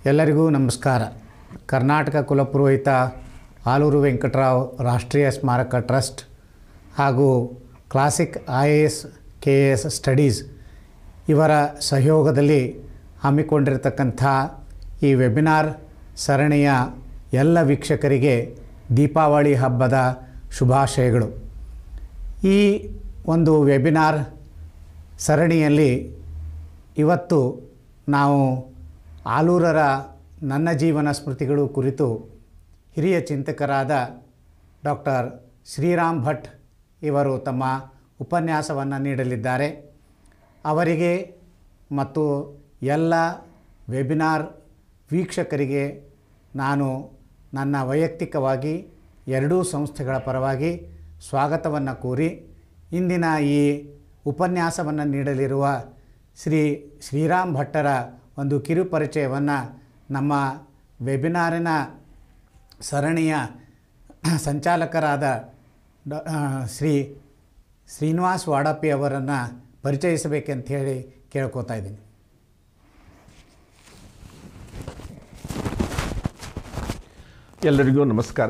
ಎಲ್ಲರಿಗೂ ನಮಸ್ಕಾರ ಕರ್ನಾಟಕ ಕುಲಪುರೋಹಿತ ಆಲೂರು ವೆಂಕಟರಾವ್ ರಾಷ್ಟ್ರೀಯ ಸ್ಮಾರಕ ಟ್ರಸ್ಟ್ ಹಾಗೂ classic I A S K A S studies ಇವರ ಸಹಯೋಗದಲ್ಲಿ ಹಮ್ಮಿಕೊಂಡಿರತಕ್ಕಂಥ ಈ ವೆಬಿನಾರ್ ಸರಣಿಯ ಎಲ್ಲ ವೀಕ್ಷಕರಿಗೆ ದೀಪಾವಳಿ ಹಬ್ಬದ ಶುಭಾಶಯಗಳು ಈ ಒಂದು ವೆಬಿನಾರ್ ಸರಣಿಯಲ್ಲಿ ಇವತ್ತು ನಾವು ಆಲೂರರ ನನ್ನ ಜೀವನ ಸ್ಮೃತಿಗಳು ಕುರಿತು ಹಿರಿಯ ಚಿಂತಕರಾದ ಡಾಕ್ಟರ್ ಶ್ರೀರಾಮ್ ಭಟ್ ಇವರು ತಮ್ಮ ಉಪನ್ಯಾಸವನ್ನು ನೀಡಲಿದ್ದಾರೆ ಅವರಿಗೆ ಮತ್ತು ಎಲ್ಲ ವೆಬಿನಾರ್ ವೀಕ್ಷಕರಿಗೆ ನಾನು ನನ್ನ ವೈಯಕ್ತಿಕವಾಗಿ ಎರಡೂ ಸಂಸ್ಥೆಗಳ ಪರವಾಗಿ ಸ್ವಾಗತವನ್ನು ಕೋರಿ ಇಂದಿನ ಈ ಉಪನ್ಯಾಸವನ್ನು ನೀಡಲಿರುವ ಶ್ರೀ ಶ್ರೀರಾಮ್ ಭಟ್ಟರ ಒಂದು ಕಿರು ಪರಿಚಯವನ್ನು ನಮ್ಮ ವೆಬಿನಾರಿನ ಸರಣಿಯ ಸಂಚಾಲಕರಾದ ಡ ಆ, ಶ್ರೀ ಶ್ರೀನಿವಾಸ್ ವಾಡಪ್ಪಿ ಅವರನ್ನು ಪರಿಚಯಿಸಬೇಕಂತ ಹೇಳಿ ಕೇಳ್ಕೊತಾ ಇದ್ದೀನಿ ಎಲ್ಲರಿಗೂ ನಮಸ್ಕಾರ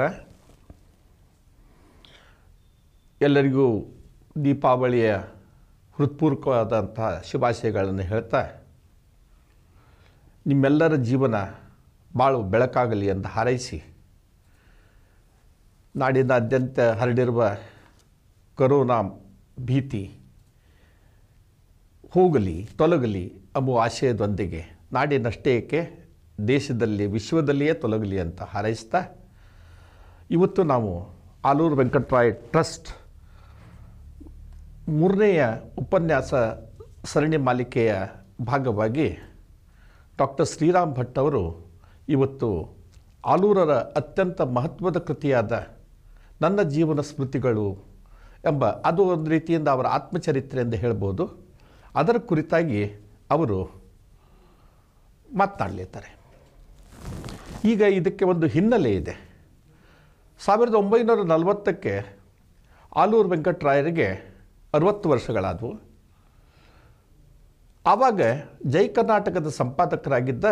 ಎಲ್ಲರಿಗೂ ದೀಪಾವಳಿಯ ಹೃತ್ಪೂರ್ವಕವಾದಂಥ ಶುಭಾಶಯಗಳನ್ನು ಹೇಳ್ತಾ ನಿಮ್ಮೆಲ್ಲರ ಜೀವನ ಬಾಳು ಬೆಳಕಾಗಲಿ ಅಂತ ಹಾರೈಸಿ ನಾಡಿನಾದ್ಯಂತ ಹರಡಿರುವ ಕರೋನಾ ಭೀತಿ ಹೋಗಲಿ ತೊಲಗಲಿ ಎಂಬುವ ಆಶಯದೊಂದಿಗೆ ನಾಡಿನಷ್ಟೇ ಏಕೆ ದೇಶದಲ್ಲಿ ವಿಶ್ವದಲ್ಲಿಯೇ ತೊಲಗಲಿ ಅಂತ ಹಾರೈಸ್ತಾ ಇವತ್ತು ನಾವು ಆಲೂರು ವೆಂಕಟರಾಯ್ ಟ್ರಸ್ಟ್ ಮೂರನೆಯ ಉಪನ್ಯಾಸ ಸರಣಿ ಮಾಲಿಕೆಯ ಭಾಗವಾಗಿ ಡಾಕ್ಟರ್ ಶ್ರೀರಾಮ್ ಭಟ್ ಅವರು ಇವತ್ತು ಆಲೂರರ ಅತ್ಯಂತ ಮಹತ್ವದ ಕೃತಿಯಾದ ನನ್ನ ಜೀವನ ಸ್ಮೃತಿಗಳು ಎಂಬ ಅದು ಒಂದು ರೀತಿಯಿಂದ ಅವರ ಆತ್ಮಚರಿತ್ರೆ ಎಂದು ಹೇಳ್ಬೋದು ಅದರ ಕುರಿತಾಗಿ ಅವರು ಮಾತನಾಡಲಿದ್ದಾರೆ ಈಗ ಇದಕ್ಕೆ ಒಂದು ಹಿನ್ನೆಲೆ ಇದೆ ಸಾವಿರದ ಒಂಬೈನೂರ ನಲವತ್ತಕ್ಕೆ ಆಲೂರು ವೆಂಕಟರಾಯರಿಗೆ ಅರುವತ್ತು ವರ್ಷಗಳಾದವು ಆವಾಗ ಜೈ ಕರ್ನಾಟಕದ ಸಂಪಾದಕರಾಗಿದ್ದ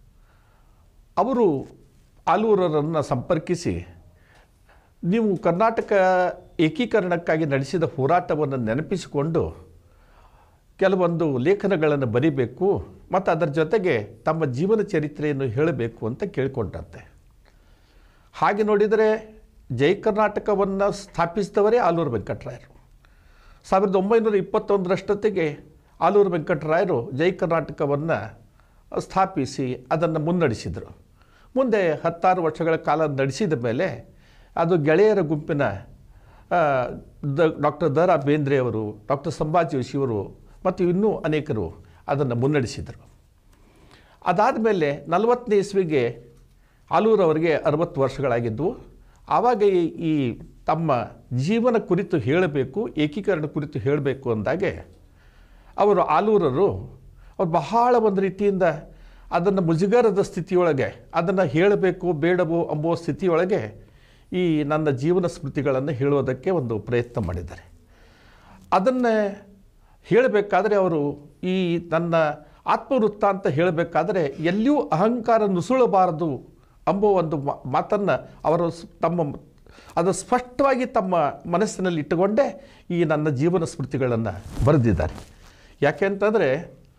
ಅವರು ಆಲೂರರನ್ನು ಸಂಪರ್ಕಿಸಿ ನೀವು ಕರ್ನಾಟಕ ಏಕೀಕರಣಕ್ಕಾಗಿ ನಡೆಸಿದ ಹೋರಾಟವನ್ನು ನೆನಪಿಸಿಕೊಂಡು ಕೆಲವೊಂದು ಲೇಖನಗಳನ್ನು ಬರಿಬೇಕು ಮತ್ತು ಅದರ ಜೊತೆಗೆ ತಮ್ಮ ಜೀವನ ಚರಿತ್ರೆಯನ್ನು ಹೇಳಬೇಕು ಅಂತ ಕೇಳಿಕೊಂಡಂತೆ ಹಾಗೆ ನೋಡಿದರೆ ಜೈ ಕರ್ನಾಟಕವನ್ನು ಸ್ಥಾಪಿಸಿದವರೇ ಆಲೂರು ವೆಂಕಟರಾಯರು ಸಾವಿರದ ಒಂಬೈನೂರ ಇಪ್ಪತ್ತೊಂದರಷ್ಟೊತ್ತಿಗೆ ಆಲೂರು ವೆಂಕಟರಾಯರು ಜೈ ಕರ್ನಾಟಕವನ್ನು ಸ್ಥಾಪಿಸಿ ಅದನ್ನು ಮುನ್ನಡೆಸಿದರು ಮುಂದೆ ಹತ್ತಾರು ವರ್ಷಗಳ ಕಾಲ ನಡೆಸಿದ ಮೇಲೆ ಅದು ಗೆಳೆಯರ ಗುಂಪಿನ ಆ, ದ ಡಾಕ್ಟರ್ ದ ರಾ ಬೇಂದ್ರೆಯವರು ಡಾಕ್ಟರ್ ಸಂಭಾಜಿ ಜೋಶಿಯವರು ಮತ್ತು ಇನ್ನೂ ಅನೇಕರು ಅದನ್ನು ಮುನ್ನಡೆಸಿದರು ಅದಾದ ಮೇಲೆ ನಲವತ್ತನೇ ಇಸ್ವಿಗೆ ಆಲೂರವರಿಗೆ ಅರವತ್ತು ವರ್ಷಗಳಾಗಿದ್ದವು ಆವಾಗ ಈ ಈ ತಮ್ಮ ಜೀವನ ಕುರಿತು ಹೇಳಬೇಕು ಏಕೀಕರಣ ಕುರಿತು ಹೇಳಬೇಕು ಅಂದಾಗೆ ಅವರು ಆಲೂರರು ಅವ್ರು ಬಹಳ ಒಂದು ರೀತಿಯಿಂದ ಅದನ್ನು ಮುಜುಗರದ ಸ್ಥಿತಿಯೊಳಗೆ ಅದನ್ನು ಹೇಳಬೇಕು ಬೇಡವೋ ಎಂಬುವ ಸ್ಥಿತಿಯೊಳಗೆ ಈ ನನ್ನ ಜೀವನ ಸ್ಮೃತಿಗಳನ್ನು ಹೇಳೋದಕ್ಕೆ ಒಂದು ಪ್ರಯತ್ನ ಮಾಡಿದ್ದಾರೆ ಅದನ್ನು ಹೇಳಬೇಕಾದ್ರೆ ಅವರು ಈ ನನ್ನ ಆತ್ಮವೃತ್ತ ಅಂತ ಹೇಳಬೇಕಾದ್ರೆ ಎಲ್ಲಿಯೂ ಅಹಂಕಾರ ನುಸುಳಬಾರದು ಎಂಬ ಒಂದು ಮಾ- ಮಾತನ್ನು ಅವರು ಸ್- ತಮ್ಮ ಅದು ಸ್ಪಷ್ಟವಾಗಿ ತಮ್ಮ ಮನಸ್ಸಿನಲ್ಲಿ ಇಟ್ಟುಕೊಂಡೇ ಈ ನನ್ನ ಜೀವನ ಸ್ಮೃತಿಗಳನ್ನು ಬರೆದಿದ್ದಾರೆ ಯಾಕೆ ಅಂತಂದರೆ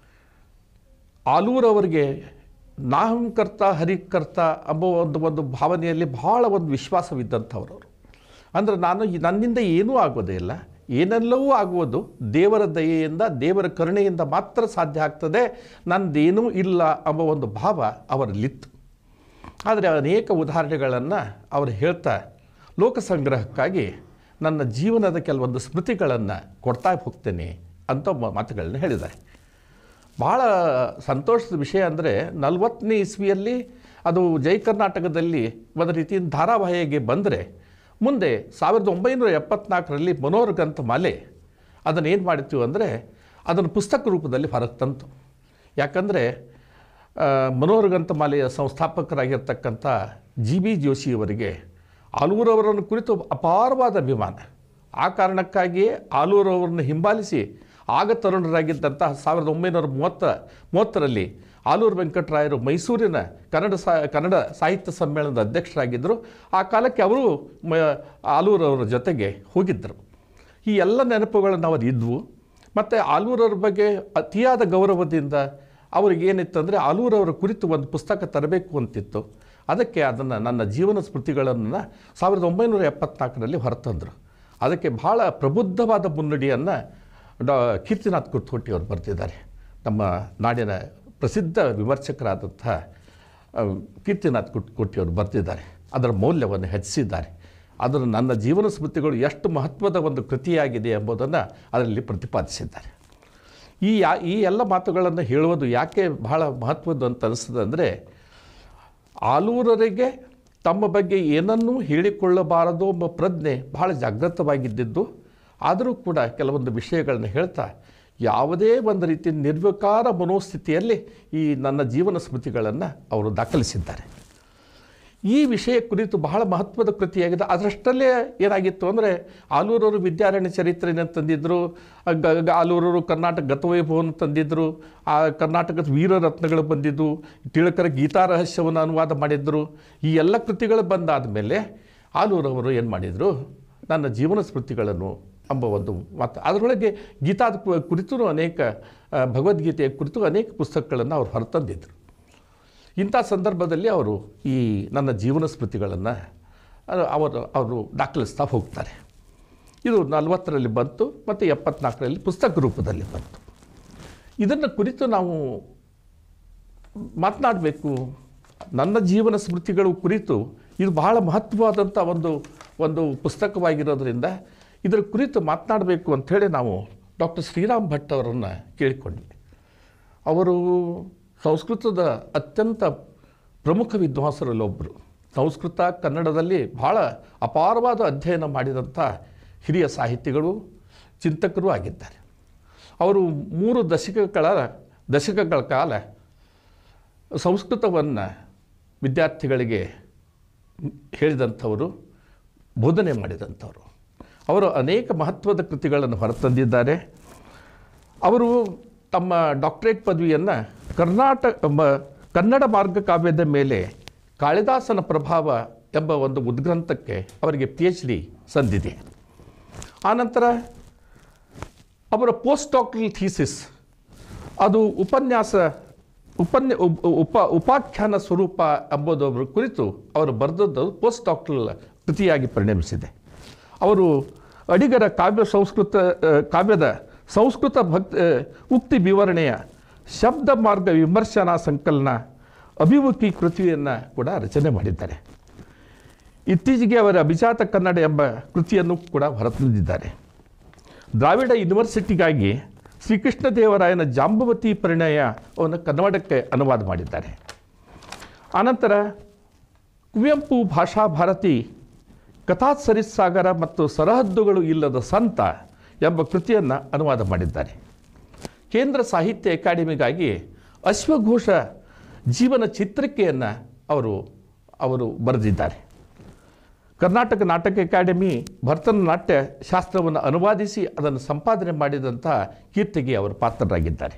ಆಲೂರವರಿಗೆ ನಾಹಂಕರ್ತ ಹರಿಕರ್ತ ಎಂಬ ಒಂದು ಒಂದು ಭಾವನೆಯಲ್ಲಿ ಬಹಳ ಒಂದು ವಿಶ್ವಾಸವಿದ್ದಂಥವ್ರು ಅವರು ಅಂದರೆ ನಾನು ಈ- ನನ್ನಿಂದ ಏನೂ ಆಗೋದೇ ಇಲ್ಲ ಏನೆಲ್ಲವೂ ಆಗುವುದು ದೇವರ ದಯೆಯಿಂದ ದೇವರ ಕರುಣೆಯಿಂದ ಮಾತ್ರ ಸಾಧ್ಯ ಆಗ್ತದೆ ನನ್ನದೇನೂ ಇಲ್ಲ ಎಂಬ ಒಂದು ಭಾವ ಅವರಲ್ಲಿತ್ತು ಆದರೆ ಅನೇಕ ಉದಾಹರಣೆಗಳನ್ನು ಅವರು ಹೇಳ್ತಾ ಲೋಕಸಂಗ್ರಹಕ್ಕಾಗಿ ನನ್ನ ಜೀವನದ ಕೆಲವೊಂದು ಸ್ಮೃತಿಗಳನ್ನು ಕೊಡ್ತಾ ಹೋಗ್ತೇನೆ ಅಂತ ಮ- ಮಾತುಗಳನ್ನ ಹೇಳಿದ್ದಾರೆ ಭಾಳ ಸಂತೋಷದ ವಿಷಯ ಅಂದರೆ ನಲವತ್ತನೇ ಇಸ್ವಿಯಲ್ಲಿ ಅದು ಜೈ ಕರ್ನಾಟಕದಲ್ಲಿ ಒಂದು ರೀತಿಯಿಂದ ಧಾರಾವಾಹಿಗೆ ಬಂದರೆ ಮುಂದೆ ಸಾವಿರದ ಒಂಬೈನೂರ ಎಪ್ಪತ್ನಾಲ್ಕರಲ್ಲಿ ಮನೋರ್ಗಂತ ಮಾಲೆ ಅದನ್ನು ಏನು ಮಾಡಿತ್ತು ಅಂದರೆ ಅದನ್ನು ಪುಸ್ತಕ ರೂಪದಲ್ಲಿ ಹೊರಗೆ ತಂತು ಯಾಕಂದರೆ ಮನೋರ್ಗಂತ ಮಾಲೆಯ ಸಂಸ್ಥಾಪಕರಾಗಿರ್ತಕ್ಕಂಥ ಜಿ ಬಿ ಜೋಶಿಯವರಿಗೆ ಆಲೂರವರನ್ನು ಕುರಿತು ಅಪಾರವಾದ ಅಭಿಮಾನ ಆ ಕಾರಣಕ್ಕಾಗಿಯೇ ಆಲೂರವರನ್ನು ಹಿಂಬಾಲಿಸಿ ಆಗ ತರುಣರಾಗಿದ್ದಂತಹ ಸಾವಿರದ ಒಂಬೈನೂರ ಮೂವತ್ತ ಮೂವತ್ತರಲ್ಲಿ ಆಲೂರು ವೆಂಕಟರಾಯರು ಮೈಸೂರಿನ ಕನ್ನಡ ಸಾ ಕನ್ನಡ ಸಾಹಿತ್ಯ ಸಮ್ಮೇಳನದ ಅಧ್ಯಕ್ಷರಾಗಿದ್ದರು ಆ ಕಾಲಕ್ಕೆ ಅವರು ಮ ಆಲೂರವರ ಜೊತೆಗೆ ಹೋಗಿದ್ದರು ಈ ಎಲ್ಲ ನೆನಪುಗಳು ನಾವು ಇದ್ವು ಮತ್ತು ಆಲೂರವ್ರ ಬಗ್ಗೆ ಅತಿಯಾದ ಗೌರವದಿಂದ ಅವ್ರಿಗೆ ಏನಿತ್ತಂದರೆ ಆಲೂರವರ ಕುರಿತು ಒಂದು ಪುಸ್ತಕ ತರಬೇಕು ಅಂತಿತ್ತು ಅದಕ್ಕೆ ಅದನ್ನು ನನ್ನ ಜೀವನ ಸ್ಮೃತಿಗಳನ್ನು ಸಾವಿರದ ಒಂಬೈನೂರ ಎಪ್ಪತ್ನಾಲ್ಕರಲ್ಲಿ ಹೊರತಂದರು ಅದಕ್ಕೆ ಭಾಳ ಪ್ರಬುದ್ಧವಾದ ಮುನ್ನುಡಿಯನ್ನು ಡಾ ಕೀರ್ತಿನಾಥ್ ಕುರ್ತೋಟಿ ಅವರು ಬರೆದಿದ್ದಾರೆ ನಮ್ಮ ನಾಡಿನ ಪ್ರಸಿದ್ಧ ವಿಮರ್ಶಕರಾದಂಥ ಆ, ಕೀರ್ತಿನಾಥ್ ಕುಟ್ ಕೋಟಿಯವರು ಬರೆದಿದ್ದಾರೆ ಅದರ ಮೌಲ್ಯವನ್ನು ಹೆಚ್ಚಿಸಿದ್ದಾರೆ ಅದರ ನನ್ನ ಜೀವನ ಸ್ಮೃತಿಗಳು ಎಷ್ಟು ಮಹತ್ವದ ಒಂದು ಕೃತಿಯಾಗಿದೆ ಎಂಬುದನ್ನು ಅದರಲ್ಲಿ ಪ್ರತಿಪಾದಿಸಿದ್ದಾರೆ ಈ ಯಾ ಈ ಎಲ್ಲ ಮಾತುಗಳನ್ನು ಹೇಳುವುದು ಯಾಕೆ ಬಹಳ ಮಹತ್ವದ್ದು ಅಂತ ಅನಿಸ್ತದೆ ಅಂದರೆ ಆಲೂರರಿಗೆ ತಮ್ಮ ಬಗ್ಗೆ ಏನನ್ನೂ ಹೇಳಿಕೊಳ್ಳಬಾರದು ಎಂಬ ಪ್ರಜ್ಞೆ ಬಹಳ ಜಾಗೃತವಾಗಿದ್ದಿದ್ದು ಆದರೂ ಕೂಡ ಕೆಲವೊಂದು ವಿಷಯಗಳನ್ನು ಹೇಳ್ತಾ ಯಾವುದೇ ಒಂದು ರೀತಿ ನಿರ್ವಿಕಾರ ಮನೋಸ್ಥಿತಿಯಲ್ಲಿ ಈ ನನ್ನ ಜೀವನ ಸ್ಮೃತಿಗಳನ್ನು ಅವರು ದಾಖಲಿಸಿದ್ದಾರೆ ಈ ವಿಷಯ ಕುರಿತು ಬಹಳ ಮಹತ್ವದ ಕೃತಿಯಾಗಿದೆ ಅದರಷ್ಟಲ್ಲೇ ಏನಾಗಿತ್ತು ಅಂದರೆ ಆಲೂರವರು ವಿದ್ಯಾರಣ್ಯ ಚರಿತ್ರೆಯನ್ನು ತಂದಿದ್ದರು ಗ- ಗ- ಆಲೂರವರು ಕರ್ನಾಟಕ ಗತವೈಭವವನ್ನು ತಂದಿದ್ದರು ಆ ಕರ್ನಾಟಕದ ವೀರರತ್ನಗಳು ಬಂದಿದ್ದು ತಿಳಕರ ಗೀತಾ ರಹಸ್ಯವನ್ನು ಅನುವಾದ ಮಾಡಿದ್ದರು ಈ ಎಲ್ಲ ಕೃತಿಗಳು ಬಂದಾದ ಮೇಲೆ ಆಲೂರವರು ಏನು ಮಾಡಿದರು ನನ್ನ ಜೀವನ ಸ್ಮೃತಿಗಳನ್ನು ಎಂಬ ಒಂದು ಮಾತು ಅದರೊಳಗೆ ಗೀತಾದ ಕು- ಕುರಿತು ಅನೇಕ ಆ, ಭಗವದ್ಗೀತೆಯ ಕುರಿತು ಅನೇಕ ಪುಸ್ತಕಗಳನ್ನು ಅವರು ಹೊರತಂದಿದ್ದರು ಇಂಥ ಸಂದರ್ಭದಲ್ಲಿ ಅವರು ಈ ನನ್ನ ಜೀವನ ಸ್ಮೃತಿಗಳನ್ನು ಅವರು ಅವರು ದಾಖಲಿಸ್ತಾ ಹೋಗ್ತಾರೆ ಇದು ನಲವತ್ತರಲ್ಲಿ ಬಂತು ಮತ್ತು ಎಪ್ಪತ್ನಾಲ್ಕರಲ್ಲಿ ಪುಸ್ತಕ ರೂಪದಲ್ಲಿ ಬಂತು ಇದನ್ನು ಕುರಿತು ನಾವು ಮಾತನಾಡಬೇಕು ನನ್ನ ಜೀವನ ಸ್ಮೃತಿಗಳು ಕುರಿತು ಇದು ಬಹಳ ಮಹತ್ವವಾದಂಥ ಒಂದು ಒಂದು ಪುಸ್ತಕವಾಗಿರೋದ್ರಿಂದ ಇದರ ಕುರಿತು ಮಾತನಾಡಬೇಕು ಅಂಥೇಳಿ ನಾವು ಡಾಕ್ಟರ್ ಶ್ರೀರಾಮ್ ಭಟ್ ಅವರನ್ನು ಕೇಳಿಕೊಂಡ್ವಿ ಅವರು ಸಂಸ್ಕೃತದ ಅತ್ಯಂತ ಪ್ರಮುಖ ವಿದ್ವಾಂಸರಲ್ಲಿ ಒಬ್ಬರು ಸಂಸ್ಕೃತ ಕನ್ನಡದಲ್ಲಿ ಬಹಳ ಅಪಾರವಾದ ಅಧ್ಯಯನ ಮಾಡಿದಂಥ ಹಿರಿಯ ಸಾಹಿತಿಗಳು ಚಿಂತಕರು ಆಗಿದ್ದಾರೆ ಅವರು ಮೂರು ದಶಕಗಳ ದಶಕಗಳ ಕಾಲ ಸಂಸ್ಕೃತವನ್ನು ವಿದ್ಯಾರ್ಥಿಗಳಿಗೆ ಹೇಳಿದಂಥವರು ಬೋಧನೆ ಮಾಡಿದಂಥವರು ಅವರು ಅನೇಕ ಮಹತ್ವದ ಕೃತಿಗಳನ್ನು ಹೊರತಂದಿದ್ದಾರೆ ಅವರು ತಮ್ಮ ಡಾಕ್ಟರೇಟ್ ಪದವಿಯನ್ನು ಕರ್ನಾಟಕ ಮ- ಕನ್ನಡ ಮಾರ್ಗ ಕಾವ್ಯದ ಮೇಲೆ ಕಾಳಿದಾಸನ ಪ್ರಭಾವ ಎಂಬ ಒಂದು ಉದ್ಗ್ರಂಥಕ್ಕೆ ಅವರಿಗೆ ಪಿ ಎಚ್ ಡಿ ಸಂದಿದೆ ಆನಂತರ ಅವರ ಪೋಸ್ಟ್ ಡಾಕ್ಟರಲ್ ಥೀಸಿಸ್ ಅದು ಉಪನ್ಯಾಸ ಉಪನ್ಯ ಉಪ ಉಪ ಉಪಾಖ್ಯಾನ ಸ್ವರೂಪ ಎಂಬುದರ ಕುರಿತು ಅವರು ಬರೆದದ್ದು ಪೋಸ್ಟ್ ಡಾಕ್ಟರಲ್ ಕೃತಿಯಾಗಿ ಪರಿಣಮಿಸಿದೆ ಅವರು ಅಡಿಗರ ಕಾವ್ಯ ಸಂಸ್ಕೃತ ಆ, ಕಾವ್ಯದ ಸಂಸ್ಕೃತ ಭಕ್ತ ಆ, ಉಕ್ತಿ ವಿವರಣೆಯ ಶಬ್ದ ಮಾರ್ಗ ವಿಮರ್ಶನಾ ಸಂಕಲನ ಅಭಿಮುಖಿ ಕೃತಿಯನ್ನು ಕೂಡ ರಚನೆ ಮಾಡಿದ್ದಾರೆ ಇತ್ತೀಚೆಗೆ ಅವರ ಅಭಿಜಾತ ಕನ್ನಡ ಎಂಬ ಕೃತಿಯನ್ನು ಕೂಡ ಹೊರತಂದಿದ್ದಾರೆ ದ್ರಾವಿಡ ಯೂನಿವರ್ಸಿಟಿಗಾಗಿ ಶ್ರೀಕೃಷ್ಣ ದೇವರಾಯನ ಜಾಂಬವತಿ ಪರಿಣಯವನ್ನು ಕನ್ನಡಕ್ಕೆ ಅನುವಾದ ಮಾಡಿದ್ದಾರೆ ಆನಂತರ ಕುವೆಂಪು ಭಾಷಾ ಭಾರತಿ ಕಥಾ ಸರಿಸಾಗರ ಮತ್ತು ಸರಹದ್ದುಗಳು ಇಲ್ಲದ ಸಂತ ಎಂಬ ಕೃತಿಯನ್ನು ಅನುವಾದ ಮಾಡಿದ್ದಾರೆ ಕೇಂದ್ರ ಸಾಹಿತ್ಯ ಅಕಾಡೆಮಿಗಾಗಿ ಅಶ್ವಘೋಷ ಜೀವನ ಚಿತ್ರಿಕೆಯನ್ನು ಅವರು ಅವರು ಬರೆದಿದ್ದಾರೆ ಕರ್ನಾಟಕ ನಾಟಕ ಅಕಾಡೆಮಿ ಭರತನಾಟ್ಯ ಶಾಸ್ತ್ರವನ್ನು ಅನುವಾದಿಸಿ ಅದನ್ನು ಸಂಪಾದನೆ ಮಾಡಿದಂಥ ಕೀರ್ತಿಗೆ ಅವರು ಪಾತ್ರರಾಗಿದ್ದಾರೆ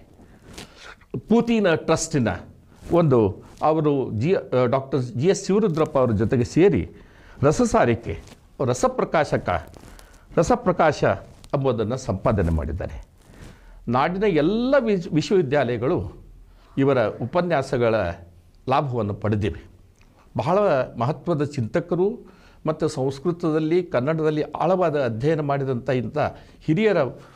ಪೂತಿನ ಟ್ರಸ್ಟಿನ ಒಂದು ಅವರು G doctor G S Shivarudrappa ಅವರ ಜೊತೆಗೆ ಸೇರಿ ರಸಸಾರಿಕೆ ರಸಪ್ರಕಾಶಕ ರಸಪ್ರಕಾಶ ಎಂಬುದನ್ನು ಸಂಪಾದನೆ ಮಾಡಿದ್ದಾರೆ ನಾಡಿನ ಎಲ್ಲ ವಿಶ್ ವಿಶ್ವವಿದ್ಯಾಲಯಗಳು ಇವರ ಉಪನ್ಯಾಸಗಳ ಲಾಭವನ್ನು ಪಡೆದಿವೆ ಬಹಳ ಮಹತ್ವದ ಚಿಂತಕರು ಮತ್ತು ಸಂಸ್ಕೃತದಲ್ಲಿ ಕನ್ನಡದಲ್ಲಿ ಆಳವಾದ ಅಧ್ಯಯನ ಮಾಡಿದಂಥ ಇಂಥ ಹಿರಿಯರ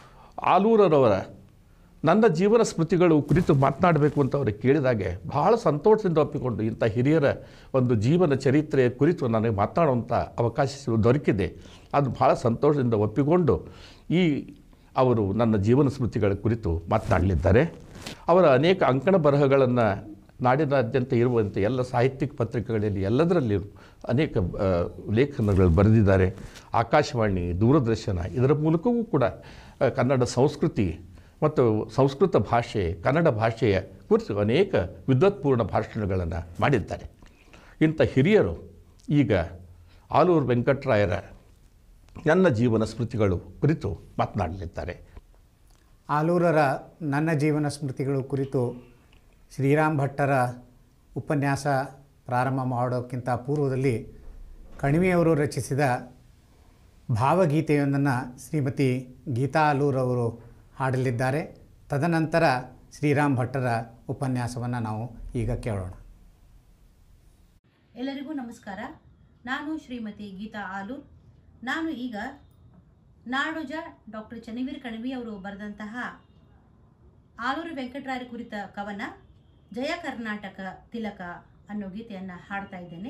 ಆಲೂರರವರ ನನ್ನ ಜೀವನ ಸ್ಮೃತಿಗಳು ಕುರಿತು ಮಾತನಾಡಬೇಕು ಅಂತ ಅವರು ಕೇಳಿದಾಗೆ ಬಹಳ ಸಂತೋಷದಿಂದ ಒಪ್ಪಿಕೊಂಡು ಇಂಥ ಹಿರಿಯರ ಒಂದು ಜೀವನ ಚರಿತ್ರೆಯ ಕುರಿತು ನನಗೆ ಮಾತನಾಡುವಂಥ ಅವಕಾಶ ಸಿಗು- ದೊರಕಿದೆ ಅದು ಬಹಳ ಸಂತೋಷದಿಂದ ಒಪ್ಪಿಕೊಂಡು ಈ ಅವರು ನನ್ನ ಜೀವನ ಸ್ಮೃತಿಗಳ ಕುರಿತು ಮಾತನಾಡಲಿದ್ದಾರೆ ಅವರ ಅನೇಕ ಅಂಕಣ ಬರಹಗಳನ್ನು ನಾಡಿನಾದ್ಯಂತ ಇರುವಂಥ ಎಲ್ಲ ಸಾಹಿತ್ಯಿಕ ಪತ್ರಿಕೆಗಳಲ್ಲಿ ಎಲ್ಲದರಲ್ಲಿ ಅನೇಕ ಆ, ಲೇಖನಗಳು ಬರೆದಿದ್ದಾರೆ ಆಕಾಶವಾಣಿ ದೂರದರ್ಶನ ಇದರ ಮೂಲಕವೂ ಕೂಡ ಆ, ಕನ್ನಡ ಸಂಸ್ಕೃತಿ ಮತ್ತು ಸಂಸ್ಕೃತ ಭಾಷೆ ಕನ್ನಡ ಭಾಷೆಯ ಕುರಿತು ಅನೇಕ ವಿದ್ವತ್ಪೂರ್ಣ ಭಾಷಣಗಳನ್ನು ಮಾಡಿದ್ದಾರೆ ಇಂಥ ಹಿರಿಯರು ಈಗ ಆಲೂರು ವೆಂಕಟರಾಯರ ನನ್ನ ಜೀವನ ಸ್ಮೃತಿಗಳು ಕುರಿತು ಮಾತನಾಡಲಿದ್ದಾರೆ ಆಲೂರರ ನನ್ನ ಜೀವನ ಸ್ಮೃತಿಗಳು ಕುರಿತು ಶ್ರೀರಾಮ್ ಭಟ್ಟರ ಉಪನ್ಯಾಸ ಪ್ರಾರಂಭ ಮಾಡೋಕ್ಕಿಂತ ಪೂರ್ವದಲ್ಲಿ ಕಣಿವೆಯವರು ರಚಿಸಿದ ಭಾವಗೀತೆಯೊಂದನ್ನು ಶ್ರೀಮತಿ ಗೀತಾ ಅಲೂರವರು ಹಾಡಲಿದ್ದಾರೆ ತದನಂತರ ಶ್ರೀರಾಮ್ ಭಟ್ಟರ ಉಪನ್ಯಾಸವನ್ನು ನಾವು ಈಗ ಕೇಳೋಣ ಎಲ್ಲರಿಗೂ ನಮಸ್ಕಾರ ನಾನು ಶ್ರೀಮತಿ ಗೀತಾ ಆಲೂರ್ ನಾನು ಈಗ ನಾಡುಜ ಡಾಕ್ಟರ್ ಚನ್ನವೀರ್ ಕಣವಿ ಅವರು ಬರೆದಂತಹ ಆಲೂರು ವೆಂಕಟರಾಯ ಕುರಿತ ಕವನ ಜಯ ಕರ್ನಾಟಕ ತಿಲಕ ಅನ್ನೋ ಗೀತೆಯನ್ನು ಹಾಡ್ತಾ ಇದ್ದೇನೆ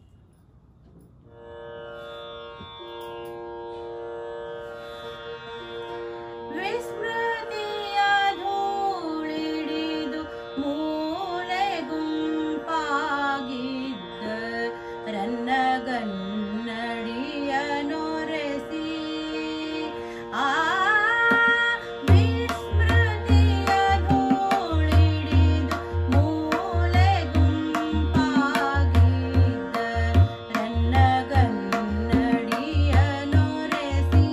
ವಿಸ್ಮೃತಿಯ ಧೂಳಿಡಿದು ಮೂಲೆ ಗುಂಪಾಗಿದ್ದ ರನ್ನಗನ್ನಡಿಯ ನೊರೆಸಿ ಆ ವಿಸ್ಮೃತಿಯ ಧೂಳಿಡಿದು ಮೂಲೆ ಗುಂಪಾಗಿದ್ದ ರನ್ನಗನ್ನಡಿಯ ನೊರೆಸಿ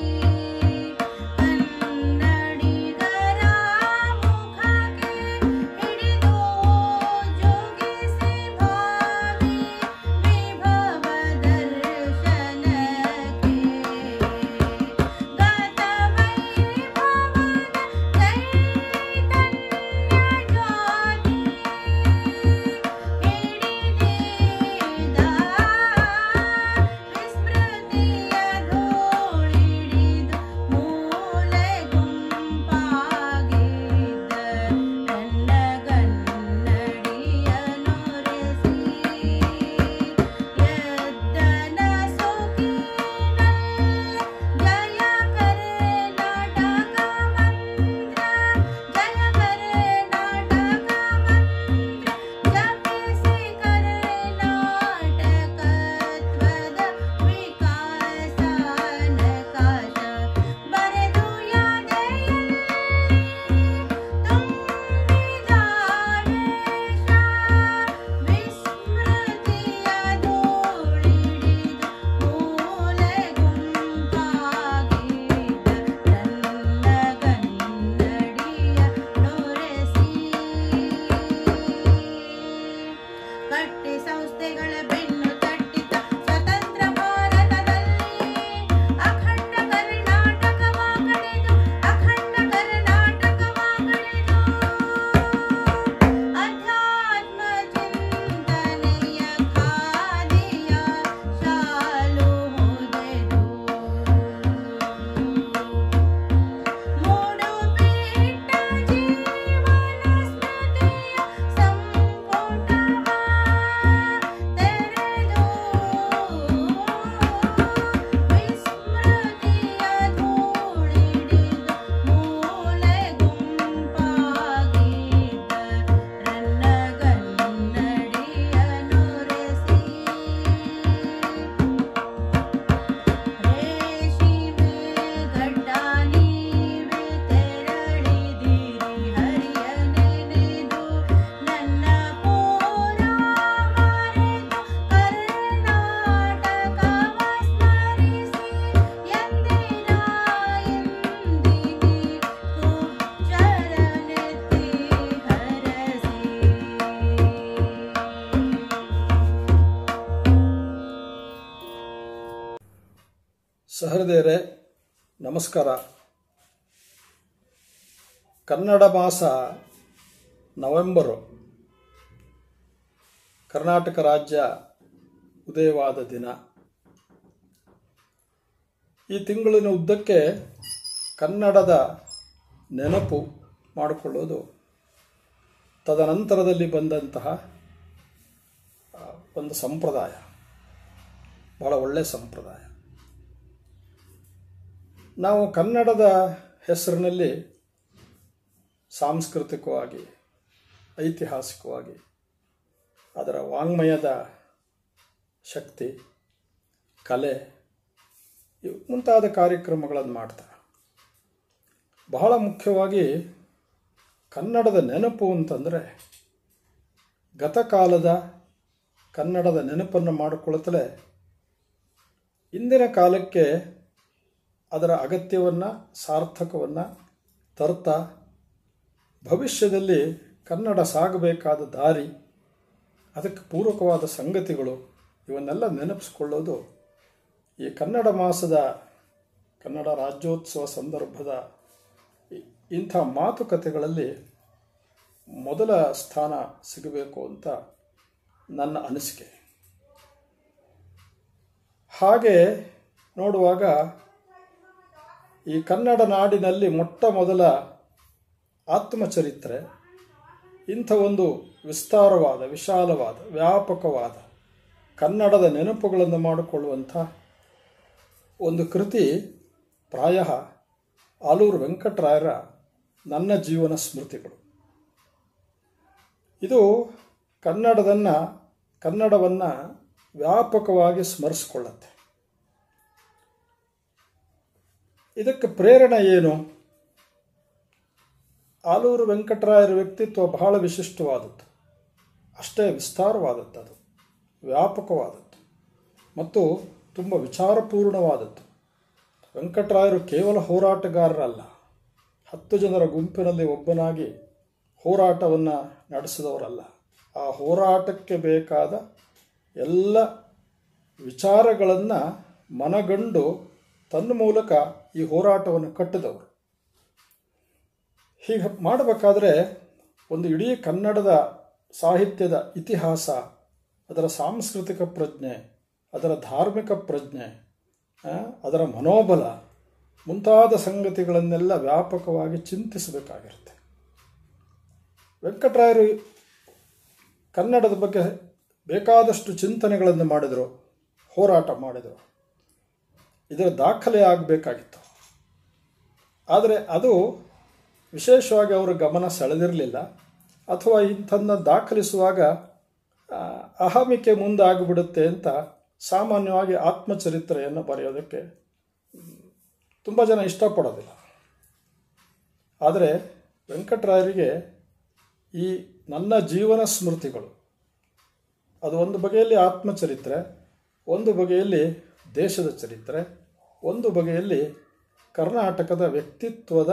ಕನ್ನಡಿಗರ ಮುಖಕ್ಕೆ ಹಿಡಿದು ಜೋಗಿಸಿ ಭಾವಿ ವಿಭವ ದರ್ಶನಕ್ಕೆ ಗತ ವೈಭವದ ಚೈತನ್ಯ ಜ್ಯೋತಿ ಹಿಡಿದಿದ ವಿಸ್ಮೃತಿಯ ಧೂಳಿಡಿದು ಮೂಲೆ ಗುಂಪಾಗಿದ್ದ ನನ್ನ ಗನ್ನಡಿಯ ನೊರೆಸಿ ಎದ್ದನ ಸೊಕ್ಕಿನಲ್ಲಿ ಜಯ ಕರ್ನಾಟಕ ಮಂತ್ರ ಜಯ ಕರ್ನಾಟಕ ಮಂತ್ರ ಜಪಿಸಿ ಕರ್ನಾಟಕತ್ವದ ವಿಕಾಸನ ಕಾಶ ಬರೆದು ಯಾದೆಯಲ್ಲಿ ತುಂಬಿದಾರೇಶ ವಿಸ್ಮೃತಿಯ ಧೂಳಿಡಿದು ಮೂಲೆ ಗುಂಪಾಗಿದ್ದ ನನ್ನ ಗನ್ನಡಿಯ ನೊರೆಸಿ ಕಟ್ಟಿ ಸಂಸ್ಥೆಗಳ ಬೆನ್ನು ತಟ್ಟಿದ ಸ್ವತಂತ್ರ ಭಾರತದಲ್ಲಿ ಅಖಂಡ ಕರ್ನಾಟಕವ ಕಡೆದು ಅಖಂಡ ಕರ್ನಾಟಕವ ಕಡೆದು ಅಧ್ಯಾತ್ಮ ಚಿಂತನೆಯ ಖಾದಿಯ ಶಾಲು ಹೊದೆದು ಮೂಡು ಬಿಟ್ಟ ಜೀವನ ಸ್ಮೃತಿಯ ಸಂಪುಟವ ತೆರೆದು ವಿಸ್ಮೃತಿಯ ಧೂಳಿಡಿದು ಮೂಲೆ ಗುಂಪಾಗಿದ್ದ ರನ್ನಗನ್ನಡಿಯ ನೊರೆಸಿ ರೇಷಿಮೆ ಗಡ್ಡ ನೀವೆ ತೆರಳಿದಿರಿ ಹರಿಯ ನೆನೆದು ನನ್ನ ಪೂರ ಮರೆತು ಕರ್ನಾಟಕವ ಸ್ಮರಿಸಿ ಎಂದಿನ ಎಂದಿನಿ ಕುಚ್ಚರನೆತ್ತಿ ಹರಸಿ ಸಹೃದಯರೇ ನಮಸ್ಕಾರ ಕನ್ನಡ ಮಾಸ ನವೆಂಬರು ಕರ್ನಾಟಕ ರಾಜ್ಯ ಉದಯವಾದ ದಿನ ಈ ತಿಂಗಳಿನ ಉದ್ದಕ್ಕೆ ಕನ್ನಡದ ನೆನಪು ಮಾಡಿಕೊಳ್ಳೋದು ತದನಂತರದಲ್ಲಿ ಬಂದಂತಹ ಆ, ಒಂದು ಸಂಪ್ರದಾಯ ಬಹಳ ಒಳ್ಳೆಯ ಸಂಪ್ರದಾಯ ನಾವು ಕನ್ನಡದ ಹೆಸರಿನಲ್ಲಿ ಸಾಂಸ್ಕೃತಿಕವಾಗಿ ಐತಿಹಾಸಿಕವಾಗಿ ಅದರ ವಾಂಗ್ಮಯದ ಶಕ್ತಿ ಕಲೆ ಇವು ಮುಂತಾದ ಕಾರ್ಯಕ್ರಮಗಳನ್ನು ಮಾಡ್ತಾರೆ ಬಹಳ ಮುಖ್ಯವಾಗಿ ಕನ್ನಡದ ನೆನಪು ಅಂತಂದರೆ ಗತಕಾಲದ ಕನ್ನಡದ ನೆನಪನ್ನು ಮಾಡಿಕೊಳ್ಳುತ್ತಲೇ ಇಂದಿನ ಕಾಲಕ್ಕೆ ಅದರ ಅಗತ್ಯವನ್ನು ಸಾರ್ಥಕವನ್ನು ತರ್ತಾ ಭವಿಷ್ಯದಲ್ಲಿ ಕನ್ನಡ ಸಾಗಬೇಕಾದ ದಾರಿ ಅದಕ್ಕೆ ಪೂರಕವಾದ ಸಂಗತಿಗಳು ಇವನ್ನೆಲ್ಲ ನೆನಪಿಸ್ಕೊಳ್ಳೋದು ಈ ಕನ್ನಡ ಮಾಸದ ಕನ್ನಡ ರಾಜ್ಯೋತ್ಸವ ಸಂದರ್ಭದ ಇ- ಇಂಥ ಮಾತುಕತೆಗಳಲ್ಲಿ ಮೊದಲ ಸ್ಥಾನ ಸಿಗಬೇಕು ಅಂತ ನನ್ನ ಅನಿಸಿಕೆ ಹಾಗೆ ನೋಡುವಾಗ ಈ ಕನ್ನಡ ನಾಡಿನಲ್ಲಿ ಮೊಟ್ಟ ಮೊದಲ ಆತ್ಮಚರಿತ್ರೆ ಇಂಥ ಒಂದು ವಿಸ್ತಾರವಾದ ವಿಶಾಲವಾದ ವ್ಯಾಪಕವಾದ ಕನ್ನಡದ ನೆನಪುಗಳನ್ನು ಮಾಡಿಕೊಳ್ಳುವಂಥ ಒಂದು ಕೃತಿ ಪ್ರಾಯ ಆಲೂರು ವೆಂಕಟರಾಯರ ನನ್ನ ಜೀವನ ಸ್ಮೃತಿಗಳು ಇದು ಕನ್ನಡದನ್ನು ಕನ್ನಡವನ್ನು ವ್ಯಾಪಕವಾಗಿ ಸ್ಮರಿಸಿಕೊಳ್ಳುತ್ತೆ ಇದಕ್ಕೆ ಪ್ರೇರಣೆ ಏನು ಆಲೂರು ವೆಂಕಟರಾಯರ ವ್ಯಕ್ತಿತ್ವ ಬಹಳ ವಿಶಿಷ್ಟವಾದದ್ದು ಅಷ್ಟೇ ವಿಸ್ತಾರವಾದದ್ದು ಅದು ವ್ಯಾಪಕವಾದದ್ದು ಮತ್ತು ತುಂಬ ವಿಚಾರಪೂರ್ಣವಾದದ್ದು ವೆಂಕಟರಾಯರು ಕೇವಲ ಹೋರಾಟಗಾರರಲ್ಲ ಹತ್ತು ಜನರ ಗುಂಪಿನಲ್ಲಿ ಒಬ್ಬನಾಗಿ ಹೋರಾಟವನ್ನು ನಡೆಸಿದವರಲ್ಲ ಆ ಹೋರಾಟಕ್ಕೆ ಬೇಕಾದ ಎಲ್ಲ ವಿಚಾರಗಳನ್ನು ಮನಗಂಡು ತನ್ನ ಮೂಲಕ ಈ ಹೋರಾಟವನ್ನು ಕಟ್ಟಿದವರು ಹೀಗೆ ಮಾಡಬೇಕಾದ್ರೆ ಒಂದು ಇಡೀ ಕನ್ನಡದ ಸಾಹಿತ್ಯದ ಇತಿಹಾಸ ಅದರ ಸಾಂಸ್ಕೃತಿಕ ಪ್ರಜ್ಞೆ ಅದರ ಧಾರ್ಮಿಕ ಪ್ರಜ್ಞೆ ಆ, ಅದರ ಮನೋಬಲ ಮುಂತಾದ ಸಂಗತಿಗಳನ್ನೆಲ್ಲ ವ್ಯಾಪಕವಾಗಿ ಚಿಂತಿಸಬೇಕಾಗಿರುತ್ತೆ ವೆಂಕಟರಾಯರು ಕನ್ನಡದ ಬಗ್ಗೆ ಬೇಕಾದಷ್ಟು ಚಿಂತನೆಗಳನ್ನು ಮಾಡಿದರು ಹೋರಾಟ ಮಾಡಿದರು ಇದರ ದಾಖಲೆ ಆಗಬೇಕಾಗಿತ್ತು ಆದರೆ ಅದು ವಿಶೇಷವಾಗಿ ಅವರ ಗಮನ ಸೆಳೆದಿರಲಿಲ್ಲ ಅಥವಾ ಇಂಥನ್ನ ದಾಖಲಿಸುವಾಗ ಆ, ಅಹಮಿಕೆ ಮುಂದಾಗಿಬಿಡುತ್ತೆ ಅಂತ ಸಾಮಾನ್ಯವಾಗಿ ಆತ್ಮಚರಿತ್ರೆಯನ್ನು ಬರೆಯೋದಕ್ಕೆ ತುಂಬ ಜನ ಇಷ್ಟಪಡೋದಿಲ್ಲ ಆದರೆ ವೆಂಕಟರಾಯರಿಗೆ ಈ ನನ್ನ ಜೀವನ ಸ್ಮೃತಿಗಳು ಅದು ಒಂದು ಬಗೆಯಲ್ಲಿ ಆತ್ಮಚರಿತ್ರೆ ಒಂದು ಬಗೆಯಲ್ಲಿ ದೇಶದ ಚರಿತ್ರೆ ಒಂದು ಬಗೆಯಲ್ಲಿ ಕರ್ನಾಟಕದ ವ್ಯಕ್ತಿತ್ವದ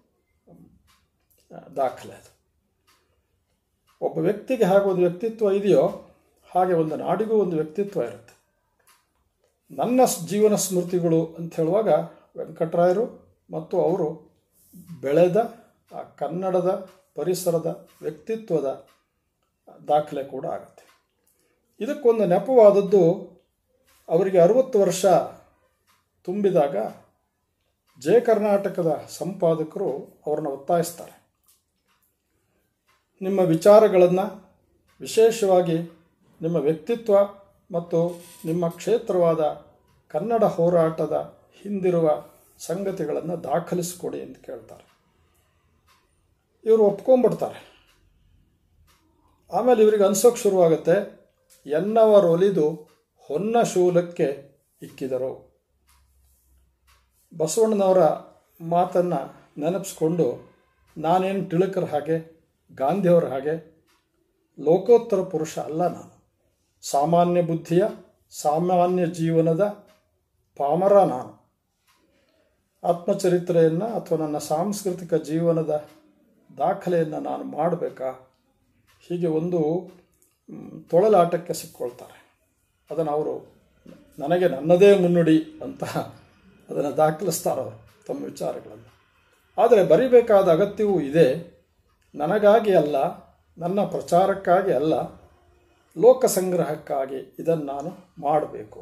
ಆ, ದಾಖಲೆ ಅದು ಒಬ್ಬ ವ್ಯಕ್ತಿಗೆ ಹಾಗೆ ಒಂದು ವ್ಯಕ್ತಿತ್ವ ಇದೆಯೋ ಹಾಗೆ ಒಂದು ನಾಡಿಗೂ ಒಂದು ವ್ಯಕ್ತಿತ್ವ ಇರುತ್ತೆ ನನ್ನ ಸ್- ಜೀವನ ಸ್ಮೃತಿಗಳು ಅಂತ ಹೇಳುವಾಗ ವೆಂಕಟರಾಯರು ಮತ್ತು ಅವರು ಬೆಳೆದ ಆ ಕನ್ನಡದ ಪರಿಸರದ ವ್ಯಕ್ತಿತ್ವದ ದಾಖಲೆ ಕೂಡ ಆಗುತ್ತೆ ಇದಕ್ಕೊಂದು ನೆಪವಾದದ್ದು ಅವರಿಗೆ ಅರುವತ್ತು ವರ್ಷ ತುಂಬಿದಾಗ ಜಯ ಕರ್ನಾಟಕದ ಸಂಪಾದಕರು ಅವರನ್ನು ಒತ್ತಾಯಿಸ್ತಾರೆ ನಿಮ್ಮ ವಿಚಾರಗಳನ್ನು ವಿಶೇಷವಾಗಿ ನಿಮ್ಮ ವ್ಯಕ್ತಿತ್ವ ಮತ್ತು ನಿಮ್ಮ ಕ್ಷೇತ್ರವಾದ ಕನ್ನಡ ಹೋರಾಟದ ಹಿಂದಿರುವ ಸಂಗತಿಗಳನ್ನು ದಾಖಲಿಸಿಕೊಡಿ ಅಂತ ಕೇಳ್ತಾರೆ ಇವರು ಒಪ್ಕೊಂಡ್ಬಿಡ್ತಾರೆ ಆಮೇಲೆ ಇವರಿಗೆ ಅನ್ಸೋಕೆ ಶುರುವಾಗುತ್ತೆ ಎನ್ನವರೊಲಿದು ಹೊನ್ನ ಶೂಲಕ್ಕೆ ಇಕ್ಕಿದರು ಬಸವಣ್ಣನವರ ಮಾತನ್ನು ನೆನಪಿಸ್ಕೊಂಡು ನಾನೇನು ತಿಳುಕರ ಹಾಗೆ ಗಾಂಧಿಯವರ ಹಾಗೆ ಲೋಕೋತ್ತರ ಪುರುಷ ಅಲ್ಲ ನಾನು ಸಾಮಾನ್ಯ ಬುದ್ಧಿಯ ಸಾಮಾನ್ಯ ಜೀವನದ ಪಾಮರ ನಾನು ಆತ್ಮಚರಿತ್ರೆಯನ್ನು ಅಥವಾ ನನ್ನ ಸಾಂಸ್ಕೃತಿಕ ಜೀವನದ ದಾಖಲೆಯನ್ನು ನಾನು ಮಾಡಬೇಕಾ ಹೀಗೆ ಒಂದು ಮ್, ತೊಳಲಾಟಕ್ಕೆ ಸಿಕ್ಕೊಳ್ತಾರೆ ಅದನ್ನು ಅವರು ನನಗೆ ನನ್ನದೇ ಮುನ್ನುಡಿ ಅಂತ ಅದನ್ನು ದಾಖಲಿಸ್ತಾರೆ ಅವರು ತಮ್ಮ ವಿಚಾರಗಳನ್ನು ಆದರೆ ಬರಿಬೇಕಾದ ಅಗತ್ಯವೂ ಇದೆ ನನಗಾಗಿ ಅಲ್ಲ ನನ್ನ ಪ್ರಚಾರಕ್ಕಾಗಿ ಅಲ್ಲ ಲೋಕ ಸಂಗ್ರಹಕ್ಕಾಗಿ ಇದನ್ನು ನಾನು ಮಾಡಬೇಕು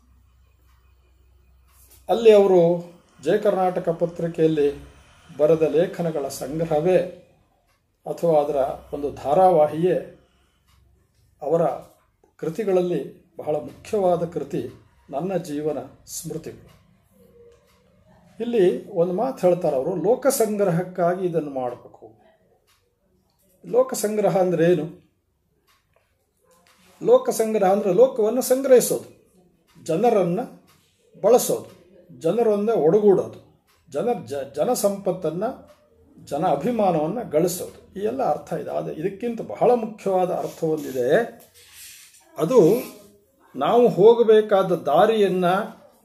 ಅಲ್ಲಿ ಅವರು ಜಯ ಕರ್ನಾಟಕ ಪತ್ರಿಕೆಯಲ್ಲಿ ಬರೆದ ಲೇಖನಗಳ ಸಂಗ್ರಹವೇ ಅಥವಾ ಅದರ ಒಂದು ಧಾರಾವಾಹಿಯೇ ಅವರ ಕೃತಿಗಳಲ್ಲಿ ಬಹಳ ಮುಖ್ಯವಾದ ಕೃತಿ ನನ್ನ ಜೀವನ ಸ್ಮೃತಿಗಳು ಇಲ್ಲಿ ಒಂದು ಮಾತು ಹೇಳ್ತಾರೆ ಅವರು ಲೋಕ ಸಂಗ್ರಹಕ್ಕಾಗಿ ಇದನ್ನು ಮಾಡಬೇಕು ಲೋಕ ಸಂಗ್ರಹ ಅಂದರೆ ಏನು ಲೋಕ ಸಂಗ್ರಹ ಅಂದರೆ ಲೋಕವನ್ನು ಸಂಗ್ರಹಿಸೋದು ಜನರನ್ನು ಬಳಸೋದು ಜನರೊಂದೇ ಒಡಗೂಡೋದು ಜನ ಜ ಜನ ಸಂಪತ್ತನ್ನು ಜನ ಅಭಿಮಾನವನ್ನು ಗಳಿಸೋದು ಈ ಎಲ್ಲ ಅರ್ಥ ಇದೆ ಆದರೆ ಇದಕ್ಕಿಂತ ಬಹಳ ಮುಖ್ಯವಾದ ಅರ್ಥ ಒಂದಿದೆ ಅದು ನಾವು ಹೋಗಬೇಕಾದ ದಾರಿಯನ್ನು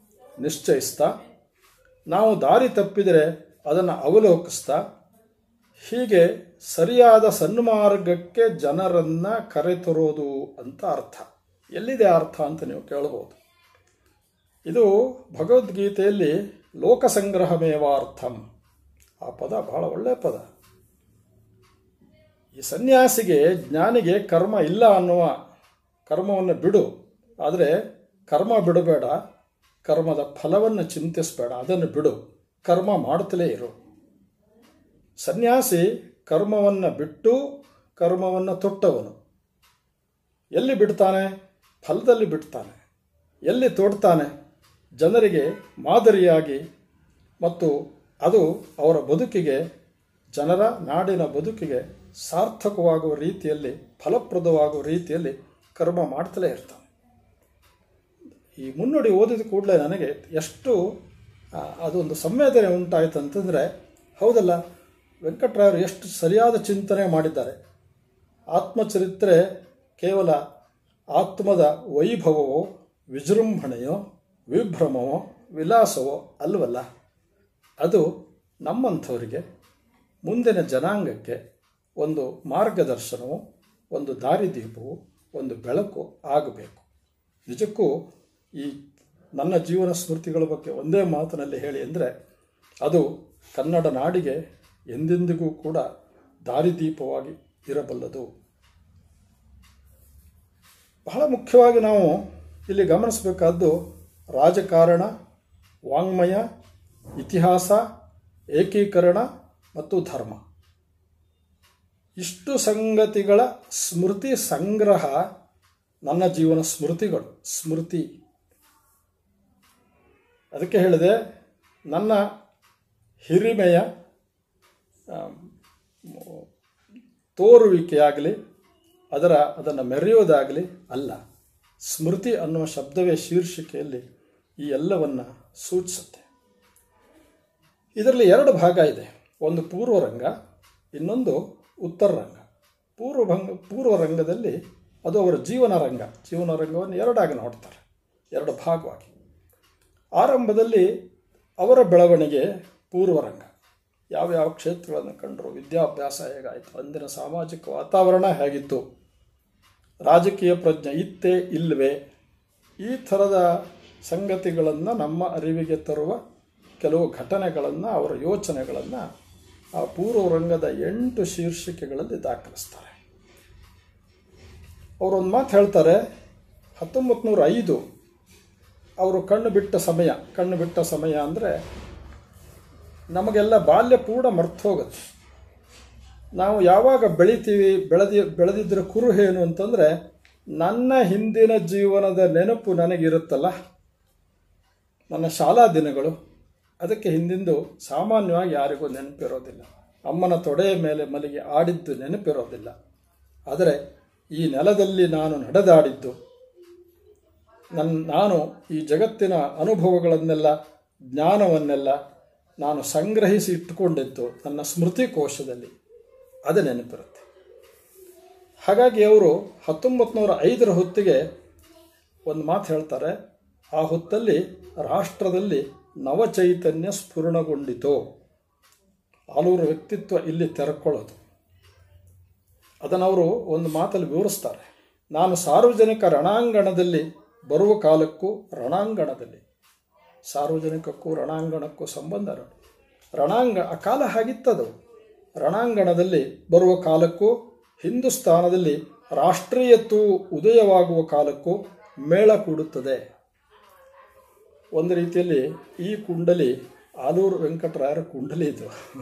ನಿಶ್ಚಯಿಸ್ತಾ ನಾವು ದಾರಿ ತಪ್ಪಿದರೆ ಅದನ್ನು ಅವಲೋಕಿಸ್ತಾ ಹೀಗೆ ಸರಿಯಾದ ಸನ್ಮಾರ್ಗಕ್ಕೆ ಜನರನ್ನು ಕರೆತರೋದು ಅಂತ ಅರ್ಥ ಎಲ್ಲಿದೆ ಅರ್ಥ ಅಂತ ನೀವು ಕೇಳಬಹುದು ಇದು ಭಗವದ್ಗೀತೆಯಲ್ಲಿ ಲೋಕಸಂಗ್ರಹಮೇವಾರ್ಥಂ ಆ ಪದ ಬಹಳ ಒಳ್ಳೆಯ ಪದ ಈ ಸನ್ಯಾಸಿಗೆ ಜ್ಞಾನಿಗೆ ಕರ್ಮ ಇಲ್ಲ ಅನ್ನುವ ಕರ್ಮವನ್ನು ಬಿಡು ಆದರೆ ಕರ್ಮ ಬಿಡಬೇಡ ಕರ್ಮದ ಫಲವನ್ನು ಚಿಂತಿಸಬೇಡ ಅದನ್ನು ಬಿಡು ಕರ್ಮ ಮಾಡುತ್ತಲೇ ಇರು ಸನ್ಯಾಸಿ ಕರ್ಮವನ್ನು ಬಿಟ್ಟು ಕರ್ಮವನ್ನು ತೊಟ್ಟವನು ಎಲ್ಲಿ ಬಿಡ್ತಾನೆ ಫಲದಲ್ಲಿ ಬಿಡ್ತಾನೆ ಎಲ್ಲಿ ತೋಡ್ತಾನೆ ಜನರಿಗೆ ಮಾದರಿಯಾಗಿ ಮತ್ತು ಅದು ಅವರ ಬದುಕಿಗೆ ಜನರ ನಾಡಿನ ಬದುಕಿಗೆ ಸಾರ್ಥಕವಾಗುವ ರೀತಿಯಲ್ಲಿ ಫಲಪ್ರದವಾಗುವ ರೀತಿಯಲ್ಲಿ ಕರ್ಮ ಮಾಡ್ತಲೇ ಇರ್ತಾನೆ ಈ ಮುನ್ನುಡಿ ಓದಿದ ಕೂಡಲೇ ನನಗೆ ಎಷ್ಟು ಆ, ಅದೊಂದು ಸಂವೇದನೆ ಉಂಟಾಯಿತು ಅಂತಂದರೆ ಹೌದಲ್ಲ ವೆಂಕಟರಾಯರು ಎಷ್ಟು ಸರಿಯಾದ ಚಿಂತನೆ ಮಾಡಿದ್ದಾರೆ ಆತ್ಮಚರಿತ್ರೆ ಕೇವಲ ಆತ್ಮದ ವೈಭವವೋ ವಿಜೃಂಭಣೆಯೋ ವಿಭ್ರಮವೋ ವಿಲಾಸವೋ ಅಲ್ವಲ್ಲ ಅದು ನಮ್ಮಂಥವರಿಗೆ ಮುಂದಿನ ಜನಾಂಗಕ್ಕೆ ಒಂದು ಮಾರ್ಗದರ್ಶನವು ಒಂದು ದಾರಿದೀಪವು ಒಂದು ಬೆಳಕು ಆಗಬೇಕು ನಿಜಕ್ಕೂ ಈ ನನ್ನ ಜೀವನ ಸ್ಮೃತಿಗಳ ಬಗ್ಗೆ ಒಂದೇ ಮಾತಿನಲ್ಲಿ ಹೇಳಿ ಅಂದರೆ ಅದು ಕನ್ನಡ ನಾಡಿಗೆ ಎಂದೆಂದಿಗೂ ಕೂಡ ದಾರಿದೀಪವಾಗಿ ಇರಬಲ್ಲದು ಬಹಳ ಮುಖ್ಯವಾಗಿ ನಾವು ಇಲ್ಲಿ ಗಮನಿಸಬೇಕಾದ್ದು ರಾಜಕಾರಣ ವಾಂಗ್ಮಯ ಇತಿಹಾಸ ಏಕೀಕರಣ ಮತ್ತು ಧರ್ಮ ಇಷ್ಟು ಸಂಗತಿಗಳ ಸ್ಮೃತಿ ಸಂಗ್ರಹ ನನ್ನ ಜೀವನ ಸ್ಮೃತಿಗಳು ಸ್ಮೃತಿ ಅದಕ್ಕೆ ಹೇಳಿದೆ ನನ್ನ ಹಿರಿಮೆಯ ಆಮ್, ತೋರುವಿಕೆಯಾಗಲಿ ಅದರ ಅದನ್ನು ಮೆರೆಯೋದಾಗಲಿ ಅಲ್ಲ ಸ್ಮೃತಿ ಅನ್ನುವ ಶಬ್ದವೇ ಶೀರ್ಷಿಕೆಯಲ್ಲಿ ಈ ಎಲ್ಲವನ್ನು ಸೂಚಿಸುತ್ತೆ ಇದರಲ್ಲಿ ಎರಡು ಭಾಗ ಇದೆ ಒಂದು ಪೂರ್ವರಂಗ ಇನ್ನೊಂದು ಉತ್ತರ ರಂಗ ಪೂರ್ವಭಂಗ ಪೂರ್ವ ರಂಗದಲ್ಲಿ ಅದು ಅವರ ಜೀವನ ರಂಗ ಜೀವನ ರಂಗವನ್ನು ಎರಡಾಗಿ ನೋಡ್ತಾರೆ ಎರಡು ಭಾಗವಾಗಿ ಆರಂಭದಲ್ಲಿ ಅವರ ಬೆಳವಣಿಗೆ ಪೂರ್ವರಂಗ ಯಾವ್ಯಾವ ಕ್ಷೇತ್ರಗಳನ್ನು ಕಂಡರು ವಿದ್ಯಾಭ್ಯಾಸ ಹೇಗಾಯಿತು ಅಂದಿನ ಸಾಮಾಜಿಕ ವಾತಾವರಣ ಹೇಗಿತ್ತು ರಾಜಕೀಯ ಪ್ರಜ್ಞೆ ಇತ್ತೇ ಇಲ್ಲವೇ ಈ ಥರದ ಸಂಗತಿಗಳನ್ನು ನಮ್ಮ ಅರಿವಿಗೆ ತರುವ ಕೆಲವು ಘಟನೆಗಳನ್ನು ಅವರ ಯೋಚನೆಗಳನ್ನು ಆ ಪೂರ್ವ ರಂಗದ ಎಂಟು ಶೀರ್ಷಿಕೆಗಳಲ್ಲಿ ದಾಖಲಿಸ್ತಾರೆ ಅವರೊಂದು ಮಾತು ಹೇಳ್ತಾರೆ ಹತ್ತೊಂಬತ್ತು ನೂರ ಐದು ಅವರು ಕಣ್ಣು ಬಿಟ್ಟ ಸಮಯ ಕಣ್ಣು ಬಿಟ್ಟ ಸಮಯ ಅಂದರೆ ನಮಗೆಲ್ಲ ಬಾಲ್ಯ ಪೂರ್ಣ ಮರ್ತು ಹೋಗುತ್ತೆ ನಾವು ಯಾವಾಗ ಬೆಳಿತೀವಿ ಬೆಳೆದಿ ಬೆಳೆದಿದ್ದರ ಕುರು ಏನು ಅಂತಂದರೆ ನನ್ನ ಹಿಂದಿನ ಜೀವನದ ನೆನಪು ನನಗಿರುತ್ತಲ್ಲ ನನ್ನ ಶಾಲಾ ದಿನಗಳು ಅದಕ್ಕೆ ಹಿಂದಿಂದು ಸಾಮಾನ್ಯವಾಗಿ ಯಾರಿಗೂ ನೆನಪಿರೋದಿಲ್ಲ ಅಮ್ಮನ ತೊಡೆಯ ಮೇಲೆ ಮಲಗಿ ಆಡಿದ್ದು ನೆನಪಿರೋದಿಲ್ಲ ಆದರೆ ಈ ನೆಲದಲ್ಲಿ ನಾನು ನಡೆದಾಡಿದ್ದು ನನ್ನ ನಾನು ಈ ಜಗತ್ತಿನ ಅನುಭವಗಳನ್ನೆಲ್ಲ ಜ್ಞಾನವನ್ನೆಲ್ಲ ನಾನು ಸಂಗ್ರಹಿಸಿ ಇಟ್ಟುಕೊಂಡಿದ್ದು ನನ್ನ ಸ್ಮೃತಿ ಕೋಶದಲ್ಲಿ ಅದು ನೆನಪಿರುತ್ತೆ ಹಾಗಾಗಿ ಅವರು ಹತ್ತೊಂಬತ್ತು ನೂರ ಐದರ ಹೊತ್ತಿಗೆ ಒಂದು ಮಾತು ಹೇಳ್ತಾರೆ ಆ ಹೊತ್ತಲ್ಲಿ ರಾಷ್ಟ್ರದಲ್ಲಿ ನವಚೈತನ್ಯ ಸ್ಫುರಣಗೊಂಡಿತು ಆಲೂರ ವ್ಯಕ್ತಿತ್ವ ಇಲ್ಲಿ ತೆರಕೊಳ್ಳೋದು ಅದನ್ನು ಅವರು ಒಂದು ಮಾತಲ್ಲಿ ವಿವರಿಸ್ತಾರೆ ನಾನು ಸಾರ್ವಜನಿಕ ರಣಾಂಗಣದಲ್ಲಿ ಬರುವ ಕಾಲಕ್ಕೂ ರಣಾಂಗಣದಲ್ಲಿ ಸಾರ್ವಜನಿಕಕ್ಕೂ ರಣಾಂಗಣಕ್ಕೂ ಸಂಬಂಧ ನೋಡಿ ರಣಾಂಗ ಆ ಕಾಲ ಹಾಗಿತ್ತದು ರಣಾಂಗಣದಲ್ಲಿ ಬರುವ ಕಾಲಕ್ಕೂ ಹಿಂದೂಸ್ತಾನದಲ್ಲಿ ರಾಷ್ಟ್ರೀಯತ್ವವು ಉದಯವಾಗುವ ಕಾಲಕ್ಕೂ ಮೇಳ ಕೂಡುತ್ತದೆ ಒಂದು ರೀತಿಯಲ್ಲಿ ಈ ಕುಂಡಲಿ ಆಲೂರು ವೆಂಕಟರಾಯರ ಕುಂಡಲಿ ಇದು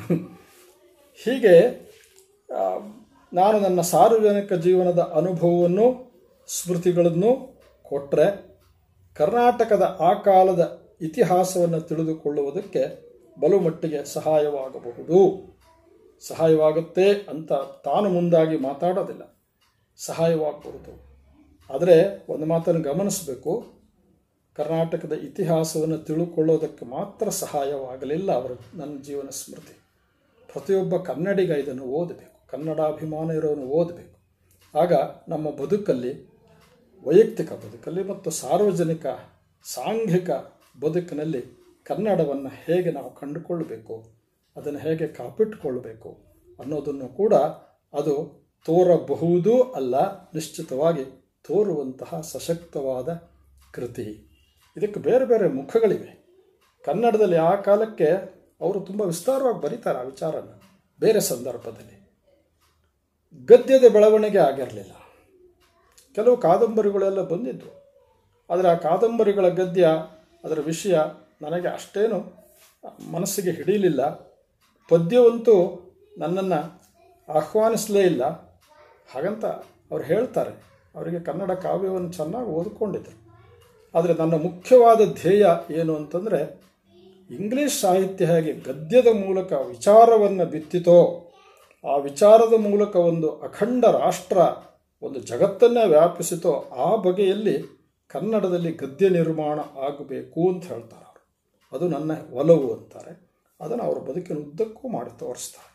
ಹೀಗೆ ಆ, ನಾನು ನನ್ನ ಸಾರ್ವಜನಿಕ ಜೀವನದ ಅನುಭವವನ್ನು ಸ್ಮೃತಿಗಳನ್ನು ಕೊಟ್ಟರೆ ಕರ್ನಾಟಕದ ಆ ಕಾಲದ ಇತಿಹಾಸವನ್ನು ತಿಳಿದುಕೊಳ್ಳುವುದಕ್ಕೆ ಬಲು ಮಟ್ಟಿಗೆ ಸಹಾಯವಾಗಬಹುದು ಸಹಾಯವಾಗುತ್ತೆ ಅಂತ ತಾನು ಮುಂದಾಗಿ ಮಾತಾಡೋದಿಲ್ಲ ಸಹಾಯವಾಗಬಹುದು ಆದರೆ ಒಂದು ಮಾತನ್ನು ಗಮನಿಸಬೇಕು ಕರ್ನಾಟಕದ ಇತಿಹಾಸವನ್ನು ತಿಳುಕೊಳ್ಳೋದಕ್ಕೆ ಮಾತ್ರ ಸಹಾಯವಾಗಲಿಲ್ಲ ಅವರ ನನ್ನ ಜೀವನ ಸ್ಮೃತಿ ಪ್ರತಿಯೊಬ್ಬ ಕನ್ನಡಿಗ ಇದನ್ನು ಓದಬೇಕು ಕನ್ನಡಾಭಿಮಾನ ಇರೋನು ಓದಬೇಕು ಆಗ ನಮ್ಮ ಬದುಕಲ್ಲಿ ವೈಯಕ್ತಿಕ ಬದುಕಲ್ಲಿ ಮತ್ತು ಸಾರ್ವಜನಿಕ ಸಾಂಘಿಕ ಬದುಕಿನಲ್ಲಿ ಕನ್ನಡವನ್ನು ಹೇಗೆ ನಾವು ಕಂಡುಕೊಳ್ಳಬೇಕು ಅದನ್ನು ಹೇಗೆ ಕಾಪಿಟ್ಟುಕೊಳ್ಳಬೇಕು ಅನ್ನೋದನ್ನು ಕೂಡ ಅದು ತೋರಬಹುದೂ ಅಲ್ಲ ನಿಶ್ಚಿತವಾಗಿ ತೋರುವಂತಹ ಸಶಕ್ತವಾದ ಕೃತಿ ಇದಕ್ಕೆ ಬೇರೆ ಬೇರೆ ಮುಖಗಳಿವೆ ಕನ್ನಡದಲ್ಲಿ ಆ ಕಾಲಕ್ಕೆ ಅವರು ತುಂಬ ವಿಸ್ತಾರವಾಗಿ ಬರೀತಾರೆ ಆ ವಿಚಾರನ ಬೇರೆ ಸಂದರ್ಭದಲ್ಲಿ ಗದ್ಯದ ಬೆಳವಣಿಗೆ ಆಗಿರಲಿಲ್ಲ ಕೆಲವು ಕಾದಂಬರಿಗಳೆಲ್ಲ ಬಂದಿದ್ವು ಆದರೆ ಆ ಕಾದಂಬರಿಗಳ ಗದ್ಯ ಅದರ ವಿಷಯ ನನಗೆ ಅಷ್ಟೇನು ಮನಸ್ಸಿಗೆ ಹಿಡಿಯಲಿಲ್ಲ ಪದ್ಯವಂತೂ ನನ್ನನ್ನು ಆಹ್ವಾನಿಸಲೇ ಇಲ್ಲ ಹಾಗಂತ ಅವ್ರು ಹೇಳ್ತಾರೆ ಅವರಿಗೆ ಕನ್ನಡ ಕಾವ್ಯವನ್ನು ಚೆನ್ನಾಗಿ ಓದ್ಕೊಂಡಿದ್ರು ಆದರೆ ನನ್ನ ಮುಖ್ಯವಾದ ಧ್ಯೇಯ ಏನು ಅಂತಂದರೆ ಇಂಗ್ಲೀಷ್ ಸಾಹಿತ್ಯ ಹೇಗೆ ಗದ್ಯದ ಮೂಲಕ ವಿಚಾರವನ್ನು ಬಿತ್ತಿತೋ ಆ ವಿಚಾರದ ಮೂಲಕ ಒಂದು ಅಖಂಡ ರಾಷ್ಟ್ರ ಒಂದು ಜಗತ್ತನ್ನೇ ವ್ಯಾಪಿಸಿತೋ ಆ ಬಗೆಯಲ್ಲಿ ಕನ್ನಡದಲ್ಲಿ ಗದ್ಯ ನಿರ್ಮಾಣ ಆಗಬೇಕು ಅಂತ ಹೇಳ್ತಾರೆ ಅವರು ಅದು ನನ್ನ ಒಲವು ಅಂತಾರೆ ಅದನ್ನು ಅವರ ಬದುಕಿನ ಉದ್ದಕ್ಕೂ ಮಾಡಿ ತೋರಿಸ್ತಾರೆ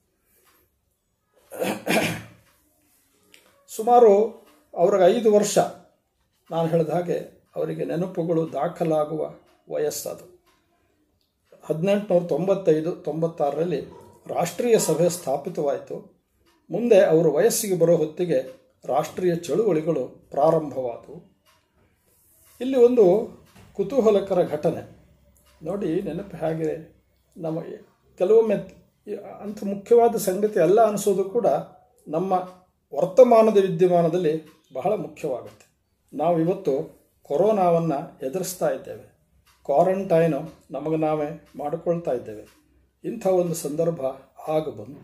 ಸುಮಾರು ಅವ್ರಿಗೆ ಐದು ವರ್ಷ ನಾನು ಹೇಳಿದ ಹಾಗೆ ಅವರಿಗೆ ನೆನಪುಗಳು ದಾಖಲಾಗುವ ವಯಸ್ಸದು ಹದಿನೆಂಟುನೂರ ತೊಂಬತ್ತೈದು ತೊಂಬತ್ತಾರರಲ್ಲಿ ರಾಷ್ಟ್ರೀಯ ಸಭೆ ಸ್ಥಾಪಿತವಾಯಿತು ಮುಂದೆ ಅವರು ವಯಸ್ಸಿಗೆ ಬರೋ ಹೊತ್ತಿಗೆ ರಾಷ್ಟ್ರೀಯ ಚಳುವಳಿಗಳು ಪ್ರಾರಂಭವಾದವು ಇಲ್ಲಿ ಒಂದು ಕುತೂಹಲಕರ ಘಟನೆ ನೋಡಿ ನೆನಪು ಹೇಗೆ ನಮಗೆ ಕೆಲವೊಮ್ಮೆ ಅಂಥ ಮುಖ್ಯವಾದ ಸಂಗತಿ ಅಲ್ಲ ಅನಿಸೋದು ಕೂಡ ನಮ್ಮ ವರ್ತಮಾನದ ವಿದ್ಯಮಾನದಲ್ಲಿ ಬಹಳ ಮುಖ್ಯವಾಗುತ್ತೆ ನಾವು ಇವತ್ತು ಕೊರೋನಾವನ್ನು ಎದುರಿಸ್ತಾ ಇದ್ದೇವೆ ಕ್ವಾರಂಟೈನು ನಮಗೆ ನಾವೇ ಮಾಡಿಕೊಳ್ತಾ ಇದ್ದೇವೆ ಇಂಥ ಒಂದು ಸಂದರ್ಭ ಆಗ ಬಂತು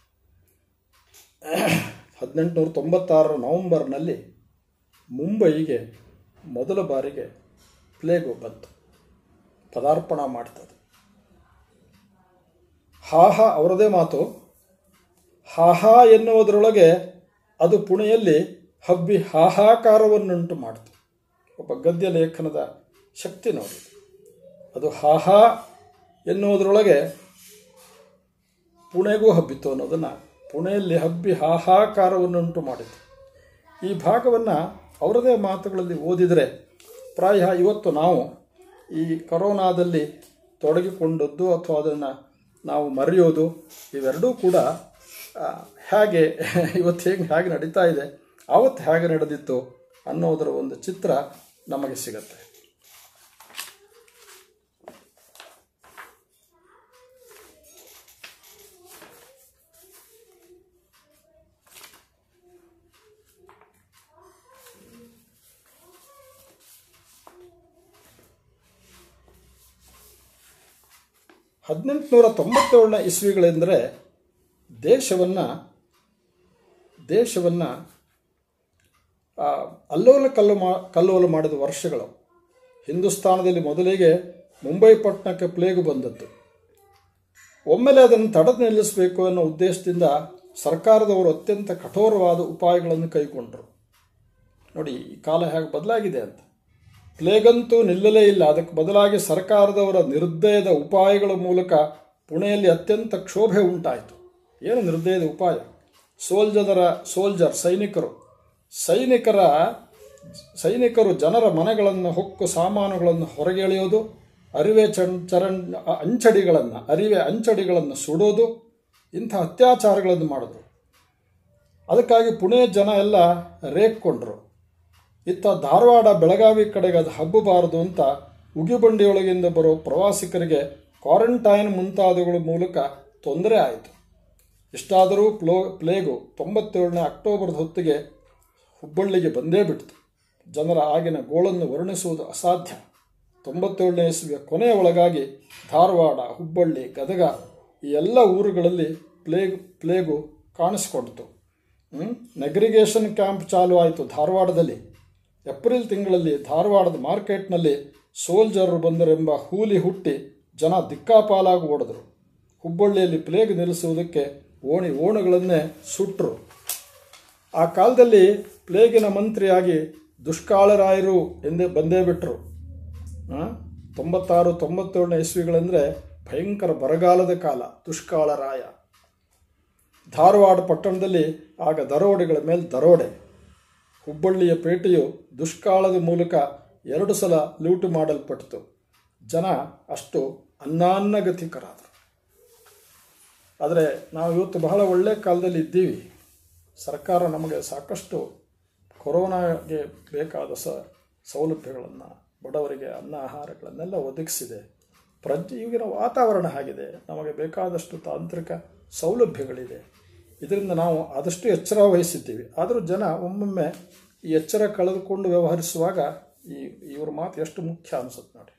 ಹದಿನೆಂಟುನೂರ ತೊಂಬತ್ತಾರರ ನವೆಂಬರ್ನಲ್ಲಿ ಮುಂಬಯಿಗೆ ಮೊದಲ ಬಾರಿಗೆ ಪ್ಲೇಗು ಬಂತು ಪದಾರ್ಪಣ ಮಾಡ್ತದೆ ಹಾಹಾ ಅವರದೇ ಮಾತು ಹಾಹಾ ಎನ್ನುವುದರೊಳಗೆ ಅದು ಪುಣೆಯಲ್ಲಿ ಹಬ್ಬಿ ಹಾಹಾಕಾರವನ್ನುಂಟು ಮಾಡಿತು ಒಬ್ಬ ಗದ್ಯ ಲೇಖನದ ಶಕ್ತಿ ನೋಡಿ ಅದು ಹಾಹಾ ಎನ್ನುವುದರೊಳಗೆ ಪುಣೆಗೂ ಹಬ್ಬಿತು ಅನ್ನೋದನ್ನು ಪುಣೆಯಲ್ಲಿ ಹಬ್ಬಿ ಹಾಹಾಕಾರವನ್ನುಂಟು ಮಾಡಿತು ಈ ಭಾಗವನ್ನು ಅವರದೇ ಮಾತುಗಳಲ್ಲಿ ಓದಿದರೆ ಪ್ರಾಯ ಇವತ್ತು ನಾವು ಈ ಕೊರೋನಾದಲ್ಲಿ ತೊಡಗಿಕೊಂಡದ್ದು ಅಥವಾ ಅದನ್ನು ನಾವು ಮರೆಯೋದು ಇವೆರಡೂ ಕೂಡ ಆ, ಹೇಗೆ ಇವತ್ತು ಹೇಗೆ ಹೇಗೆ ನಡೀತಾ ಇದೆ ಆವತ್ತು ಹೇಗೆ ನಡೆದಿತ್ತು ಅನ್ನೋದರ ಒಂದು ಚಿತ್ರ ನಮಗೆ ಸಿಗತ್ತೆ ಹದಿನೆಂಟುನೂರ ತೊಂಬತ್ತೇಳನೇ ಇಸ್ವಿಗಳೆಂದರೆ ದೇಶವನ್ನು ದೇಶವನ್ನು ಅಲ್ಲೋಲ ಕಲ್ಲು ಮಾ ಕಲ್ಲೋಲ ಮಾಡಿದ ವರ್ಷಗಳು ಹಿಂದೂಸ್ತಾನದಲ್ಲಿ ಮೊದಲಿಗೆ ಮುಂಬೈ ಪಟ್ಟಣಕ್ಕೆ ಪ್ಲೇಗು ಬಂದದ್ದು ಒಮ್ಮೆಲೆ ಅದನ್ನು ತಡೆದು ನಿಲ್ಲಿಸಬೇಕು ಅನ್ನೋ ಉದ್ದೇಶದಿಂದ ಸರ್ಕಾರದವರು ಅತ್ಯಂತ ಕಠೋರವಾದ ಉಪಾಯಗಳನ್ನು ಕೈಗೊಂಡರು ನೋಡಿ ಈ ಕಾಲ ಹೇಗೆ ಬದಲಾಗಿದೆ ಅಂತ ಪ್ಲೇಗಂತೂ ನಿಲ್ಲಲೇ ಇಲ್ಲ ಅದಕ್ಕೆ ಬದಲಾಗಿ ಸರ್ಕಾರದವರ ನಿರ್ದಯದ ಉಪಾಯಗಳ ಮೂಲಕ ಪುಣೆಯಲ್ಲಿ ಅತ್ಯಂತ ಕ್ಷೋಭೆ ಉಂಟಾಯಿತು ಏನು ನಿರ್ದಯದ ಉಪಾಯ ಸೋಲ್ಜದರ ಸೋಲ್ಜರ್ ಸೈನಿಕರು ಸೈನಿಕರ ಸೈನಿಕರು ಜನರ ಮನೆಗಳನ್ನು ಹೊಕ್ಕು ಸಾಮಾನುಗಳನ್ನು ಹೊರಗೆ ಎಳೆಯೋದು ಅರಿವೆ ಚಣ್ ಚರಣ್ ಅಂಚಡಿಗಳನ್ನು ಅರಿವೆ ಅಂಚಡಿಗಳನ್ನು ಸುಡೋದು ಇಂಥ ಅತ್ಯಾಚಾರಗಳನ್ನು ಮಾಡಿದ್ರು ಅದಕ್ಕಾಗಿ ಪುಣೆ ಜನ ಎಲ್ಲ ರೇಗ್ಕೊಂಡ್ರು ಇತ್ತ ಧಾರವಾಡ ಬೆಳಗಾವಿ ಕಡೆಗೆ ಅದು ಹಬ್ಬಬಾರದು ಅಂತ ಉಗಿಬಂಡಿಯೊಳಗಿಂದ ಬರೋ ಪ್ರವಾಸಿಗರಿಗೆ ಕ್ವಾರಂಟೈನ್ ಮುಂತಾದವುಗಳ ಮೂಲಕ ತೊಂದರೆ ಆಯಿತು ಇಷ್ಟಾದರೂ ಪ್ಲೋ ಪ್ಲೇಗು ತೊಂಬತ್ತೇಳನೇ ಅಕ್ಟೋಬರ್ದ ಹೊತ್ತಿಗೆ ಹುಬ್ಬಳ್ಳಿಗೆ ಬಂದೇ ಬಿಡ್ತು ಜನರ ಆಗಿನ ಗೋಳನ್ನು ವರ್ಣಿಸುವುದು ಅಸಾಧ್ಯ ತೊಂಬತ್ತೇಳನೇ ಇಸ್ವಿಯ ಕೊನೆಯ ಒಳಗಾಗಿ ಧಾರವಾಡ ಹುಬ್ಬಳ್ಳಿ ಗದಗ ಈ ಎಲ್ಲ ಊರುಗಳಲ್ಲಿ ಪ್ಲೇಗ್ ಪ್ಲೇಗು ಕಾಣಿಸ್ಕೊಂಡಿತು ನೆಗ್ರಿಗೇಷನ್ ಕ್ಯಾಂಪ್ ಚಾಲು ಆಯಿತು ಧಾರವಾಡದಲ್ಲಿ ಏಪ್ರಿಲ್ ತಿಂಗಳಲ್ಲಿ ಧಾರವಾಡದ ಮಾರ್ಕೆಟ್ನಲ್ಲಿ ಸೋಲ್ಜರರು ಬಂದರೆಂಬ ಹೂಲಿ ಹುಟ್ಟಿ ಜನ ದಿಕ್ಕಾಪಾಲಾಗಿ ಓಡಿದ್ರು ಹುಬ್ಬಳ್ಳಿಯಲ್ಲಿ ಪ್ಲೇಗ್ ನಿಲ್ಲಿಸುವುದಕ್ಕೆ ಓಣಿ ಓಣುಗಳನ್ನೇ ಸುಟ್ಟರು ಆ ಕಾಲದಲ್ಲಿ ಪ್ಲೇಗಿನ ಮಂತ್ರಿಯಾಗಿ ದುಷ್ಕಾಳರಾಯರು ಎಂದೇ ಬಂದೇ ಬಿಟ್ಟರು ತೊಂಬತ್ತಾರು ತೊಂಬತ್ತೇಳನೇ ಇಸ್ವಿಗಳಂದರೆ ಭಯಂಕರ ಬರಗಾಲದ ಕಾಲ ದುಷ್ಕಾಳರಾಯ ಧಾರವಾಡ ಪಟ್ಟಣದಲ್ಲಿ ಆಗ ದರೋಡೆಗಳ ಮೇಲೆ ದರೋಡೆ ಹುಬ್ಬಳ್ಳಿಯ ಪೇಟೆಯು ದುಷ್ಕಾಳದ ಮೂಲಕ ಎರಡು ಸಲ ಲೂಟು ಮಾಡಲ್ಪಟ್ಟಿತು ಜನ ಅಷ್ಟು ಅನ್ನಾನ್ನಗತಿಕರಾದರು ಆದರೆ ನಾವು ಇವತ್ತು ಬಹಳ ಒಳ್ಳೆಯ ಕಾಲದಲ್ಲಿ ಇದ್ದೀವಿ ಸರ್ಕಾರ ನಮಗೆ ಸಾಕಷ್ಟು ಕೊರೋನಾಗೆ ಬೇಕಾದ ಸ ಸೌಲಭ್ಯಗಳನ್ನು ಬಡವರಿಗೆ ಅನ್ನ ಆಹಾರಗಳನ್ನೆಲ್ಲ ಒದಗಿಸಿದೆ ಪ್ರಜ್ ಈಗಿನ ವಾತಾವರಣ ಆಗಿದೆ ನಮಗೆ ಬೇಕಾದಷ್ಟು ತಾಂತ್ರಿಕ ಸೌಲಭ್ಯಗಳಿದೆ ಇದರಿಂದ ನಾವು ಆದಷ್ಟು ಎಚ್ಚರ ವಹಿಸಿದ್ದೀವಿ ಆದರೂ ಜನ ಒಮ್ಮೊಮ್ಮೆ ಈ ಎಚ್ಚರ ಕಳೆದುಕೊಂಡು ವ್ಯವಹರಿಸುವಾಗ ಈ ಇವ್ರ ಮಾತು ಎಷ್ಟು ಮುಖ್ಯ ಅನಿಸುತ್ತೆ ನೋಡಿ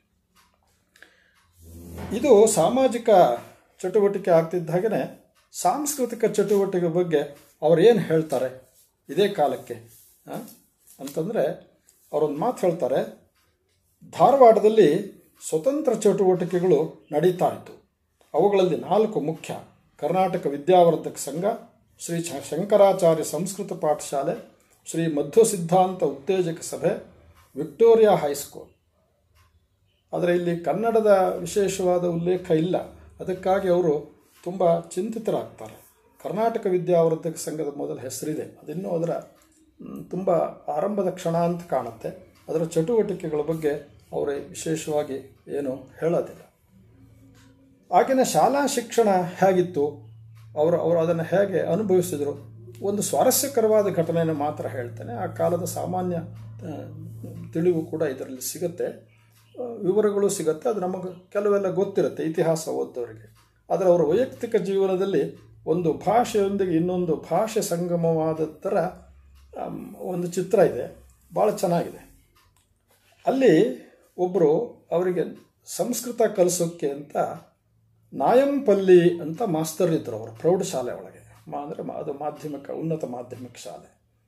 ಇದು ಸಾಮಾಜಿಕ ಚಟುವಟಿಕೆ ಆಗ್ತಿದ್ದ ಹಾಗೆಯೇ ಸಾಂಸ್ಕೃತಿಕ ಚಟುವಟಿಕೆ ಬಗ್ಗೆ ಅವ್ರು ಏನು ಹೇಳ್ತಾರೆ ಇದೇ ಕಾಲಕ್ಕೆ ಆ? ಅಂತಂದರೆ ಅವರೊಂದು ಮಾತು ಹೇಳ್ತಾರೆ ಧಾರವಾಡದಲ್ಲಿ ಸ್ವತಂತ್ರ ಚಟುವಟಿಕೆಗಳು ನಡೀತಾ ಇತ್ತು ಅವುಗಳಲ್ಲಿ ನಾಲ್ಕು ಮುಖ್ಯ ಕರ್ನಾಟಕ ವಿದ್ಯಾವರ್ಧಕ ಸಂಘ ಶ್ರೀ ಶ- ಶಂಕರಾಚಾರ್ಯ ಸಂಸ್ಕೃತ ಪಾಠಶಾಲೆ ಶ್ರೀ ಮಧ್ವ ಸಿದ್ಧಾಂತ ಉತ್ತೇಜಕ ಸಭೆ ವಿಕ್ಟೋರಿಯಾ ಹೈಸ್ಕೂಲ್ ಆದರೆ ಇಲ್ಲಿ ಕನ್ನಡದ ವಿಶೇಷವಾದ ಉಲ್ಲೇಖ ಇಲ್ಲ ಅದಕ್ಕಾಗಿ ಅವರು ತುಂಬ ಚಿಂತಿತರಾಗ್ತಾರೆ ಕರ್ನಾಟಕ ವಿದ್ಯಾವರ್ಧಕ ಸಂಘದ ಮೊದಲ ಹೆಸರಿದೆ ಅದಿನ್ನೂ ಅದರ ಮ್, ತುಂಬ ಆರಂಭದ ಕ್ಷಣ ಅಂತ ಕಾಣುತ್ತೆ ಅದರ ಚಟುವಟಿಕೆಗಳ ಬಗ್ಗೆ ಅವರು ವಿಶೇಷವಾಗಿ ಏನು ಹೇಳೋದಿಲ್ಲ ಆಗಿನ ಶಾಲಾ ಶಿಕ್ಷಣ ಹೇಗಿತ್ತು ಅವರು ಅವರು ಅದನ್ನು ಹೇಗೆ ಅನುಭವಿಸಿದರು ಒಂದು ಸ್ವಾರಸ್ಯಕರವಾದ ಘಟನೆಯನ್ನು ಮಾತ್ರ ಹೇಳ್ತೇನೆ ಆ ಕಾಲದ ಸಾಮಾನ್ಯ ಆ, ತಿಳಿವು ಕೂಡ ಇದರಲ್ಲಿ ಸಿಗುತ್ತೆ ಆ, ವಿವರಗಳು ಸಿಗುತ್ತೆ ಅದು ನಮಗೆ ಕೆಲವೆಲ್ಲ ಗೊತ್ತಿರುತ್ತೆ ಇತಿಹಾಸ ಓದ್ದವರಿಗೆ ಆದರೆ ಅವರ ವೈಯಕ್ತಿಕ ಜೀವನದಲ್ಲಿ ಒಂದು ಭಾಷೆಯೊಂದಿಗೆ ಇನ್ನೊಂದು ಭಾಷೆ ಸಂಗಮವಾದ ಥರ ಆಮ್, ಒಂದು ಚಿತ್ರ ಇದೆ ಭಾಳ ಚೆನ್ನಾಗಿದೆ ಅಲ್ಲಿ ಒಬ್ಬರು ಅವರಿಗೆ ಸಂಸ್ಕೃತ ಕಲಿಸೋಕ್ಕೆ ಅಂತ ನಾಯಂಪಲ್ಲಿ ಅಂತ ಮಾಸ್ತರ್ ಇದ್ದರು ಅವರು ಪ್ರೌಢಶಾಲೆ ಒಳಗೆ ಮಾ ಅಂದರೆ ಅದು ಮಾಧ್ಯಮಿಕ ಉನ್ನತ ಮಾಧ್ಯಮಿಕ ಶಾಲೆ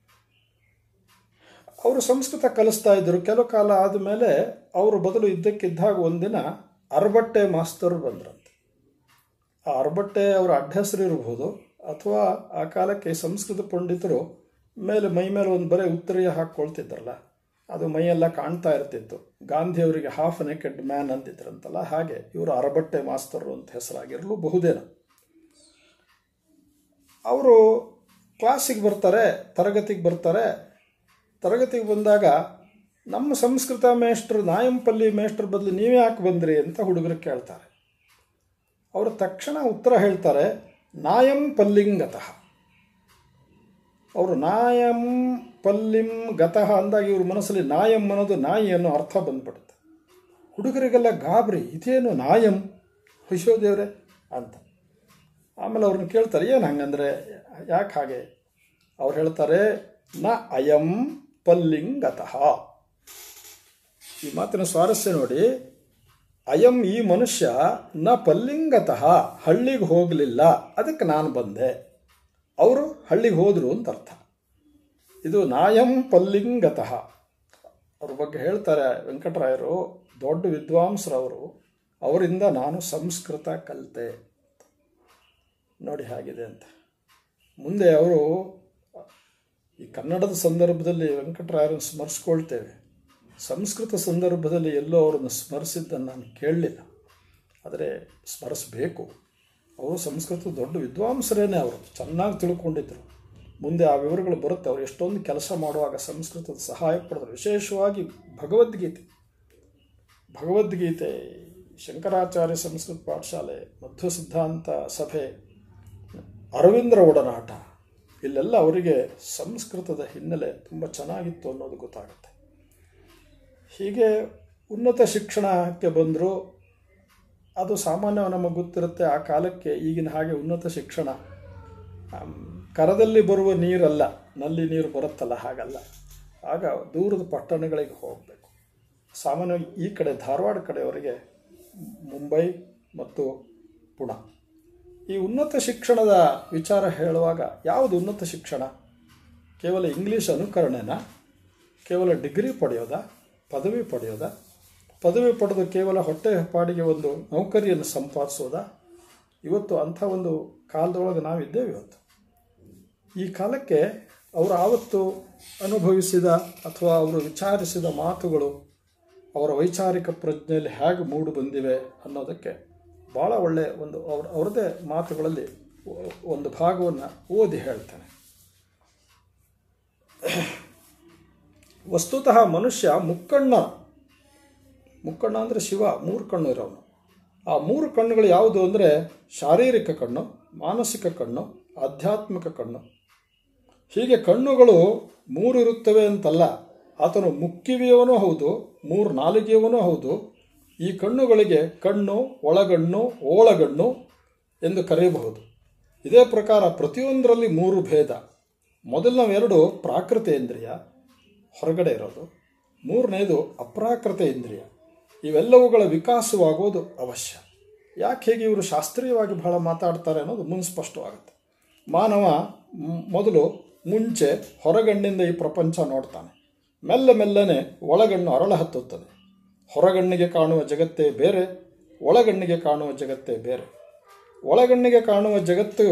ಅವರು ಸಂಸ್ಕೃತ ಕಲಿಸ್ತಾ ಇದ್ದರು ಕೆಲವು ಕಾಲ ಆದಮೇಲೆ ಅವರು ಬದಲು ಇದ್ದಕ್ಕಿದ್ದಾಗ ಒಂದಿನ ಅರಬಟ್ಟೆ ಮಾಸ್ತರು ಬಂದ್ರಂತೆ ಆ ಅರಬಟ್ಟೆ ಅವರ ಅಡ್ಡಹೆಸರು ಇರಬಹುದು ಅಥವಾ ಆ ಕಾಲಕ್ಕೆ ಸಂಸ್ಕೃತ ಪಂಡಿತರು ಮೇಲೆ ಮೈ ಮೇಲೆ ಒಂದು ಬರೀ ಉತ್ತರೀಯ ಹಾಕ್ಕೊಳ್ತಿದ್ರಲ್ಲ ಅದು ಮೈಯೆಲ್ಲ ಕಾಣ್ತಾ ಇರ್ತಿತ್ತು ಗಾಂಧಿಯವರಿಗೆ ಹಾಫ್ ನೆಕೆಡ್ ಮ್ಯಾನ್ ಅಂತಿದ್ರಂತಲ್ಲ ಹಾಗೆ ಇವರು ಅರಬಟ್ಟೆ ಮಾಸ್ತರು ಅಂತ ಹೆಸರಾಗಿರಲು ಬಹುದೇನೋ ಅವರು ಕ್ಲಾಸಿಗೆ ಬರ್ತಾರೆ ತರಗತಿಗೆ ಬರ್ತಾರೆ ತರಗತಿಗೆ ಬಂದಾಗ ನಮ್ಮ ಸಂಸ್ಕೃತ ಮೇಷ್ಟ್ರು ನಾಯಂಪಲ್ಲಿ ಮೇಷ್ಟ್ರ ಬದಲು ನೀವೇ ಯಾಕೆ ಬಂದ್ರಿ ಅಂತ ಹುಡುಗರು ಕೇಳ್ತಾರೆ ಅವರು ತಕ್ಷಣ ಉತ್ತರ ಹೇಳ್ತಾರೆ ನಾಯಂ ಪಲ್ಲಿಂಗತಃ ಅವರು ನಾಯಂ ಪಲ್ಲಿಂ ಗತಃ ಅಂದಾಗ ಇವ್ರ ಮನಸ್ಸಲ್ಲಿ ನಾಯಂ ಅನ್ನೋದು ನಾಯಿ ಅನ್ನೋ ಅರ್ಥ ಬಂದ್ಬಿಡುತ್ತೆ ಹುಡುಗರಿಗೆಲ್ಲ ಗಾಬರಿ ಇದೇನು ನಾಯಂ ಹುಷೋ ದೇವ್ರೆ ಅಂತ ಆಮೇಲೆ ಅವ್ರನ್ನ ಕೇಳ್ತಾರೆ ಏನು ಹಂಗಂದ್ರೆ ಯಾಕೆ ಹಾಗೆ ಅವ್ರು ಹೇಳ್ತಾರೆ ನ ಅಯಂ ಪಲ್ಲಿಂಗತಃ ಈ ಮಾತಿನ ಸ್ವಾರಸ್ಯ ನೋಡಿ ಅಯಂ ಈ ಮನುಷ್ಯ ನ ಪಲ್ಲಿಂಗತಃ ಹಳ್ಳಿಗೆ ಹೋಗಲಿಲ್ಲ ಅದಕ್ಕೆ ನಾನು ಬಂದೆ ಅವರು ಹಳ್ಳಿಗೆ ಹೋದರು ಅಂತ ಅರ್ಥ ಇದು ನಾಯಂ ಪಲ್ಲಿಂಗತಃ ಅವ್ರ ಬಗ್ಗೆ ಹೇಳ್ತಾರೆ ವೆಂಕಟರಾಯರು ದೊಡ್ಡ ವಿದ್ವಾಂಸರವರು ಅವರಿಂದ ನಾನು ಸಂಸ್ಕೃತ ಕಲಿತೆ ನೋಡಿ ಹಾಗಿದೆ ಅಂತ ಮುಂದೆ ಅವರು ಈ ಕನ್ನಡದ ಸಂದರ್ಭದಲ್ಲಿ ವೆಂಕಟರಾಯರನ್ನು ಸ್ಮರಿಸ್ಕೊಳ್ತೇವೆ ಸಂಸ್ಕೃತ ಸಂದರ್ಭದಲ್ಲಿ ಎಲ್ಲೋ ಅವರನ್ನು ಸ್ಮರಿಸಿದ್ದನ್ನು ನಾನು ಕೇಳಲಿಲ್ಲ ಆದರೆ ಸ್ಮರಿಸಬೇಕು ಅವರು ಸಂಸ್ಕೃತ ದೊಡ್ಡ ವಿದ್ವಾಂಸರೇನೆ ಅವರು ಚೆನ್ನಾಗಿ ತಿಳ್ಕೊಂಡಿದ್ದರು ಮುಂದೆ ಆ ವಿವರಗಳು ಬರುತ್ತೆ ಅವರು ಎಷ್ಟೊಂದು ಕೆಲಸ ಮಾಡುವಾಗ ಸಂಸ್ಕೃತದ ಸಹಾಯ ಪಡೆದರು ವಿಶೇಷವಾಗಿ ಭಗವದ್ಗೀತೆ ಭಗವದ್ಗೀತೆ ಶಂಕರಾಚಾರ್ಯ ಸಂಸ್ಕೃತ ಪಾಠಶಾಲೆ ಮಧ್ವ ಸಿದ್ಧಾಂತ ಸಭೆ ಅರವಿಂದ್ರ ಒಡನಾಟ ಇಲ್ಲೆಲ್ಲ ಅವರಿಗೆ ಸಂಸ್ಕೃತದ ಹಿನ್ನೆಲೆ ತುಂಬ ಚೆನ್ನಾಗಿತ್ತು ಅನ್ನೋದು ಗೊತ್ತಾಗುತ್ತೆ ಹೀಗೆ ಉನ್ನತ ಶಿಕ್ಷಣಕ್ಕೆ ಬಂದರು ಅದು ಸಾಮಾನ್ಯ ನಮಗೆ ಗೊತ್ತಿರುತ್ತೆ ಆ ಕಾಲಕ್ಕೆ ಈಗಿನ ಹಾಗೆ ಉನ್ನತ ಶಿಕ್ಷಣ ಆಮ್, ಕರದಲ್ಲಿ ಬರುವ ನೀರಲ್ಲ ನಲ್ಲಿ ನೀರು ಬರುತ್ತಲ್ಲ ಹಾಗಲ್ಲ ಆಗ ದೂರದ ಪಟ್ಟಣಗಳಿಗೆ ಹೋಗಬೇಕು ಸಾಮಾನ್ಯವಾಗಿ ಈ ಕಡೆ ಧಾರವಾಡ ಕಡೆಯವರಿಗೆ ಮುಂಬೈ ಮತ್ತು ಪುಣೆ ಈ ಉನ್ನತ ಶಿಕ್ಷಣದ ವಿಚಾರ ಹೇಳುವಾಗ ಯಾವುದು ಉನ್ನತ ಶಿಕ್ಷಣ ಕೇವಲ ಇಂಗ್ಲೀಷ್ ಅನುಕರಣೆನ ಕೇವಲ ಡಿಗ್ರಿ ಪಡೆಯೋದ ಪದವಿ ಪಡೆಯೋದ ಪದವಿ ಪಡೆದು ಕೇವಲ ಹೊಟ್ಟೆ ಪಾಡಿಗೆ ಒಂದು ನೌಕರಿಯನ್ನು ಸಂಪಾದಿಸೋದ ಇವತ್ತು ಅಂಥ ಒಂದು ಕಾಲದೊಳಗೆ ನಾವಿದ್ದೇವೆ ಇವತ್ತು ಈ ಕಾಲಕ್ಕೆ ಅವರು ಆವತ್ತು ಅನುಭವಿಸಿದ ಅಥವಾ ಅವರು ವಿಚಾರಿಸಿದ ಮಾತುಗಳು ಅವರ ವೈಚಾರಿಕ ಪ್ರಜ್ಞೆಯಲ್ಲಿ ಹೇಗೆ ಮೂಡು ಬಂದಿವೆ ಅನ್ನೋದಕ್ಕೆ ಭಾಳ ಒಳ್ಳೆಯ ಒಂದು ಅವ್ರ ಅವ್ರದ್ದೇ ಮಾತುಗಳಲ್ಲಿ ಒ- ಒಂದು ಭಾಗವನ್ನು ಓದಿ ಹೇಳ್ತೇನೆ ವಸ್ತುತಃ ಮನುಷ್ಯ ಮುಕ್ಕಣ್ಣ ಮುಕ್ಕಣ್ಣ ಅಂದರೆ ಶಿವ ಮೂರು ಕಣ್ಣು ಇರೋನು ಆ ಮೂರು ಕಣ್ಣುಗಳು ಯಾವುದು ಅಂದರೆ ಶಾರೀರಿಕ ಕಣ್ಣು ಮಾನಸಿಕ ಕಣ್ಣು ಆಧ್ಯಾತ್ಮಿಕ ಕಣ್ಣು ಹೀಗೆ ಕಣ್ಣುಗಳು ಮೂರು ಇರುತ್ತವೆ ಅಂತಲ್ಲ ಆತನು ಮುಕ್ಕಿವಿಯವನೂ ಹೌದು ಮೂರು ನಾಲಿಗೆಯವನೂ ಹೌದು ಈ ಕಣ್ಣುಗಳಿಗೆ ಕಣ್ಣು ಒಳಗಣ್ಣು ಓಳಗಣ್ಣು ಎಂದು ಕರೆಯಬಹುದು ಇದೇ ಪ್ರಕಾರ ಪ್ರತಿಯೊಂದರಲ್ಲಿ ಮೂರು ಭೇದ ಮೊದಲನೆರಡು ಪ್ರಾಕೃತ ಇಂದ್ರಿಯ ಹೊರಗಡೆ ಇರೋದು ಮೂರನೇದು ಅಪ್ರಾಕೃತ ಇಂದ್ರಿಯ ಇವೆಲ್ಲವುಗಳ ವಿಕಾಸವಾಗೋದು ಅವಶ್ಯ ಯಾಕೆ ಹೇಗೆ ಇವರು ಶಾಸ್ತ್ರೀಯವಾಗಿ ಬಹಳ ಮಾತಾಡ್ತಾರೆ ಅನ್ನೋದು ಮುಂದೆ ಸ್ಪಷ್ಟವಾಗುತ್ತೆ ಮಾನವ ಮ್- ಮೊದಲು ಮುಂಚೆ ಹೊರಗಣ್ಣಿಂದ ಈ ಪ್ರಪಂಚ ನೋಡ್ತಾನೆ ಮೆಲ್ಲ ಮೆಲ್ಲನೆ ಒಳಗಣ್ಣು ಅರಳ ಹತ್ತುತ್ತದೆ ಹೊರಗಣ್ಣಿಗೆ ಕಾಣುವ ಜಗತ್ತೇ ಬೇರೆ ಒಳಗಣ್ಣಿಗೆ ಕಾಣುವ ಜಗತ್ತೇ ಬೇರೆ ಒಳಗಣ್ಣಿಗೆ ಕಾಣುವ ಜಗತ್ತು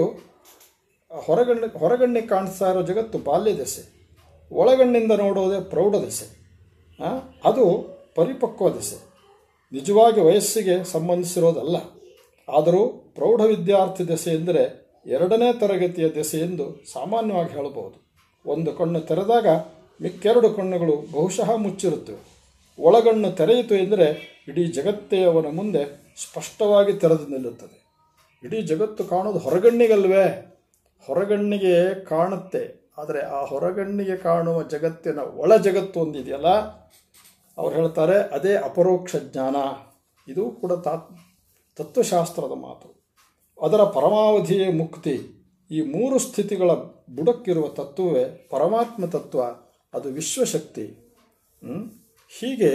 ಹೊರಗಣ್ಣು ಹೊರಗಣ್ಣಿಗೆ ಕಾಣಿಸ್ತಾ ಇರೋ ಜಗತ್ತು ಬಾಲ್ಯ ದೆಸೆ ಒಳಗಣ್ಣಿಂದ ನೋಡೋದೇ ಪ್ರೌಢ ದೆಸೆ ಆ, ಅದು ಪರಿಪಕ್ವ ದೆಸೆ ನಿಜವಾಗಿ ವಯಸ್ಸಿಗೆ ಸಂಬಂಧಿಸಿರೋದಲ್ಲ ಆದರೂ ಪ್ರೌಢ ವಿದ್ಯಾರ್ಥಿ ದೆಸೆ ಎಂದರೆ ಎರಡನೇ ತರಗತಿಯ ದೆಸೆ ಎಂದು ಸಾಮಾನ್ಯವಾಗಿ ಹೇಳಬಹುದು ಒಂದು ಕಣ್ಣು ತೆರೆದಾಗ ಮಿಕ್ಕೆರಡು ಕಣ್ಣುಗಳು ಬಹುಶಃ ಮುಚ್ಚಿರುತ್ತವೆ ಒಳಗಣ್ಣು ತೆರೆಯಿತು ಎಂದರೆ ಇಡೀ ಜಗತ್ತೇ ಅವನ ಮುಂದೆ ಸ್ಪಷ್ಟವಾಗಿ ತೆರೆದು ನಿಲ್ಲುತ್ತದೆ ಇಡೀ ಜಗತ್ತು ಕಾಣೋದು ಹೊರಗಣ್ಣಿಗಲ್ವೇ ಹೊರಗಣ್ಣಿಗೆ ಕಾಣುತ್ತೆ ಆದರೆ ಆ ಹೊರಗಣ್ಣಿಗೆ ಕಾಣುವ ಜಗತ್ತಿನ ಒಳ ಜಗತ್ತು ಒಂದಿದೆಯಲ್ಲ ಅವ್ರು ಹೇಳ್ತಾರೆ ಅದೇ ಅಪರೋಕ್ಷ ಜ್ಞಾನ ಇದು ಕೂಡ ತಾ ತತ್ವಶಾಸ್ತ್ರದ ಮಾತು ಅದರ ಪರಮಾವಧಿಯೇ ಮುಕ್ತಿ ಈ ಮೂರು ಸ್ಥಿತಿಗಳ ಬುಡಕ್ಕಿರುವ ತತ್ವವೇ ಪರಮಾತ್ಮ ತತ್ವ ಅದು ವಿಶ್ವಶಕ್ತಿ ಹ್ಮ್? ಹೀಗೆ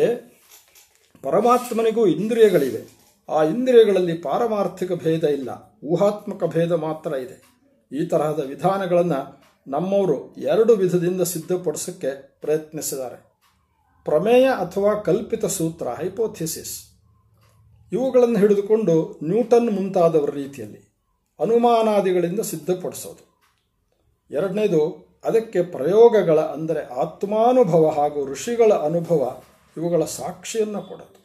ಪರಮಾತ್ಮನಿಗೂ ಇಂದ್ರಿಯಗಳಿವೆ ಆ ಇಂದ್ರಿಯಗಳಲ್ಲಿ ಪಾರಮಾರ್ಥಿಕ ಭೇದ ಇಲ್ಲ ಊಹಾತ್ಮಕ ಭೇದ ಮಾತ್ರ ಇದೆ ಈ ತರಹದ ವಿಧಾನಗಳನ್ನು ನಮ್ಮವರು ಎರಡು ವಿಧದಿಂದ ಸಿದ್ಧಪಡಿಸೋಕ್ಕೆ ಪ್ರಯತ್ನಿಸಿದ್ದಾರೆ ಪ್ರಮೇಯ ಅಥವಾ ಕಲ್ಪಿತ ಸೂತ್ರ ಹೈಪೋಥಿಸಿಸ್ ಇವುಗಳನ್ನು ಹಿಡಿದುಕೊಂಡು ನ್ಯೂಟನ್ ಮುಂತಾದವರ ರೀತಿಯಲ್ಲಿ ಅನುಮಾನಾದಿಗಳಿಂದ ಸಿದ್ಧಪಡಿಸೋದು ಎರಡನೇದು ಅದಕ್ಕೆ ಪ್ರಯೋಗಗಳ ಅಂದರೆ ಆತ್ಮಾನುಭವ ಹಾಗೂ ಋಷಿಗಳ ಅನುಭವ ಇವುಗಳ ಸಾಕ್ಷಿಯನ್ನು ಕೊಡೋದು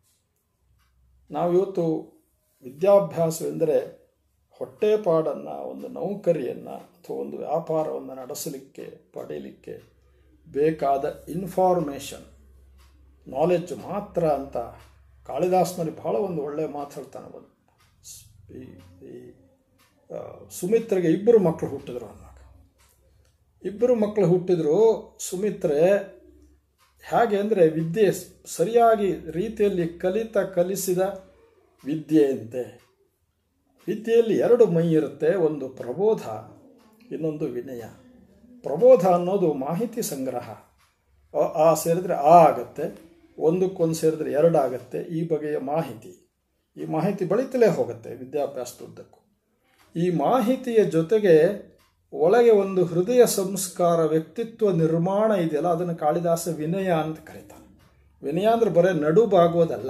ನಾವಿವತ್ತು ವಿದ್ಯಾಭ್ಯಾಸವೆಂದರೆ ಹೊಟ್ಟೆಪಾಡನ್ನು ಒಂದು ನೌಕರಿಯನ್ನು ಅಥವಾ ಒಂದು ವ್ಯಾಪಾರವನ್ನು ನಡೆಸಲಿಕ್ಕೆ ಪಡೆಯಲಿಕ್ಕೆ ಬೇಕಾದ ಇನ್ಫಾರ್ಮೇಷನ್ ನಾಲೆಡ್ಜ್ ಮಾತ್ರ ಅಂತ ಕಾಳಿದಾಸನಲ್ಲಿ ಬಹಳ ಒಂದು ಒಳ್ಳೆಯ ಮಾತು ಹೇಳ್ತಾನೆ ಒಂದು ಸ್- ಈ ಈ, ಆ, ಸುಮಿತ್ರೆಗೆ ಇಬ್ಬರು ಮಕ್ಕಳು ಹುಟ್ಟಿದ್ರು ಅನ್ನೋದು ಇಬ್ಬರು ಮಕ್ಕಳು ಹುಟ್ಟಿದ್ರು ಸುಮಿತ್ರೆ ಹೇಗೆ ಅಂದರೆ ವಿದ್ಯೆ ಸ್- ಸರಿಯಾಗಿ ರೀತಿಯಲ್ಲಿ ಕಲಿತ ಕಲಿಸಿದ ವಿದ್ಯೆಯಂತೆ ವಿದ್ಯೆಯಲ್ಲಿ ಎರಡು ಮೈ ಇರುತ್ತೆ ಒಂದು ಪ್ರಬೋಧ ಇನ್ನೊಂದು ವಿನಯ ಪ್ರಬೋಧ ಅನ್ನೋದು ಮಾಹಿತಿ ಸಂಗ್ರಹ ಅ ಆ ಸೇರಿದ್ರೆ ಆ ಆಗತ್ತೆ ಒಂದಕ್ಕೊಂದು ಸೇರಿದ್ರೆ ಎರಡು ಆಗತ್ತೆ ಈ ಬಗೆಯ ಮಾಹಿತಿ ಈ ಮಾಹಿತಿ ಬೆಳೀತಲೇ ಹೋಗುತ್ತೆ ವಿದ್ಯಾಭ್ಯಾಸದುದ್ದಕ್ಕೂ ಈ ಮಾಹಿತಿಯ ಜೊತೆಗೆ ಒಳಗೆ ಒಂದು ಹೃದಯ ಸಂಸ್ಕಾರ ವ್ಯಕ್ತಿತ್ವ ನಿರ್ಮಾಣ ಇದೆಯಲ್ಲ ಅದನ್ನು ಕಾಳಿದಾಸ ವಿನಯ ಅಂತ ಕರೀತಾನೆ ವಿನಯ ಅಂದರೆ ಬರೀ ನಡು ಬಾಗುವುದಲ್ಲ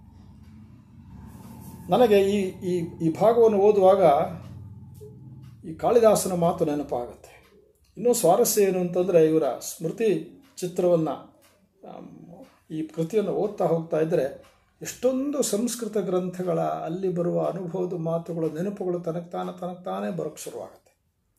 ನನಗೆ ಈ ಈ ಈ ಭಾಗವನ್ನು ಓದುವಾಗ ಈ ಕಾಳಿದಾಸನ ಮಾತು ನೆನಪಾಗುತ್ತೆ ಇನ್ನೂ ಸ್ವಾರಸ್ಯ ಏನು ಅಂತಂದರೆ ಇವರ ಸ್ಮೃತಿ ಚಿತ್ರವನ್ನು ಈ ಕೃತಿಯನ್ನು ಓದ್ತಾ ಹೋಗ್ತಾ ಇದ್ದರೆ ಎಷ್ಟೊಂದು ಸಂಸ್ಕೃತ ಗ್ರಂಥಗಳ ಅಲ್ಲಿ ಬರುವ ಅನುಭವದ ಮಾತುಗಳು ನೆನಪುಗಳು ತನಗೆ ತಾನೇ ತನಗೆ ತಾನೇ ಬರೋಕ್ಕೆ ಶುರುವಾಗುತ್ತೆ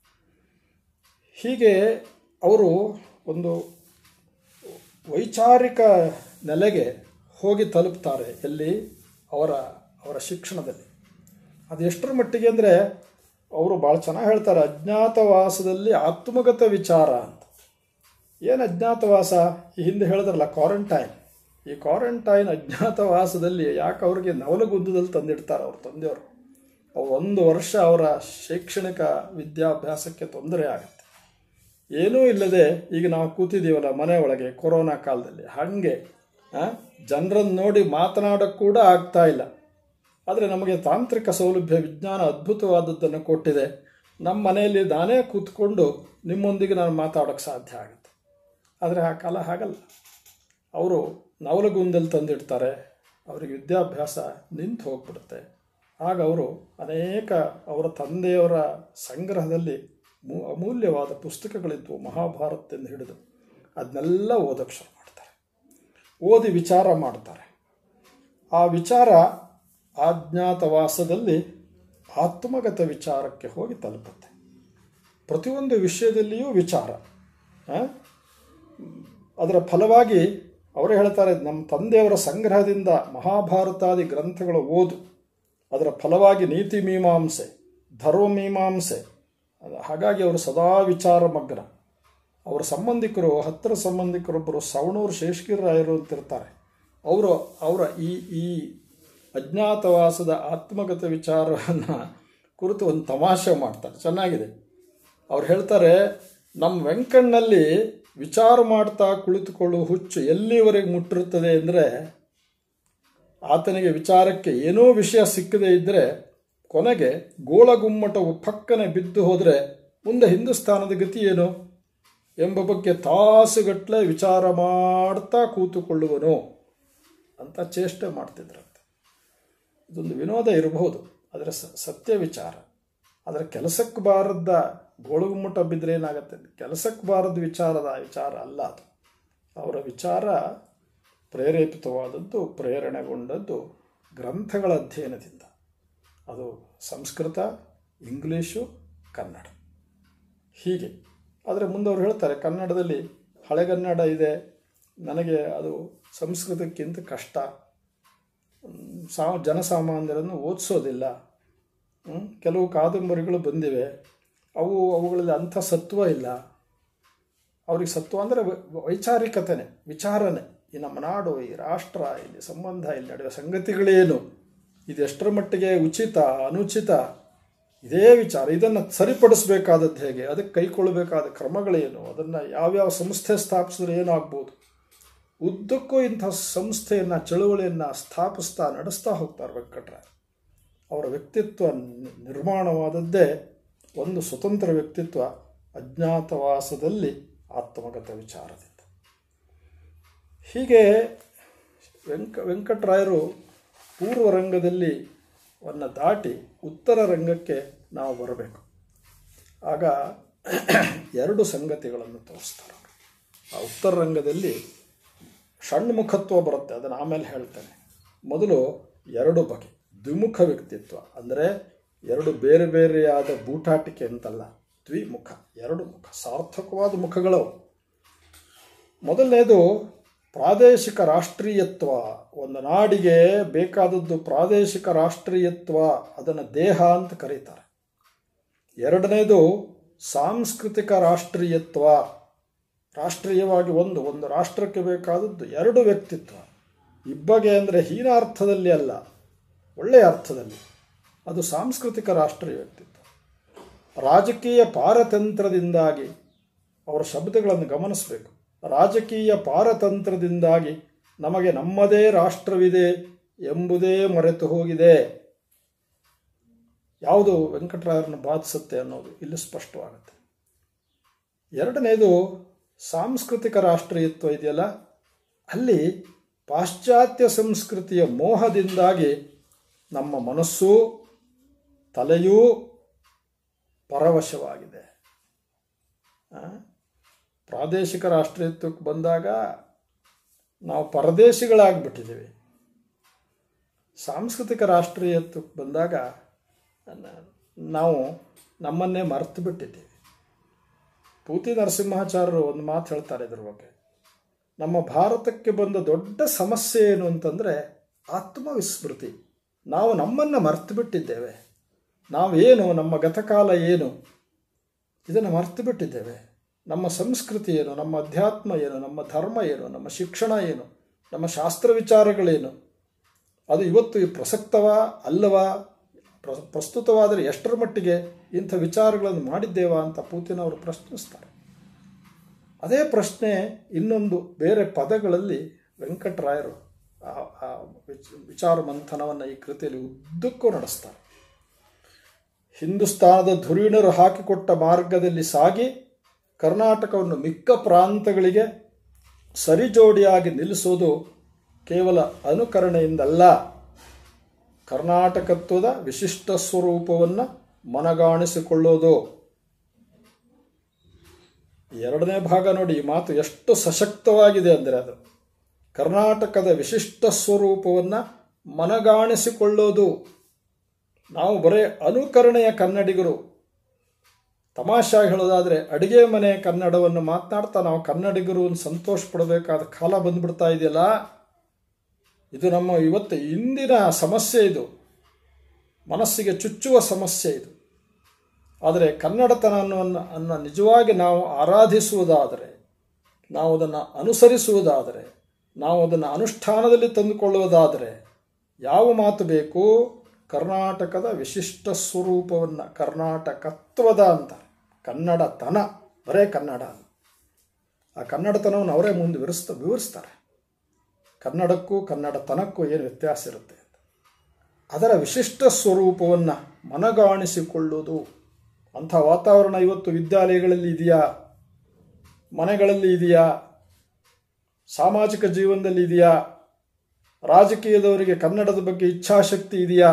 ಹೀಗೆ ಅವರು ಒಂದು ವೈಚಾರಿಕ ನೆಲೆಗೆ ಹೋಗಿ ತಲುಪ್ತಾರೆ ಎಲ್ಲಿ ಅವರ ಅವರ ಶಿಕ್ಷಣದಲ್ಲಿ ಅದು ಎಷ್ಟರ ಮಟ್ಟಿಗೆ ಅಂದರೆ ಅವರು ಭಾಳ ಚೆನ್ನಾಗಿ ಹೇಳ್ತಾರೆ ಅಜ್ಞಾತವಾಸದಲ್ಲಿ ಆತ್ಮಗತ ವಿಚಾರ ಅಂತ ಏನು ಅಜ್ಞಾತವಾಸ ಈ ಹಿಂದೆ ಹೇಳಿದ್ರಲ್ಲ ಕ್ವಾರಂಟೈನ್ ಈ ಕ್ವಾರಂಟೈನ್ ಅಜ್ಞಾತವಾಸದಲ್ಲಿ ಯಾಕೆ ಅವ್ರಿಗೆ ನವಲಗುಂದದಲ್ಲಿ ತಂದಿಡ್ತಾರೆ ಅವ್ರ ತಂದೆಯವರು ಅವ್ರು ಒಂದು ವರ್ಷ ಅವರ ಶೈಕ್ಷಣಿಕ ವಿದ್ಯಾಭ್ಯಾಸಕ್ಕೆ ತೊಂದರೆ ಆಗುತ್ತೆ ಏನೂ ಇಲ್ಲದೆ ಈಗ ನಾವು ಕೂತಿದ್ದೀವಲ್ಲ ಮನೆ ಒಳಗೆ ಕೊರೋನಾ ಕಾಲದಲ್ಲಿ ಹಾಗೆ ಜನರನ್ನು ನೋಡಿ ಮಾತನಾಡೋಕ್ಕೆ ಕೂಡ ಆಗ್ತಾ ಇಲ್ಲ ಆದರೆ ನಮಗೆ ತಾಂತ್ರಿಕ ಸೌಲಭ್ಯ ವಿಜ್ಞಾನ ಅದ್ಭುತವಾದದ್ದನ್ನು ಕೊಟ್ಟಿದೆ ನಮ್ಮ ಮನೆಯಲ್ಲಿ ನಾನೇ ಕೂತ್ಕೊಂಡು ನಿಮ್ಮೊಂದಿಗೆ ನಾನು ಮಾತಾಡೋಕ್ಕೆ ಸಾಧ್ಯ ಆಗುತ್ತೆ ಆದರೆ ಆ ಕಾಲ ಹಾಗಲ್ಲ ಅವರು ನವಲಗುಂದಲ್ಲಿ ತಂದಿಡ್ತಾರೆ ಅವರಿಗೆ ವಿದ್ಯಾಭ್ಯಾಸ ನಿಂತು ಹೋಗ್ಬಿಡುತ್ತೆ ಆಗ ಅವರು ಅನೇಕ ಅವರ ತಂದೆಯವರ ಸಂಗ್ರಹದಲ್ಲಿ ಮೂ ಅಮೂಲ್ಯವಾದ ಪುಸ್ತಕಗಳಿದ್ವು ಮಹಾಭಾರತದಿಂದ ಹಿಡಿದು ಅದನ್ನೆಲ್ಲ ಓದೋಕ್ಕೆ ಶುರು ಮಾಡ್ತಾರೆ ಓದಿ ವಿಚಾರ ಮಾಡ್ತಾರೆ ಆ ವಿಚಾರ ಆಜ್ಞಾತವಾಸದಲ್ಲಿ ಆತ್ಮಗತ ವಿಚಾರಕ್ಕೆ ಹೋಗಿ ತಲುಪುತ್ತೆ ಪ್ರತಿಯೊಂದು ವಿಷಯದಲ್ಲಿಯೂ ವಿಚಾರ ಆ? ಅದರ ಫಲವಾಗಿ ಅವರೇ ಹೇಳ್ತಾರೆ ನಮ್ಮ ತಂದೆಯವರ ಸಂಗ್ರಹದಿಂದ ಮಹಾಭಾರತಾದಿ ಗ್ರಂಥಗಳ ಓದು ಅದರ ಫಲವಾಗಿ ನೀತಿ ಮೀಮಾಂಸೆ ಧರ್ಮಮೀಮಾಂಸೆ ಅದು- ಹಾಗಾಗಿ ಅವರು ಸದಾ ವಿಚಾರ ಮಗ್ನ ಅವರ ಸಂಬಂಧಿಕರು ಹತ್ತಿರ ಸಂಬಂಧಿಕರೊಬ್ಬರು ಸವಣೂರು ಶೇಷಗಿರಿರಾಯರು ಅಂತಿರ್ತಾರೆ ಅವರು ಅವರ ಈ ಈ ಅಜ್ಞಾತವಾಸದ ಆತ್ಮಗತ ವಿಚಾರವನ್ನು ಕುರಿತು ಒಂದು ತಮಾಷೆ ಮಾಡ್ತಾರೆ ಚೆನ್ನಾಗಿದೆ ಅವ್ರು ಹೇಳ್ತಾರೆ ನಮ್ಮ ವೆಂಕಣ್ಣಲ್ಲಿ ವಿಚಾರ ಮಾಡ್ತಾ ಕುಳಿತುಕೊಳ್ಳುವ ಹುಚ್ಚು ಎಲ್ಲಿವರೆಗೆ ಮುಟ್ಟಿರುತ್ತದೆ ಅಂದರೆ ಆತನಿಗೆ ವಿಚಾರಕ್ಕೆ ಏನೋ ವಿಷಯ ಸಿಕ್ಕದೇ ಇದ್ದರೆ ಕೊನೆಗೆ ಗೋಳಗುಮ್ಮಟವು ಪಕ್ಕನೆ ಬಿದ್ದು ಹೋದರೆ ಮುಂದೆ ಹಿಂದೂಸ್ತಾನದ ಗತಿ ಏನು ಎಂಬ ಬಗ್ಗೆ ತಾಸುಗಟ್ಟಲೆ ವಿಚಾರ ಮಾಡ್ತಾ ಕೂತುಕೊಳ್ಳುವನು ಅಂತ ಚೇಷ್ಟೆ ಮಾಡ್ತಿದ್ರಂತೆ ಇದೊಂದು ವಿನೋದ ಇರಬಹುದು ಆದರೆ ಸ ಸತ್ಯ ವಿಚಾರ ಆದರೆ ಕೆಲಸಕ್ಕೆ ಬಾರದ ಗೋಳುಗುಮ್ಮಟ ಬಿದ್ದರೆ ಏನಾಗುತ್ತೆ ಕೆಲಸಕ್ಕೆ ಬಾರದ ವಿಚಾರದ ವಿಚಾರ ಅಲ್ಲ ಅದು ಅವರ ವಿಚಾರ ಪ್ರೇರೇಪಿತವಾದದ್ದು ಪ್ರೇರಣೆಗೊಂಡದ್ದು ಗ್ರಂಥಗಳ ಅಧ್ಯಯನದಿಂದ ಅದು ಸಂಸ್ಕೃತ ಇಂಗ್ಲೀಷು ಕನ್ನಡ ಹೀಗೆ ಆದರೆ ಮುಂದೆ ಅವ್ರು ಹೇಳ್ತಾರೆ ಕನ್ನಡದಲ್ಲಿ ಹಳೆಗನ್ನಡ ಇದೆ ನನಗೆ ಅದು ಸಂಸ್ಕೃತಕ್ಕಿಂತ ಕಷ್ಟ ಹ್ಮ್, ಸಾ ಜನಸಾಮಾನ್ಯರನ್ನು ಓದಿಸೋದಿಲ್ಲ ಹ್ಮ್, ಕೆಲವು ಕಾದಂಬರಿಗಳು ಬಂದಿವೆ ಅವು ಅವುಗಳಲ್ಲಿ ಅಂಥ ಸತ್ವ ಇಲ್ಲ ಅವ್ರಿಗೆ ಸತ್ವ ಅಂದರೆ ವೈಚಾರಿಕತೆನೆ ವಿಚಾರನೆ ಈ ನಮ್ಮ ನಾಡು ಈ ರಾಷ್ಟ್ರ ಇಲ್ಲಿ ಸಂಬಂಧ ಇಲ್ಲಿ ನಡೆಯುವ ಸಂಗತಿಗಳೇನು ಇದು ಎಷ್ಟರ ಮಟ್ಟಿಗೆ ಉಚಿತ ಅನುಚಿತ ಇದೇ ವಿಚಾರ ಇದನ್ನು ಸರಿಪಡಿಸಬೇಕಾದದ್ದು ಹೇಗೆ ಅದಕ್ಕೆ ಕೈಗೊಳ್ಳಬೇಕಾದ ಕ್ರಮಗಳೇನು ಅದನ್ನು ಯಾವ್ಯಾವ ಸಂಸ್ಥೆ ಸ್ಥಾಪಿಸಿದ್ರೆ ಏನಾಗ್ಬೋದು ಉದ್ದಕ್ಕೂ ಇಂಥ ಸಂಸ್ಥೆಯನ್ನು ಚಳುವಳಿಯನ್ನು ಸ್ಥಾಪಿಸ್ತಾ ನಡೆಸ್ತಾ ಹೋಗ್ತಾರೆ ವೆಂಕಟರಾಯ ಅವರ ವ್ಯಕ್ತಿತ್ವ ನಿ- ನಿರ್ಮಾಣವಾದದ್ದೇ ಒಂದು ಸ್ವತಂತ್ರ ವ್ಯಕ್ತಿತ್ವ ಅಜ್ಞಾತವಾಸದಲ್ಲಿ ಆತ್ಮಗತ ವಿಚಾರದಿಂದ ಹೀಗೆ ವೆಂಕ ವೆಂಕಟರಾಯರು ಪೂರ್ವ ರಂಗದಲ್ಲಿ ವನ್ನು ದಾಟಿ ಉತ್ತರ ರಂಗಕ್ಕೆ ನಾವು ಬರಬೇಕು ಆಗ ಎರಡು ಸಂಗತಿಗಳನ್ನು ತೋರಿಸ್ತಾರೆ ಅವರು. ಆ ಉತ್ತರ ರಂಗದಲ್ಲಿ ಷಣ್ಮುಖತ್ವ ಬರುತ್ತೆ ಅದನ್ನು ಆಮೇಲೆ ಹೇಳ್ತೇನೆ ಮೊದಲು ಎರಡು ಬಗೆ ದ್ವಿಮುಖ ವ್ಯಕ್ತಿತ್ವ ಅಂದರೆ ಎರಡು ಬೇರೆ ಬೇರೆಯಾದ ಬೂಟಾಟಿಕೆ ಅಂತಲ್ಲ ದ್ವಿಮುಖ ಎರಡು ಮುಖ ಸಾರ್ಥಕವಾದ ಮುಖಗಳವು ಮೊದಲನೇದು ಪ್ರಾದೇಶಿಕ ರಾಷ್ಟ್ರೀಯತ್ವ ಒಂದು ನಾಡಿಗೆ ಬೇಕಾದದ್ದು ಪ್ರಾದೇಶಿಕ ರಾಷ್ಟ್ರೀಯತ್ವ ಅದನ್ನು ದೇಹ ಅಂತ ಕರೀತಾರೆ ಎರಡನೇದು ಸಾಂಸ್ಕೃತಿಕ ರಾಷ್ಟ್ರೀಯತ್ವ ರಾಷ್ಟ್ರೀಯವಾಗಿ ಒಂದು ಒಂದು ರಾಷ್ಟ್ರಕ್ಕೆ ಬೇಕಾದದ್ದು ಎರಡು ವ್ಯಕ್ತಿತ್ವ ಇಬ್ಬಗೆ ಅಂದರೆ ಹೀನಾರ್ಥದಲ್ಲಿ ಅಲ್ಲ ಒಳ್ಳೆಯ ಅರ್ಥದಲ್ಲಿ ಅದು ಸಾಂಸ್ಕೃತಿಕ ರಾಷ್ಟ್ರೀಯ ವ್ಯಕ್ತಿತ್ವ ರಾಜಕೀಯ ಪಾರತಂತ್ರದಿಂದಾಗಿ ಅವರ ಶಬ್ದಗಳನ್ನು ಗಮನಿಸಬೇಕು ರಾಜಕೀಯ ಪಾರತಂತ್ರದಿಂದಾಗಿ ನಮಗೆ ನಮ್ಮದೇ ರಾಷ್ಟ್ರವಿದೆ ಎಂಬುದೇ ಮರೆತು ಹೋಗಿದೆ ಯಾವುದು ವೆಂಕಟರಾಯರನ್ನು ಬಾಧಿಸುತ್ತೆ ಅನ್ನೋದು ಇಲ್ಲಿ ಸ್ಪಷ್ಟವಾಗುತ್ತೆ ಎರಡನೇದು ಸಾಂಸ್ಕೃತಿಕ ರಾಷ್ಟ್ರೀಯತ್ವ ಇದೆಯಲ್ಲ ಅಲ್ಲಿ ಪಾಶ್ಚಾತ್ಯ ಸಂಸ್ಕೃತಿಯ ಮೋಹದಿಂದಾಗಿ ನಮ್ಮ ಮನಸ್ಸು ತಲೆಯೂ ಪರವಶವಾಗಿದೆ ಆ? ಪ್ರಾದೇಶಿಕ ರಾಷ್ಟ್ರೀಯತ್ವಕ್ಕೆ ಬಂದಾಗ ನಾವು ಪರದೇಶಿಗಳಾಗ್ಬಿಟ್ಟಿದ್ದೀವಿ ಸಾಂಸ್ಕೃತಿಕ ರಾಷ್ಟ್ರೀಯತ್ವಕ್ಕೆ ಬಂದಾಗ ನ- ನಾವು ನಮ್ಮನ್ನೇ ಮರೆತು ಬಿಟ್ಟಿದ್ದೀವಿ ಪೂತಿ ನರಸಿಂಹಾಚಾರ್ಯರು ಒಂದು ಮಾತು ಹೇಳ್ತಾರೆ ಇದ್ರ ಬಗ್ಗೆ ನಮ್ಮ ಭಾರತಕ್ಕೆ ಬಂದ ದೊಡ್ಡ ಸಮಸ್ಯೆ ಏನು ಅಂತಂದರೆ ಆತ್ಮವಿಸ್ಮೃತಿ ನಾವು ನಮ್ಮನ್ನು ಮರೆತು ಬಿಟ್ಟಿದ್ದೇವೆ ನಾವೇನು ನಮ್ಮ ಗತಕಾಲ ಏನು ಇದನ್ನು ಮರೆತು ಬಿಟ್ಟಿದ್ದೇವೆ ನಮ್ಮ ಸಂಸ್ಕೃತಿ ಏನು ನಮ್ಮ ಅಧ್ಯಾತ್ಮ ಏನು ನಮ್ಮ ಧರ್ಮ ಏನು ನಮ್ಮ ಶಿಕ್ಷಣ ಏನು ನಮ್ಮ ಶಾಸ್ತ್ರ ವಿಚಾರಗಳೇನು ಅದು ಇವತ್ತು ಪ್ರಸಕ್ತವಾ ಅಲ್ಲವಾ ಪ್ರ ಪ್ರಸ್ತುತವಾದರೆ ಎಷ್ಟರ ಮಟ್ಟಿಗೆ ಇಂಥ ವಿಚಾರಗಳನ್ನು ಮಾಡಿದ್ದೇವಾ ಅಂತ ಪೂತಿನ ಅವರು ಪ್ರಶ್ನಿಸ್ತಾರೆ ಅದೇ ಪ್ರಶ್ನೆ ಇನ್ನೊಂದು ಬೇರೆ ಪದಗಳಲ್ಲಿ ವೆಂಕಟರಾಯರು ಆ- ಆ ವಿಚ- ವಿಚಾರ ಮಂಥನವನ್ನು ಈ ಕೃತಿಯಲ್ಲಿ ಉದ್ದಕ್ಕೂ ನಡೆಸ್ತಾರೆ ಹಿಂದೂಸ್ತಾನದ ಧುರೀಣರು ಹಾಕಿಕೊಟ್ಟ ಮಾರ್ಗದಲ್ಲಿ ಸಾಗಿ ಕರ್ನಾಟಕವನ್ನು ಮಿಕ್ಕ ಪ್ರಾಂತಗಳಿಗೆ ಸರಿಜೋಡಿಯಾಗಿ ನಿಲ್ಲಿಸೋದು ಕೇವಲ ಅನುಕರಣೆಯಿಂದಲ್ಲ ಕರ್ನಾಟಕತ್ವದ ವಿಶಿಷ್ಟ ಸ್ವರೂಪವನ್ನು ಮನಗಾಣಿಸಿಕೊಳ್ಳೋದು ಎರಡನೇ ಭಾಗ ನೋಡಿ ಈ ಮಾತು ಎಷ್ಟು ಸಶಕ್ತವಾಗಿದೆ ಅಂದರೆ ಅದು ಕರ್ನಾಟಕದ ವಿಶಿಷ್ಟ ಸ್ವರೂಪವನ್ನು ಮನಗಾಣಿಸಿಕೊಳ್ಳೋದು ನಾವು ಬರೇ ಅನುಕರಣೆಯ ಕನ್ನಡಿಗರು ತಮಾಷೆಯಾಗಿ ಹೇಳೋದಾದರೆ ಅಡಿಗೆ ಮನೆ ಕನ್ನಡವನ್ನು ಮಾತನಾಡ್ತಾ ನಾವು ಕನ್ನಡಿಗರು ಅಂತ ಸಂತೋಷ ಪಡಬೇಕಾದ ಕಾಲ ಬಂದ್ಬಿಡ್ತಾ ಇದೆಯಲ್ಲ ಇದು ನಮ್ಮ ಇವತ್ತು ಇಂದಿನ ಸಮಸ್ಯೆ ಇದು ಮನಸ್ಸಿಗೆ ಚುಚ್ಚುವ ಸಮಸ್ಯೆ ಇದು ಆದರೆ ಕನ್ನಡತನ ಅನ್ನುವನ್ನ ಅನ್ನ ನಿಜವಾಗಿ ನಾವು ಆರಾಧಿಸುವುದಾದರೆ ನಾವು ಅದನ್ನು ಅನುಸರಿಸುವುದಾದರೆ ನಾವು ಅದನ್ನು ಅನುಷ್ಠಾನದಲ್ಲಿ ತಂದುಕೊಳ್ಳುವುದಾದರೆ ಯಾವ ಮಾತು ಬೇಕು ಕರ್ನಾಟಕದ ವಿಶಿಷ್ಟ ಸ್ವರೂಪವನ್ನು ಕರ್ನಾಟಕತ್ವದ ಅಂತ ಕನ್ನಡತನ ಬರೇ ಕನ್ನಡ ಅಲ್ಲ. ಆ ಕನ್ನಡತನವನ್ನು ಅವರೇ ಮುಂದೆ ವಿವರಿಸ್ತಾ ವಿವರಿಸ್ತಾರೆ ಕನ್ನಡಕ್ಕೂ ಕನ್ನಡತನಕ್ಕೂ ಏನು ವ್ಯತ್ಯಾಸ ಇರುತ್ತೆ ಅಂತ ಅದರ ವಿಶಿಷ್ಟ ಸ್ವರೂಪವನ್ನು ಮನಗಾಣಿಸಿಕೊಳ್ಳುವುದು ಅಂಥ ವಾತಾವರಣ ಇವತ್ತು ವಿದ್ಯಾಲಯಗಳಲ್ಲಿ ಇದೆಯಾ ಮನೆಗಳಲ್ಲಿ ಇದೆಯಾ ಸಾಮಾಜಿಕ ಜೀವನದಲ್ಲಿ ಇದೆಯಾ ರಾಜಕೀಯದವರಿಗೆ ಕನ್ನಡದ ಬಗ್ಗೆ ಇಚ್ಛಾಶಕ್ತಿ ಇದೆಯಾ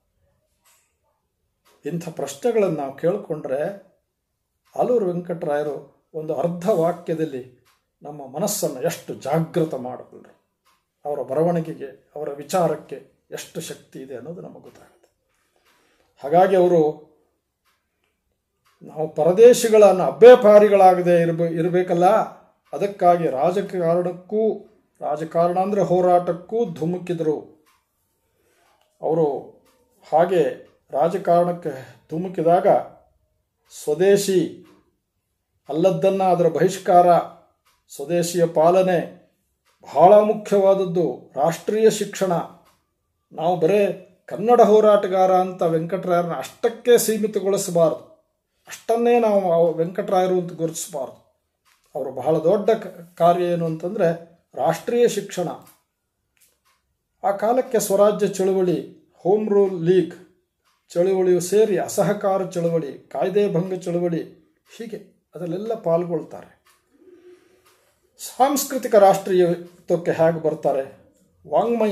ಇಂಥ ಪ್ರಶ್ನೆಗಳನ್ನು ನಾವು ಕೇಳಿಕೊಂಡ್ರೆ ಆಲೂರು ವೆಂಕಟರಾಯರು ಒಂದು ಅರ್ಧ ವಾಕ್ಯದಲ್ಲಿ ನಮ್ಮ ಮನಸ್ಸನ್ನು ಎಷ್ಟು ಜಾಗೃತ ಮಾಡಬಲ್ಲರು ಅವರ ಬರವಣಿಗೆಗೆ ಅವರ ವಿಚಾರಕ್ಕೆ ಎಷ್ಟು ಶಕ್ತಿ ಇದೆ ಅನ್ನೋದು ನಮಗೆ ಗೊತ್ತಾಗುತ್ತೆ ಹಾಗಾಗಿ ಅವರು ನಾವು ಪರದೇಶಿಗಳನ್ನು ಅಭ್ಯಪಾರಿಗಳಾಗದೆ ಇರಬ ಇರಬೇಕಲ್ಲ ಅದಕ್ಕಾಗಿ ರಾಜಕಾರಣಕ್ಕೂ ರಾಜಕಾರಣ ಅಂದರೆ ಹೋರಾಟಕ್ಕೂ ಧುಮುಕಿದರು ಅವರು ಹಾಗೆ ರಾಜಕಾರಣಕ್ಕೆ ಧುಮುಕಿದಾಗ ಸ್ವದೇಶಿ ಅಲ್ಲದ್ದನ್ನು ಅದರ ಬಹಿಷ್ಕಾರ ಸ್ವದೇಶಿಯ ಪಾಲನೆ ಬಹಳ ಮುಖ್ಯವಾದದ್ದು ರಾಷ್ಟ್ರೀಯ ಶಿಕ್ಷಣ ನಾವು ಬರೇ ಕನ್ನಡ ಹೋರಾಟಗಾರ ಅಂತ ವೆಂಕಟರಾಯರನ್ನ ಅಷ್ಟಕ್ಕೆ ಸೀಮಿತಗೊಳಿಸಬಾರದು ಅಷ್ಟನ್ನೇ ನಾವು ಅವ- ವೆಂಕಟರಾಯರು ಅಂತ ಗುರುತಿಸಬಾರ್ದು ಅವರು ಬಹಳ ದೊಡ್ಡ ಕ- ಕಾರ್ಯ ಏನು ಅಂತಂದರೆ ರಾಷ್ಟ್ರೀಯ ಶಿಕ್ಷಣ ಆ ಕಾಲಕ್ಕೆ ಸ್ವರಾಜ್ಯ ಚಳುವಳಿ ಹೋಮ್ ರೂಲ್ ಲೀಗ್ ಚಳುವಳಿಯು ಸೇರಿ ಅಸಹಕಾರ ಚಳುವಳಿ ಕಾಯ್ದೆ ಭಂಗ ಚಳುವಳಿ ಹೀಗೆ ಅದರಲ್ಲೆಲ್ಲ ಪಾಲ್ಗೊಳ್ತಾರೆ ಸಾಂಸ್ಕೃತಿಕ ರಾಷ್ಟ್ರೀಯತ್ವಕ್ಕೆ ಹೇಗೆ ಬರ್ತಾರೆ ವಾಂಗ್ಮಯ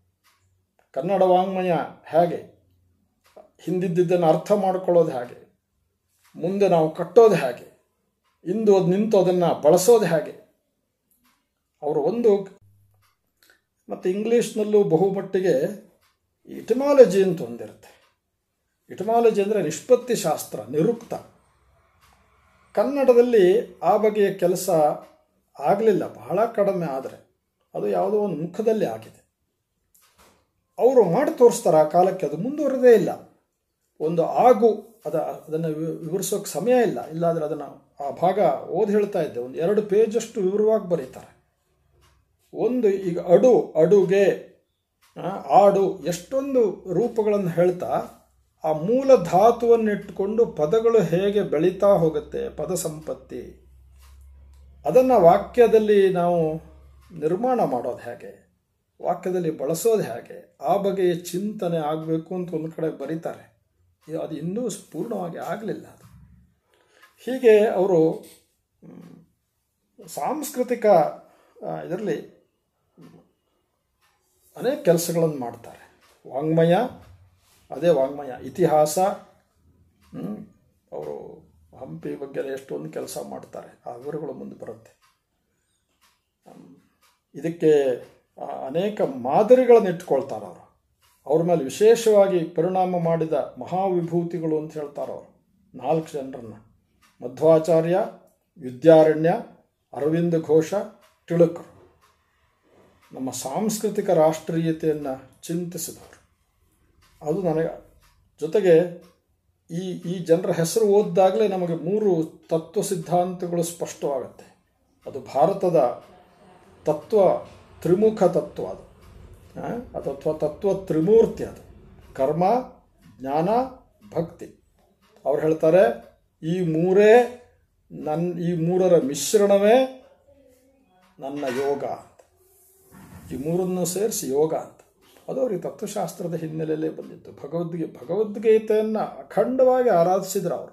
ಕನ್ನಡ ವಾಂಗ್ಮಯ ಹೇಗೆ ಹಿಂದಿದ್ದನ್ನು ಅರ್ಥ ಮಾಡ್ಕೊಳ್ಳೋದು ಹೇಗೆ ಮುಂದೆ ನಾವು ಕಟ್ಟೋದು ಹೇಗೆ ಇಂದು ಅದು ನಿಂತು ಅದನ್ನು ಬಳಸೋದು ಹೇಗೆ ಅವರು ಒಂದು ಮತ್ತು ಇಂಗ್ಲೀಷ್ನಲ್ಲೂ ಬಹುಮಟ್ಟಿಗೆ ಇಟಮಾಲಜಿ ಅಂತ ಒಂದಿರುತ್ತೆ ಇಟಮಾಲಜಿ ಅಂದರೆ ನಿಷ್ಪತ್ತಿ ಶಾಸ್ತ್ರ ನಿರುಕ್ತ ಕನ್ನಡದಲ್ಲಿ ಆ ಬಗೆಯ ಕೆಲಸ ಆಗಲಿಲ್ಲ ಬಹಳ ಕಡಿಮೆ ಆದರೆ ಅದು ಯಾವುದೋ ಒಂದು ಮುಖದಲ್ಲಿ ಆಗಿದೆ ಅವರು ಮಾಡಿ ತೋರಿಸ್ತಾರೆ ಆ ಕಾಲಕ್ಕೆ ಅದು ಮುಂದುವರೆದೇ ಇಲ್ಲ ಒಂದು ಆಗು ಅದ ಅದನ್ನು ವಿವರಿಸೋಕೆ ಸಮಯ ಇಲ್ಲ ಇಲ್ಲಾಂದರೆ ಅದನ್ನು ಆ ಭಾಗ ಓದಿ ಹೇಳ್ತಾ ಇದ್ದೆ ಒಂದು ಎರಡು ಪೇಜಷ್ಟು ವಿವರವಾಗಿ ಬರೀತಾರೆ ಒಂದು ಈಗ ಅಡು ಅಡುಗೆ ಆ, ಆಡು ಎಷ್ಟೊಂದು ರೂಪಗಳನ್ನು ಹೇಳ್ತಾ ಆ ಮೂಲ ಧಾತುವನ್ನು ಇಟ್ಟುಕೊಂಡು ಪದಗಳು ಹೇಗೆ ಬೆಳೀತಾ ಹೋಗುತ್ತೆ ಪದ ಸಂಪತ್ತಿ ಅದನ್ನು ವಾಕ್ಯದಲ್ಲಿ ನಾವು ನಿರ್ಮಾಣ ಮಾಡೋದು ಹೇಗೆ ವಾಕ್ಯದಲ್ಲಿ ಬಳಸೋದು ಹೇಗೆ ಆ ಬಗೆಯ ಚಿಂತನೆ ಆಗಬೇಕು ಅಂತ ಒಂದು ಕಡೆ ಬರೀತಾರೆ ಇದು- ಅದು ಇನ್ನೂ ಪೂರ್ಣವಾಗಿ ಆಗಲಿಲ್ಲ ಅದು ಹೀಗೆ ಅವರು ಮ್, ಸಾಂಸ್ಕೃತಿಕ ಇದರಲ್ಲಿ ಅನೇಕ ಕೆಲಸಗಳನ್ನು ಮಾಡ್ತಾರೆ ವಾಂಗ್ಮಯ ಅದೇ ವಾಂಗ್ಮಯ ಇತಿಹಾಸ ಹ್ಮ್, ಅವರು ಹಂಪಿ ಬಗ್ಗೆ ಎಷ್ಟೊಂದು ಕೆಲಸ ಮಾಡ್ತಾರೆ ಆ ವಿವರಗಳು ಮುಂದೆ ಬರುತ್ತೆ ಹ್ಮ್, ಇದಕ್ಕೆ ಆ, ಅನೇಕ ಮಾದರಿಗಳನ್ನು ಇಟ್ಕೊಳ್ತಾರೆ ಅವರು ಅವ್ರ ಮೇಲೆ ವಿಶೇಷವಾಗಿ ಪರಿಣಾಮ ಮಾಡಿದ ಮಹಾವಿಭೂತಿಗಳು ಅಂತ ಹೇಳ್ತಾರೆ ಅವರು ನಾಲ್ಕು ಜನರನ್ನು ಮಧ್ವಾಚಾರ್ಯ ವಿದ್ಯಾರಣ್ಯ ಅರವಿಂದ ಘೋಷ ತಿಳುಕರು ನಮ್ಮ ಸಾಂಸ್ಕೃತಿಕ ರಾಷ್ಟ್ರೀಯತೆಯನ್ನು ಚಿಂತಿಸಿದವರು ಅದು ನನಗೆ ಜೊತೆಗೆ ಈ ಈ ಜನರ ಹೆಸರು ಓದಿದಾಗಲೇ ನಮಗೆ ಮೂರು ತತ್ವ ಸಿದ್ಧಾಂತಗಳು ಸ್ಪಷ್ಟವಾಗುತ್ತೆ ಅದು ಭಾರತದ ತತ್ವ ತ್ರಿಮುಖ ತತ್ವ ಅದು ಆ, ಅದು ಅಥವಾ ತತ್ವ ತ್ರಿಮೂರ್ತಿ ಅದು ಕರ್ಮ ಜ್ಞಾನ ಭಕ್ತಿ ಅವ್ರು ಹೇಳ್ತಾರೆ ಈ ಮೂರೇ ನನ್ನ ಈ ಮೂರರ ಮಿಶ್ರಣವೇ ನನ್ನ ಯೋಗ ಅಂತ ಈ ಮೂರನ್ನು ಸೇರಿಸಿ ಯೋಗ ಅಂತ ಅದು ಅವರಿಗೆ ತತ್ವಶಾಸ್ತ್ರದ ಹಿನ್ನೆಲೆಯಲ್ಲೇ ಬಂದಿತ್ತು ಭಗವದ್ಗೀತೆ ಭಗವದ್ಗೀತೆಯನ್ನು ಅಖಂಡವಾಗಿ ಆರಾಧಿಸಿದ್ರು ಅವರು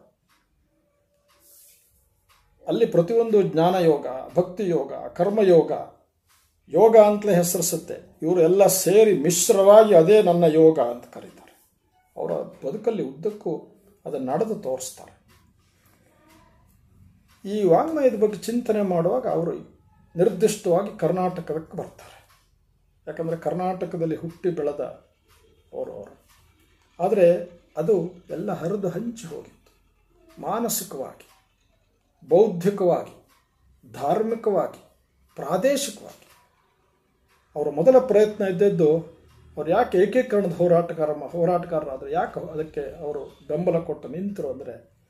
ಅಲ್ಲಿ ಪ್ರತಿಯೊಂದು ಜ್ಞಾನ ಯೋಗ ಭಕ್ತಿ ಯೋಗ ಕರ್ಮಯೋಗ ಯೋಗ ಅಂತಲೇ ಹೆಸರಿಸುತ್ತೆ ಇವರು ಎಲ್ಲ ಸೇರಿ ಮಿಶ್ರವಾಗಿ ಅದೇ ನನ್ನ ಯೋಗ ಅಂತ ಕರೀತಾರೆ ಅವರ ಬದುಕಲ್ಲಿ ಉದ್ದಕ್ಕೂ ಅದನ್ನು ನಡೆದು ತೋರಿಸ್ತಾರೆ ಈ ವಾಂಗ್ಮಯದ ಬಗ್ಗೆ ಚಿಂತನೆ ಮಾಡುವಾಗ ಅವರು ನಿರ್ದಿಷ್ಟವಾಗಿ ಕರ್ನಾಟಕಕ್ಕೆ ಬರ್ತಾರೆ ಯಾಕಂದರೆ ಕರ್ನಾಟಕದಲ್ಲಿ ಹುಟ್ಟಿ ಬೆಳೆದ ಅವರು ಅವರು ಆದರೆ ಅದು ಎಲ್ಲ ಹರಿದು ಹಂಚಿ ಹೋಗಿತ್ತು ಮಾನಸಿಕವಾಗಿ ಬೌದ್ಧಿಕವಾಗಿ ಧಾರ್ಮಿಕವಾಗಿ ಪ್ರಾದೇಶಿಕವಾಗಿ ಅವರ ಮೊದಲ ಪ್ರಯತ್ನ ಇದ್ದದ್ದು ಅವ್ರು ಯಾಕೆ ಏಕೀಕರಣದ ಹೋರಾಟಗಾರ ಹೋರಾಟಗಾರರಾದರು ಯಾಕೆ ಅದಕ್ಕೆ ಅವರು ಬೆಂಬಲ ಕೊಟ್ಟು ನಿಂತರು ಅಂದರೆ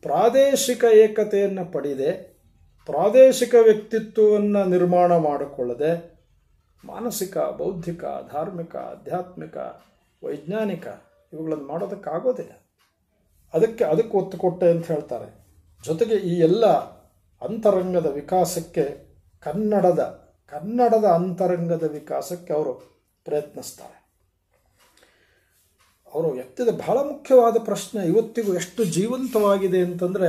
ಪ್ರಾದೇಶಿಕ ಏಕತೆಯನ್ನು ಪಡೆಯದೆ ಪ್ರಾದೇಶಿಕ ವ್ಯಕ್ತಿತ್ವವನ್ನು ನಿರ್ಮಾಣ ಮಾಡಿಕೊಳ್ಳದೆ ಮಾನಸಿಕ ಬೌದ್ಧಿಕ ಧಾರ್ಮಿಕ ಆಧ್ಯಾತ್ಮಿಕ ವೈಜ್ಞಾನಿಕ ಇವುಗಳನ್ನು ಮಾಡೋದಕ್ಕಾಗೋದಿಲ್ಲ ಅದಕ್ಕೆ ಅದಕ್ಕೆ ಒತ್ತು ಕೊಟ್ಟೆ ಅಂತ ಹೇಳ್ತಾರೆ ಜೊತೆಗೆ ಈ ಎಲ್ಲ ಅಂತರಂಗದ ವಿಕಾಸಕ್ಕೆ ಕನ್ನಡದ ಕನ್ನಡದ ಅಂತರಂಗದ ವಿಕಾಸಕ್ಕೆ ಅವರು ಪ್ರಯತ್ನಿಸ್ತಾರೆ ಅವರು ಎತ್ತಿದ ಬಹಳ ಮುಖ್ಯವಾದ ಪ್ರಶ್ನೆ ಇವತ್ತಿಗೂ ಎಷ್ಟು ಜೀವಂತವಾಗಿದೆ ಅಂತಂದರೆ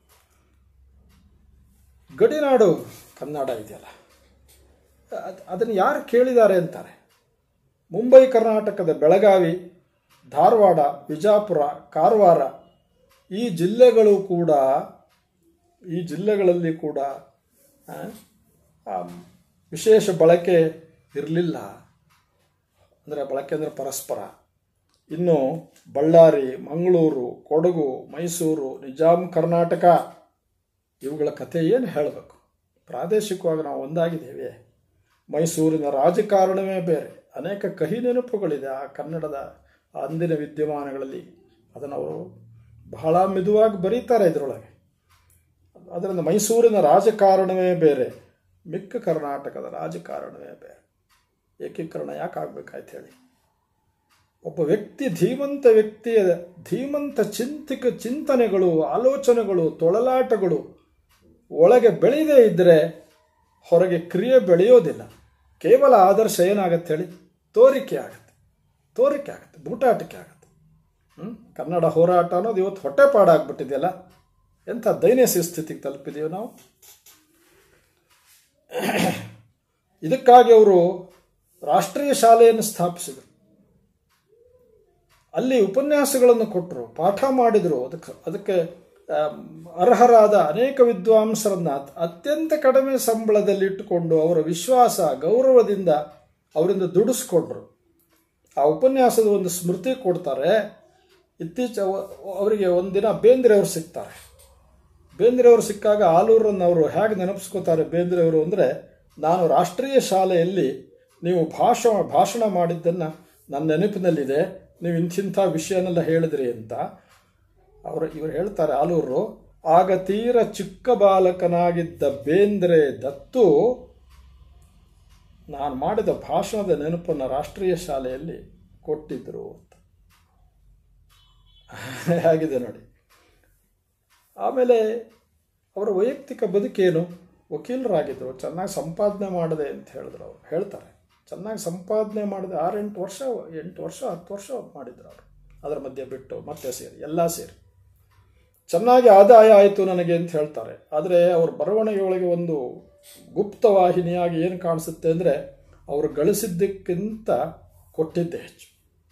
ಗಡಿನಾಡು ಕನ್ನಡ ಇದೆಯಲ್ಲ ಅದ್- ಅದನ್ನು ಯಾರು ಕೇಳಿದ್ದಾರೆ ಅಂತಾರೆ ಮುಂಬೈ ಕರ್ನಾಟಕದ ಬೆಳಗಾವಿ ಧಾರವಾಡ ವಿಜಾಪುರ ಕಾರವಾರ ಈ ಜಿಲ್ಲೆಗಳು ಕೂಡ ಈ ಜಿಲ್ಲೆಗಳಲ್ಲಿ ಕೂಡ ಆ, ಆ, ವಿಶೇಷ ಬಳಕೆ ಇರಲಿಲ್ಲ ಅಂದರೆ ಬಳಕೆ ಅಂದರೆ ಪರಸ್ಪರ ಇನ್ನು ಬಳ್ಳಾರಿ ಮಂಗಳೂರು ಕೊಡಗು ಮೈಸೂರು ನಿಜಾಂ ಕರ್ನಾಟಕ ಇವುಗಳ ಕಥೆ ಏನು ಹೇಳಬೇಕು ಪ್ರಾದೇಶಿಕವಾಗಿ ನಾವು ಒಂದಾಗಿದ್ದೇವೆ ಮೈಸೂರಿನ ರಾಜಕಾರಣವೇ ಬೇರೆ ಅನೇಕ ಕಹಿ ನೆನಪುಗಳಿದೆ ಆ ಕನ್ನಡದ ಆ ಅಂದಿನ ವಿದ್ಯಮಾನಗಳಲ್ಲಿ ಅದನ್ನು ಅವರು ಬಹಳ ಮೆದುವಾಗಿ ಬರೀತಾರೆ ಇದರೊಳಗೆ ಅದರಿಂದ ಮೈಸೂರಿನ ರಾಜಕಾರಣವೇ ಬೇರೆ ಮಿಕ್ಕ ಕರ್ನಾಟಕದ ರಾಜಕಾರಣವೇ ಬೇರೆ ಏಕೀಕರಣ ಯಾಕೆ ಆಗ್ಬೇಕಾಯ್ತು ಹೇಳಿ ಒಬ್ಬ ವ್ಯಕ್ತಿ ಧೀಮಂತ ವ್ಯಕ್ತಿಯ ಧೀಮಂತ ಚಿಂತಿಕ ಚಿಂತನೆಗಳು ಆಲೋಚನೆಗಳು ತೊಳಲಾಟಗಳು ಒಳಗೆ ಬೆಳೆಯದೇ ಇದ್ದರೆ ಹೊರಗೆ ಕ್ರಿಯೆ ಬೆಳೆಯೋದಿಲ್ಲ ಕೇವಲ ಆದರ್ಶ ಏನಾಗತ್ತೆ ಹೇಳಿ ತೋರಿಕೆ ಆಗುತ್ತೆ ತೋರಿಕೆ ಆಗುತ್ತೆ ಬೂಟಾಟಿಕೆ ಆಗುತ್ತೆ ಹ್ಮ್? ಕನ್ನಡ ಹೋರಾಟ ಅನ್ನೋದು ಇವತ್ತು ಹೊಟ್ಟೆಪಾಡಾಗ್ಬಿಟ್ಟಿದೆಯಲ್ಲ ಎಂಥ ದೈನ್ಯ ಸ್ಥಿತಿಗೆ ತಲುಪಿದೀವಿ ನಾವು ಇದಕ್ಕಾಗಿ ಅವರು ರಾಷ್ಟ್ರೀಯ ಶಾಲೆಯನ್ನು ಸ್ಥಾಪಿಸಿದರು ಅಲ್ಲಿ ಉಪನ್ಯಾಸಗಳನ್ನು ಕೊಟ್ಟರು ಪಾಠ ಮಾಡಿದರು ಅದಕ್ಕೆ ಅದಕ್ಕೆ ಆಮ್, ಅರ್ಹರಾದ ಅನೇಕ ವಿದ್ವಾಂಸರನ್ನ ಅತ್- ಅತ್ಯಂತ ಕಡಿಮೆ ಸಂಬಳದಲ್ಲಿ ಇಟ್ಟುಕೊಂಡು ಅವರ ವಿಶ್ವಾಸ ಗೌರವದಿಂದ ಅವರಿಂದ ದುಡಿಸ್ಕೊಂಡ್ರು ಆ ಉಪನ್ಯಾಸದ ಒಂದು ಸ್ಮೃತಿ ಕೊಡ್ತಾರೆ ಇತ್ತೀಚೆ ಅವ- ಅವರಿಗೆ ಒಂದಿನ ಬೇಂದ್ರೆಯವರು ಸಿಗ್ತಾರೆ ಬೇಂದ್ರೆಯವರು ಸಿಕ್ಕಾಗ ಆಲೂರನ್ನು ಅವರು ಹೇಗೆ ನೆನಪಿಸ್ಕೋತಾರೆ ಬೇಂದ್ರೆಯವರು ಅಂದರೆ ನಾನು ರಾಷ್ಟ್ರೀಯ ಶಾಲೆಯಲ್ಲಿ ನೀವು ಭಾಷಣ ಭಾಷಣ ಮಾಡಿದ್ದನ್ನು ನನ್ನ ನೆನಪಿನಲ್ಲಿದೆ ನೀವು ಇಂಥಿಂಥ ವಿಷಯನೆಲ್ಲ ಹೇಳಿದ್ರಿ ಅಂತ ಅವರು ಇವರು ಹೇಳ್ತಾರೆ ಆಲೂರು ಆಗ ತೀರ ಚಿಕ್ಕ ಬಾಲಕನಾಗಿದ್ದ ಬೇಂದ್ರೆ ದತ್ತು ನಾನು ಮಾಡಿದ ಭಾಷಣದ ನೆನಪನ್ನು ರಾಷ್ಟ್ರೀಯ ಶಾಲೆಯಲ್ಲಿ ಕೊಟ್ಟಿದ್ದರು ಅಂತ ಹೇಗಿದೆ ನೋಡಿ ಆಮೇಲೆ ಅವರ ವೈಯಕ್ತಿಕ ಬದುಕೇನು ವಕೀಲರಾಗಿದ್ದರು ಚೆನ್ನಾಗಿ ಸಂಪಾದನೆ ಮಾಡಿದೆ ಅಂತ ಹೇಳಿದ್ರು ಅವರು ಹೇಳ್ತಾರೆ ಚೆನ್ನಾಗಿ ಸಂಪಾದನೆ ಮಾಡಿದೆ ಆರೆಂಟು ವರ್ಷ ಎಂಟು ವರ್ಷ ಹತ್ತು ವರ್ಷ ಮಾಡಿದ್ರು ಅವರು ಅದರ ಮಧ್ಯೆ ಬಿಟ್ಟು ಮತ್ತೆ ಸೇರಿ ಎಲ್ಲ ಸೇರಿ ಚೆನ್ನಾಗಿ ಆದಾಯ ಆಯಿತು ನನಗೆ ಅಂತ ಹೇಳ್ತಾರೆ ಆದರೆ ಅವ್ರ ಬರವಣಿಗೆಯೊಳಗೆ ಒಂದು ಗುಪ್ತ ವಾಹಿನಿಯಾಗಿ ಏನು ಕಾಣಿಸುತ್ತೆ ಅಂದರೆ ಅವರು ಗಳಿಸಿದ್ದಕ್ಕಿಂತ ಕೊಟ್ಟಿದ್ದೆ ಹೆಚ್ಚು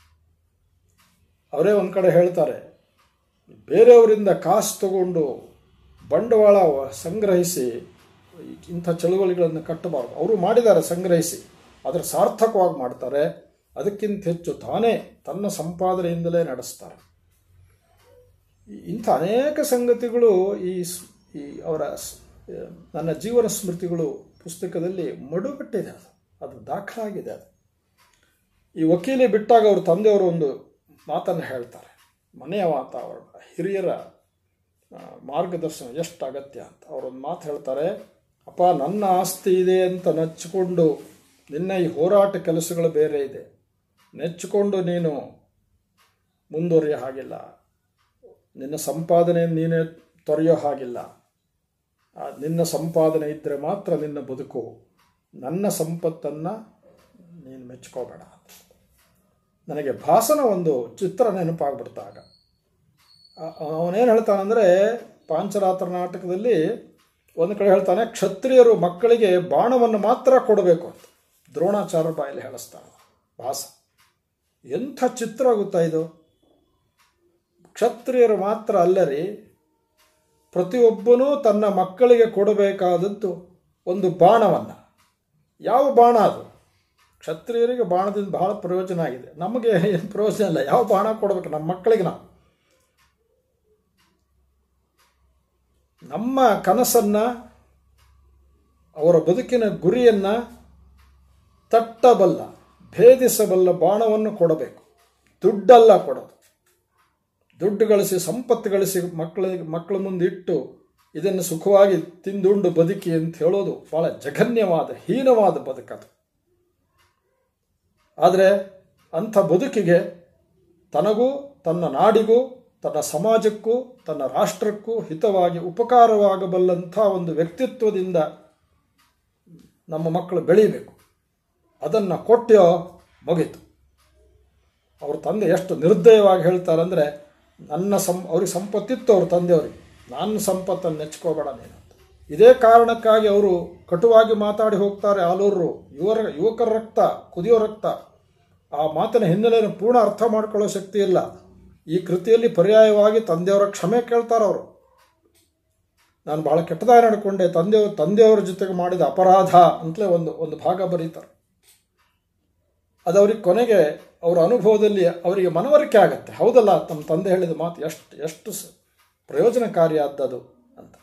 ಅವರೇ ಒಂದು ಕಡೆ ಹೇಳ್ತಾರೆ ಬೇರೆಯವರಿಂದ ಕಾಸು ತಗೊಂಡು ಬಂಡವಾಳ ಸಂಗ್ರಹಿಸಿ ಇಂಥ ಚಳುವಳಿಗಳನ್ನು ಕಟ್ಟಬಾರ್ದು ಅವರು ಮಾಡಿದ್ದಾರೆ ಸಂಗ್ರಹಿಸಿ ಆದರೆ ಸಾರ್ಥಕವಾಗಿ ಮಾಡ್ತಾರೆ ಅದಕ್ಕಿಂತ ಹೆಚ್ಚು ತಾನೇ ತನ್ನ ಸಂಪಾದನೆಯಿಂದಲೇ ನಡೆಸ್ತಾರೆ ಈ- ಇಂಥ ಅನೇಕ ಸಂಗತಿಗಳು ಈ ಸ್- ಈ ಅವರ ಸ್- ನನ್ನ ಜೀವನ ಸ್ಮೃತಿಗಳು ಪುಸ್ತಕದಲ್ಲಿ ಮಡುಗಟ್ಟಿದೆ ಅದು ಅದು ದಾಖಲಾಗಿದೆ ಅದು ಈ ವಕೀಲಿ ಬಿಟ್ಟಾಗ ಅವ್ರ ತಂದೆಯವರು ಒಂದು ಮಾತನ್ನು ಹೇಳ್ತಾರೆ ಮನೆಯ ವಾತಾವರಣ ಹಿರಿಯರ ಆ, ಮಾರ್ಗದರ್ಶನ ಎಷ್ಟು ಅಗತ್ಯ ಅಂತ ಅವರೊಂದು ಮಾತು ಹೇಳ್ತಾರೆ ಅಪ್ಪ ನನ್ನ ಆಸ್ತಿ ಇದೆ ಅಂತ ನೆಚ್ಚಿಕೊಂಡು ನಿನ್ನ ಈ ಹೋರಾಟ ಕೆಲಸಗಳು ಬೇರೆ ಇದೆ ನೆಚ್ಚಿಕೊಂಡು ನೀನು ಮುಂದುವರಿಯೋ ಹಾಗಿಲ್ಲ ನಿನ್ನ ಸಂಪಾದನೆ ನೀನೇ ತೊರೆಯೋ ಹಾಗಿಲ್ಲ ಆ, ನಿನ್ನ ಸಂಪಾದನೆ ಇದ್ದರೆ ಮಾತ್ರ ನಿನ್ನ ಬದುಕು ನನ್ನ ಸಂಪತ್ತನ್ನು ನೀನು ಮೆಚ್ಕೋಬೇಡ ನನಗೆ ಭಾಸನ ಒಂದು ಚಿತ್ರ ನೆನಪಾಗ್ಬಿಡ್ತಾಗ ಅವನೇನು ಹೇಳ್ತಾನಂದರೆ ಪಾಂಚರಾತ್ರ ನಾಟಕದಲ್ಲಿ ಒಂದು ಕಡೆ ಹೇಳ್ತಾನೆ ಕ್ಷತ್ರಿಯರು ಮಕ್ಕಳಿಗೆ ಬಾಣವನ್ನು ಮಾತ್ರ ಕೊಡಬೇಕು ಅಂತ ದ್ರೋಣಾಚಾರ್ಯ ಬಾಯಲ್ಲಿ ಹೇಳಿಸ್ತಾನೆ ಭಾಸ ಎಂಥ ಚಿತ್ರ ಆಗುತ್ತಾ ಇದು ಕ್ಷತ್ರಿಯರು ಮಾತ್ರ ಅಲ್ಲರಿ ಪ್ರತಿಯೊಬ್ಬನೂ ತನ್ನ ಮಕ್ಕಳಿಗೆ ಕೊಡಬೇಕಾದದ್ದು ಒಂದು ಬಾಣವನ್ನು ಯಾವ ಬಾಣ ಅದು ಕ್ಷತ್ರಿಯರಿಗೆ ಬಾಣದಿಂದ ಬಹಳ ಪ್ರಯೋಜನ ಆಗಿದೆ ನಮಗೆ ಏನು ಪ್ರಯೋಜನ ಇಲ್ಲ ಯಾವ ಬಾಣ ಕೊಡಬೇಕು ನಮ್ಮ ಮಕ್ಕಳಿಗೆ ನಾವು ನಮ್ಮ ಕನಸನ್ನು ಅವರ ಬದುಕಿನ ಗುರಿಯನ್ನು ತಟ್ಟಬಲ್ಲ ಭೇದಿಸಬಲ್ಲ ಬಾಣವನ್ನು ಕೊಡಬೇಕು ದುಡ್ಡಲ್ಲ ಕೊಡೋದು ದುಡ್ಡು ಗಳಿಸಿ ಸಂಪತ್ತು ಗಳಿಸಿ ಮಕ್ಕಳಿಗೆ ಮಕ್ಕಳ ಮುಂದೆ ಇಟ್ಟು ಇದನ್ನು ಸುಖವಾಗಿ ತಿಂದುಂಡು ಬದುಕಿ ಅಂತ ಹೇಳೋದು ಬಹಳ ಜಘನ್ಯವಾದ ಹೀನವಾದ ಬದುಕದು ಆದರೆ ಅಂಥ ಬದುಕಿಗೆ ತನಗೂ ತನ್ನ ನಾಡಿಗೂ ತನ್ನ ಸಮಾಜಕ್ಕೂ ತನ್ನ ರಾಷ್ಟ್ರಕ್ಕೂ ಹಿತವಾಗಿ ಉಪಕಾರವಾಗಬಲ್ಲಂಥ ಒಂದು ವ್ಯಕ್ತಿತ್ವದಿಂದ ನಮ್ಮ ಮಕ್ಕಳು ಬೆಳೀಬೇಕು ಅದನ್ನು ಕೊಟ್ಟೋ ಮುಗೀತು ಅವ್ರ ತಂದೆ ಎಷ್ಟು ನಿರ್ದಯವಾಗಿ ಹೇಳ್ತಾರಂದರೆ ನನ್ನ ಸಂ ಅವ್ರಿಗೆ ಸಂಪತ್ತಿತ್ತು ಅವ್ರ ತಂದೆಯವ್ರಿಗೆ ನನ್ನ ಸಂಪತ್ತನ್ನು ನೆಚ್ಕೋಬೇಡ ನೀನು ಅಂತ ಇದೇ ಕಾರಣಕ್ಕಾಗಿ ಅವರು ಕಟುವಾಗಿ ಮಾತಾಡಿ ಹೋಗ್ತಾರೆ ಆಲೂರು ಯುವರ ಯುವಕರ ರಕ್ತ ಕುದಿಯೋ ರಕ್ತ ಆ ಮಾತಿನ ಹಿನ್ನೆಲೆಯನ್ನು ಪೂರ್ಣ ಅರ್ಥ ಮಾಡ್ಕೊಳ್ಳೋ ಶಕ್ತಿ ಇಲ್ಲ ಈ ಕೃತಿಯಲ್ಲಿ ಪರ್ಯಾಯವಾಗಿ ತಂದೆಯವರ ಕ್ಷಮೆ ಕೇಳ್ತಾರೆ ಅವರು ನಾನು ಭಾಳ ಕೆಟ್ಟದಾಗಿ ನಡ್ಕೊಂಡೆ ತಂದೆಯವ್ರ ತಂದೆಯವರ ಜೊತೆಗೆ ಮಾಡಿದ ಅಪರಾಧ ಅಂತಲೇ ಒಂದು ಒಂದು ಭಾಗ ಬರೀತಾರೆ ಅದು ಅವ್ರಿಗೆ ಕೊನೆಗೆ ಅವರ ಅನುಭವದಲ್ಲಿ ಅವರಿಗೆ ಮನವರಿಕೆ ಆಗುತ್ತೆ ಹೌದಲ್ಲ ತಮ್ಮ ತಂದೆ ಹೇಳಿದ ಮಾತು ಎಷ್ಟು ಎಷ್ಟು ಸ- ಪ್ರಯೋಜನಕಾರಿಯಾದದ್ದು ಅಂತ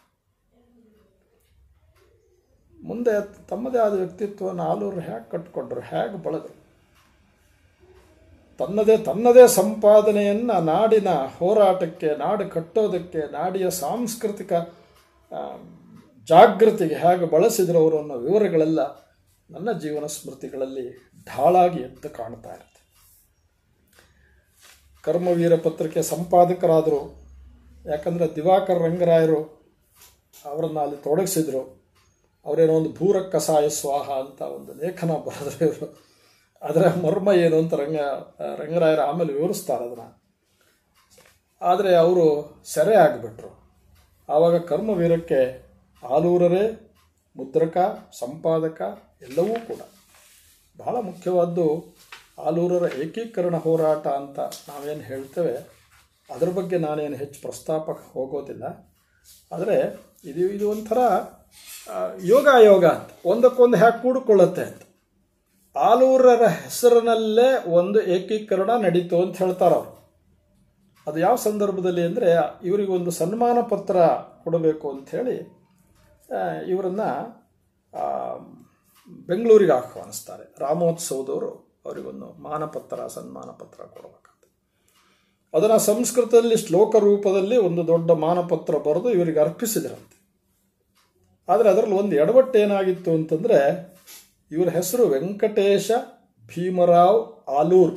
ಮುಂದೆ ತಮ್ಮದೇ ಆದ ವ್ಯಕ್ತಿತ್ವವನ್ನು ಆಲೂರು ಹೇಗೆ ಕಟ್ಕೊಂಡ್ರು ಹೇಗೆ ಬಳದರು ತನ್ನದೇ ತನ್ನದೇ ಸಂಪಾದನೆಯನ್ನು ನಾಡಿನ ಹೋರಾಟಕ್ಕೆ ನಾಡು ಕಟ್ಟೋದಕ್ಕೆ ನಾಡಿಯ ಸಾಂಸ್ಕೃತಿಕ ಆ, ಜಾಗೃತಿಗೆ ಹೇಗೆ ಬಳಸಿದ್ರು ಅವರು ಅನ್ನೋ ವಿವರಗಳೆಲ್ಲ ನನ್ನ ಜೀವನ ಸ್ಮೃತಿಗಳಲ್ಲಿ ಢಾಳಾಗಿ ಎದ್ದು ಕಾಣ್ತಾ ಇರುತ್ತೆ ಕರ್ಮವೀರ ಪತ್ರಿಕೆ ಸಂಪಾದಕರಾದರು ಯಾಕಂದರೆ ದಿವಾಕರ್ ರಂಗರಾಯರು ಅವರನ್ನು ಅಲ್ಲಿ ತೊಡಗಿಸಿದ್ರು ಅವರೇನೋ ಒಂದು ಭೂರ ಕಸಾಯ ಸ್ವಾಹ ಅಂತ ಒಂದು ಲೇಖನ ಬರೆದ್ರು ಇವರು ಅದರ ಮರ್ಮ ಏನು ಅಂತ ರಂಗ ರಂಗರಾಯರು ಆಮೇಲೆ ವಿವರಿಸ್ತಾರೆ ಅದನ್ನು ಆದರೆ ಅವರು ಸೆರೆ ಆಗಿಬಿಟ್ರು ಆವಾಗ ಕರ್ಮವೀರಕ್ಕೆ ಆಲೂರರೇ ಮುದ್ರಕ ಸಂಪಾದಕ ಎಲ್ಲವೂ ಕೂಡ ಬಹಳ ಮುಖ್ಯವಾದ್ದು ಆಲೂರರ ಏಕೀಕರಣ ಹೋರಾಟ ಅಂತ ನಾವೇನು ಹೇಳ್ತೇವೆ ಅದರ ಬಗ್ಗೆ ನಾನೇನು ಹೆಚ್ಚು ಪ್ರಸ್ತಾಪಕ್ಕೆ ಹೋಗೋದಿಲ್ಲ ಆದರೆ ಇದು ಇದು ಒಂಥರ ಆ, ಯೋಗಾಯೋಗ ಅಂತ ಒಂದಕ್ಕೊಂದು ಹ್ಯಾಕೆ ಕೂಡಿಕೊಳ್ಳುತ್ತೆ ಅಂತ ಆಲೂರರ ಹೆಸರಿನಲ್ಲೇ ಒಂದು ಏಕೀಕರಣ ನಡೀತು ಅಂತ ಹೇಳ್ತಾರೆ ಅವರು ಅದು ಯಾವ ಸಂದರ್ಭದಲ್ಲಿ ಅಂದರೆ ಇವರಿಗೆ ಒಂದು ಸನ್ಮಾನ ಪತ್ರ ಕೊಡಬೇಕು ಅಂಥೇಳಿ ಇವರನ್ನು ಬೆಂಗಳೂರಿಗೆ ಆಹ್ವಾನಿಸ್ತಾರೆ ರಾಮೋತ್ಸವದವರು ಅವರಿಗೊಂದು ಮಾನಪತ್ರ ಸನ್ಮಾನ ಪತ್ರ ಕೊಡಬೇಕಂತ ಅದನ್ನು ಸಂಸ್ಕೃತದಲ್ಲಿ ಶ್ಲೋಕ ರೂಪದಲ್ಲಿ ಒಂದು ದೊಡ್ಡ ಮಾನಪತ್ರ ಬರೆದು ಇವರಿಗೆ ಅರ್ಪಿಸಿದ್ರಂತೆ ಆದರೆ ಅದರಲ್ಲಿ ಒಂದು ಎಡವಟ್ಟು ಏನಾಗಿತ್ತು ಅಂತಂದರೆ ಇವರ ಹೆಸರು ವೆಂಕಟೇಶ ಭೀಮರಾವ್ ಆಲೂರ್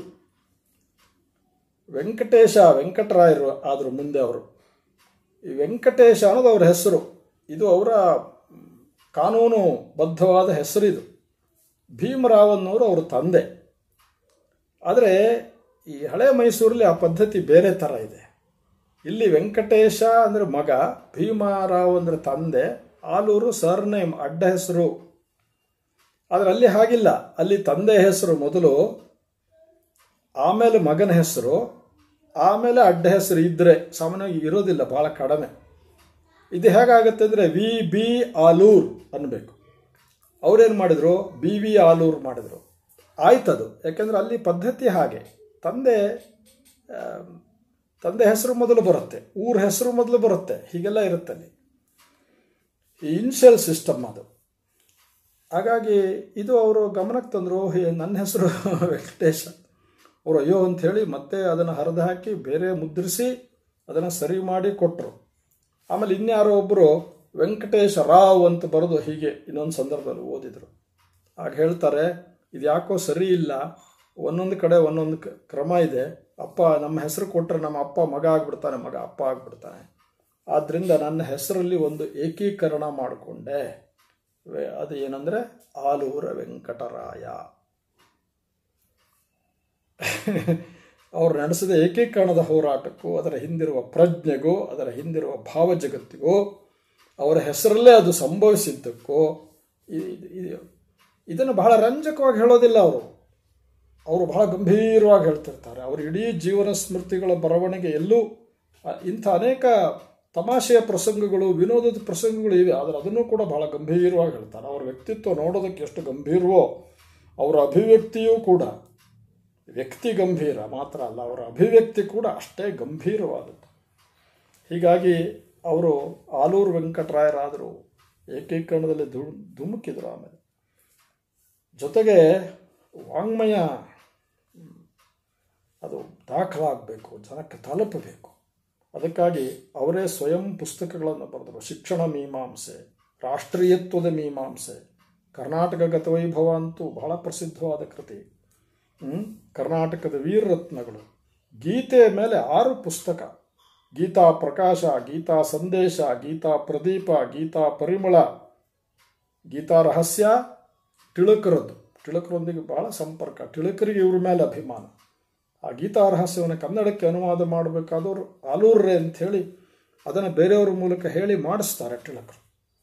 ವೆಂಕಟೇಶ ವೆಂಕಟರಾಯರು ಆದರು ಮುಂದೆ ಅವರು ಈ ವೆಂಕಟೇಶ ಅನ್ನೋದು ಅವರ ಹೆಸರು ಇದು ಅವರ ಕಾನೂನು ಬದ್ಧವಾದ ಹೆಸರು ಇದು ಭೀಮರಾವ್ ಅನ್ನೋರು ಅವ್ರ ತಂದೆ ಆದರೆ ಈ ಹಳೆ ಮೈಸೂರಲ್ಲಿ ಆ ಪದ್ಧತಿ ಬೇರೆ ಥರ ಇದೆ ಇಲ್ಲಿ ವೆಂಕಟೇಶ ಅಂದರೆ ಮಗ ಭೀಮರಾವ್ ಅಂದರೆ ತಂದೆ ಆಲೂರು ಸರ್ನೇಮ್ ಅಡ್ಡ ಹೆಸರು ಆದರೆ ಅಲ್ಲಿ ಹಾಗಿಲ್ಲ ಅಲ್ಲಿ ತಂದೆ ಹೆಸರು ಮೊದಲು ಆಮೇಲೆ ಮಗನ ಹೆಸರು ಆಮೇಲೆ ಅಡ್ಡ ಹೆಸರು ಇದ್ದರೆ ಸಾಮಾನ್ಯವಾಗಿ ಇರೋದಿಲ್ಲ ಭಾಳ ಕಡಿಮೆ ಇದು ಹೇಗಾಗುತ್ತೆ ಅಂದರೆ ವಿ ಬಿ ಆಲೂರ್ ಅನ್ನಬೇಕು ಅವ್ರೇನು ಮಾಡಿದ್ರು ಬಿ ವಿ ಆಲೂರ್ ಮಾಡಿದ್ರು ಆಯ್ತದು ಯಾಕೆಂದರೆ ಅಲ್ಲಿ ಪದ್ಧತಿ ಹಾಗೆ ತಂದೆ ಆ, ತಂದೆ ಹೆಸರು ಮೊದಲು ಬರುತ್ತೆ ಊರ ಹೆಸರು ಮೊದಲು ಬರುತ್ತೆ ಹೀಗೆಲ್ಲ ಇರುತ್ತೆ ಅಲ್ಲಿ ಈ ಇನ್ಷಿಯಲ್ ಸಿಸ್ಟಮ್ ಅದು ಹಾಗಾಗಿ ಇದು ಅವರು ಗಮನಕ್ಕೆ ತಂದರು ಹೇ ನನ್ನ ಹೆಸರು ವೆಂಕಟೇಶ ಅವರು ಅಯ್ಯೋ ಅಂಥೇಳಿ ಮತ್ತೆ ಅದನ್ನು ಹರಿದು ಹಾಕಿ ಬೇರೆ ಮುದ್ರಿಸಿ ಅದನ್ನು ಸರಿ ಮಾಡಿ ಕೊಟ್ಟರು ಆಮೇಲೆ ಇನ್ಯಾರೋ ಒಬ್ಬರು ವೆಂಕಟೇಶ ರಾವ್ ಅಂತ ಬರೆದು ಹೀಗೆ ಇನ್ನೊಂದು ಸಂದರ್ಭದಲ್ಲಿ ಓದಿದರು ಆಗ ಹೇಳ್ತಾರೆ ಇದು ಯಾಕೋ ಸರಿ ಇಲ್ಲ ಒಂದೊಂದು ಕಡೆ ಒಂದೊಂದು ಕ- ಕ್ರಮ ಇದೆ ಅಪ್ಪ ನಮ್ಮ ಹೆಸರು ಕೊಟ್ಟರೆ ನಮ್ಮ ಅಪ್ಪ ಮಗ ಆಗ್ಬಿಡ್ತಾನೆ ಮಗ ಅಪ್ಪ ಆಗ್ಬಿಡ್ತಾನೆ ಆದ್ದರಿಂದ ನನ್ನ ಹೆಸರಲ್ಲಿ ಒಂದು ಏಕೀಕರಣ ಮಾಡಿಕೊಂಡೆ ವೆ- ಅದು ಏನಂದರೆ ಆಲೂರ ವೆಂಕಟರಾಯ ಅವರು ನಡೆಸಿದ ಏಕೀಕರಣದ ಹೋರಾಟಕ್ಕೂ ಅದರ ಹಿಂದಿರುವ ಪ್ರಜ್ಞೆಗೂ ಅದರ ಹಿಂದಿರುವ ಭಾವಜಗತ್ತಿಗೂ ಅವರ ಹೆಸರಲ್ಲೇ ಅದು ಸಂಭವಿಸಿದ್ದಕ್ಕೂ ಇ- ಇ- ಇದು ಇದನ್ನು ಬಹಳ ರಂಜಕವಾಗಿ ಹೇಳೋದಿಲ್ಲ ಅವರು ಅವರು ಬಹಳ ಗಂಭೀರವಾಗಿ ಹೇಳ್ತಿರ್ತಾರೆ ಅವರು ಇಡೀ ಜೀವನ ಸ್ಮೃತಿಗಳ ಬರವಣಿಗೆ ಎಲ್ಲೂ ಆ, ಇಂಥ ಅನೇಕ ತಮಾಷೆಯ ಪ್ರಸಂಗಗಳು ವಿನೋದದ ಪ್ರಸಂಗಗಳು ಇವೆ ಆದರೆ ಅದನ್ನು ಕೂಡ ಬಹಳ ಗಂಭೀರವಾಗಿ ಹೇಳ್ತಾರೆ ಅವರ ವ್ಯಕ್ತಿತ್ವ ನೋಡೋದಕ್ಕೆ ಎಷ್ಟು ಗಂಭೀರವೋ ಅವರ ಅಭಿವ್ಯಕ್ತಿಯೂ ಕೂಡ ವ್ಯಕ್ತಿ ಗಂಭೀರ ಮಾತ್ರ ಅಲ್ಲ ಅವರ ಅಭಿವ್ಯಕ್ತಿ ಕೂಡ ಅಷ್ಟೇ ಗಂಭೀರವಾದದ್ದು ಹೀಗಾಗಿ ಅವರು ಆಲೂರು ವೆಂಕಟರಾಯರಾದರು ಏಕೀಕರಣದಲ್ಲಿ ಧು ಧುಮುಕಿದ್ರು ಆಮೇಲೆ ಜೊತೆಗೆ ವಾಂಗ್ಮಯ ಹ್ಮ್, ಅದು ದಾಖಲಾಗಬೇಕು ಜನಕ್ಕೆ ತಲುಪಬೇಕು ಅದಕ್ಕಾಗಿ ಅವರೇ ಸ್ವಯಂ ಪುಸ್ತಕಗಳನ್ನು ಬರೆದರು ಶಿಕ್ಷಣ ಮೀಮಾಂಸೆ ರಾಷ್ಟ್ರೀಯತ್ವದ ಮೀಮಾಂಸೆ ಕರ್ನಾಟಕ ಗತವೈಭವ ಅಂತೂ ಬಹಳ ಪ್ರಸಿದ್ಧವಾದ ಕೃತಿ ಹ್ಮ್? ಕರ್ನಾಟಕದ ವೀರರತ್ನಗಳು ಗೀತೆಯ ಮೇಲೆ ಆರು ಪುಸ್ತಕ ಗೀತಾ ಪ್ರಕಾಶ ಗೀತಾ ಸಂದೇಶ ಗೀತಾ ಪ್ರದೀಪ ಗೀತಾ ಪರಿಮಳ ಗೀತಾ ರಹಸ್ಯ ತಿಳಕರದ್ದು ತಿಳಕರೊಂದಿಗೆ ಬಹಳ ಸಂಪರ್ಕ ತಿಳಕರಿಗೆ ಇವ್ರ ಮೇಲೆ ಅಭಿಮಾನ ಆ ಗೀತಾ ರಹಸ್ಯವನ್ನು ಕನ್ನಡಕ್ಕೆ ಅನುವಾದ ಮಾಡಬೇಕಾದವರು ಆಲೂರ್ರೆ ಅಂಥೇಳಿ ಅದನ್ನು ಬೇರೆಯವ್ರ ಮೂಲಕ ಹೇಳಿ ಮಾಡಿಸ್ತಾರೆ ತಿಳಕರು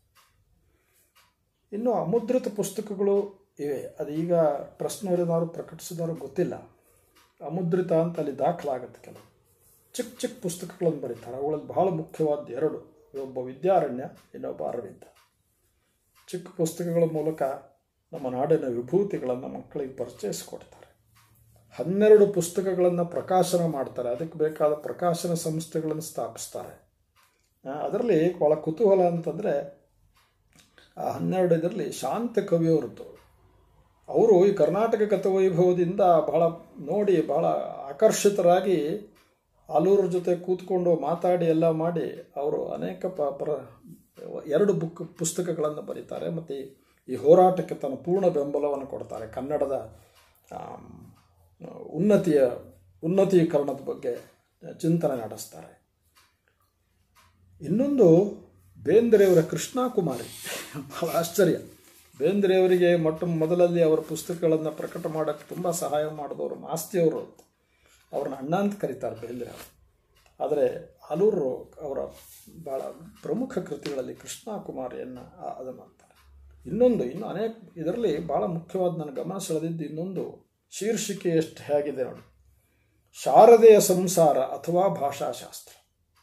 ಇನ್ನು ಅಮುದ್ರಿತ ಪುಸ್ತಕಗಳು ಇವೆ ಅದು ಈಗ ಟ್ರಸ್ಟ್ನವರೇನಾದ್ರು ಪ್ರಕಟಿಸಿದಾರೋ ಗೊತ್ತಿಲ್ಲ ಅಮುದ್ರಿತ ಅಂತ ಅಲ್ಲಿ ದಾಖಲಾಗುತ್ತೆ ಕೆಲವು ಚಿಕ್ಕ ಚಿಕ್ಕ ಪುಸ್ತಕಗಳನ್ನು ಬರೀತಾರೆ ಅವುಗಳಲ್ಲಿ ಬಹಳ ಮುಖ್ಯವಾದ ಎರಡು ಒಬ್ಬ ವಿದ್ಯಾರಣ್ಯ ಇನ್ನೊಬ್ಬ ಅರವಿಂದ ಚಿಕ್ಕ ಪುಸ್ತಕಗಳ ಮೂಲಕ ನಮ್ಮ ನಾಡಿನ ವಿಭೂತಿಗಳನ್ನು ಮಕ್ಕಳಿಗೆ ಪರಿಚಯಿಸಿಕೊಡ್ತಾರೆ ಹನ್ನೆರಡು ಪುಸ್ತಕಗಳನ್ನು ಪ್ರಕಾಶನ ಮಾಡ್ತಾರೆ ಅದಕ್ಕೆ ಬೇಕಾದ ಪ್ರಕಾಶನ ಸಂಸ್ಥೆಗಳನ್ನು ಸ್ಥಾಪಿಸ್ತಾರೆ ಆ, ಅದರಲ್ಲಿ ಭಾಳ ಕುತೂಹಲ ಅಂತಂದರೆ ಆ ಹನ್ನೆರಡು ಇದರಲ್ಲಿ ಶಾಂತ ಕವಿಯವರದ್ದು ಅವರು ಈ ಕರ್ನಾಟಕ ಗತವೈಭವದಿಂದ ಬಹಳ ನೋಡಿ ಬಹಳ ಆಕರ್ಷಿತರಾಗಿ ಆಲೂರ ಜೊತೆ ಕೂತ್ಕೊಂಡು ಮಾತಾಡಿ ಎಲ್ಲ ಮಾಡಿ ಅವರು ಅನೇಕ ಪ ಪ್ರ ಎರಡು ಬುಕ್ ಪುಸ್ತಕಗಳನ್ನು ಬರೀತಾರೆ ಮತ್ತು ಈ ಹೋರಾಟಕ್ಕೆ ತನ್ನ ಪೂರ್ಣ ಬೆಂಬಲವನ್ನು ಕೊಡ್ತಾರೆ ಕನ್ನಡದ ಆಮ್, ಉನ್ನತಿಯ ಉನ್ನತೀಕರಣದ ಬಗ್ಗೆ ಚಿಂತನೆ ನಡೆಸ್ತಾರೆ ಇನ್ನೊಂದು ಬೇಂದ್ರೆಯವರ ಕೃಷ್ಣ ಕುಮಾರಿ ಬಹಳ ಆಶ್ಚರ್ಯ ಬೇಂದ್ರೆಯವರಿಗೆ ಮೊಟ್ಟ ಮೊದಲಲ್ಲಿ ಅವರ ಪುಸ್ತಕಗಳನ್ನು ಪ್ರಕಟ ಮಾಡೋಕ್ಕೆ ತುಂಬ ಸಹಾಯ ಮಾಡಿದವರು ಮಾಸ್ತಿಯವರು ಅವ್ರನ್ನ ಅಣ್ಣ ಅಂತ ಕರೀತಾರೆ ಬೇಂದ್ರೆ ಅವರು ಆದರೆ ಆಲೂರು ಅವರ ಭಾಳ ಪ್ರಮುಖ ಕೃತಿಗಳಲ್ಲಿ ಕೃಷ್ಣ ಕುಮಾರಿಯನ್ನು ಆ- ಅದು ಮಾಡ್ತಾರೆ ಇನ್ನೊಂದು ಇನ್ನು ಅನೇಕ ಇದರಲ್ಲಿ ಭಾಳ ಮುಖ್ಯವಾದ ನನ್ನ ಗಮನ ಸೆಳೆದಿದ್ದು ಇನ್ನೊಂದು ಶೀರ್ಷಿಕೆ ಎಷ್ಟು ಹೇಗಿದೆ ನೋಡಿ ಶಾರದೆಯ ಸಂಸಾರ ಅಥವಾ ಭಾಷಾಶಾಸ್ತ್ರ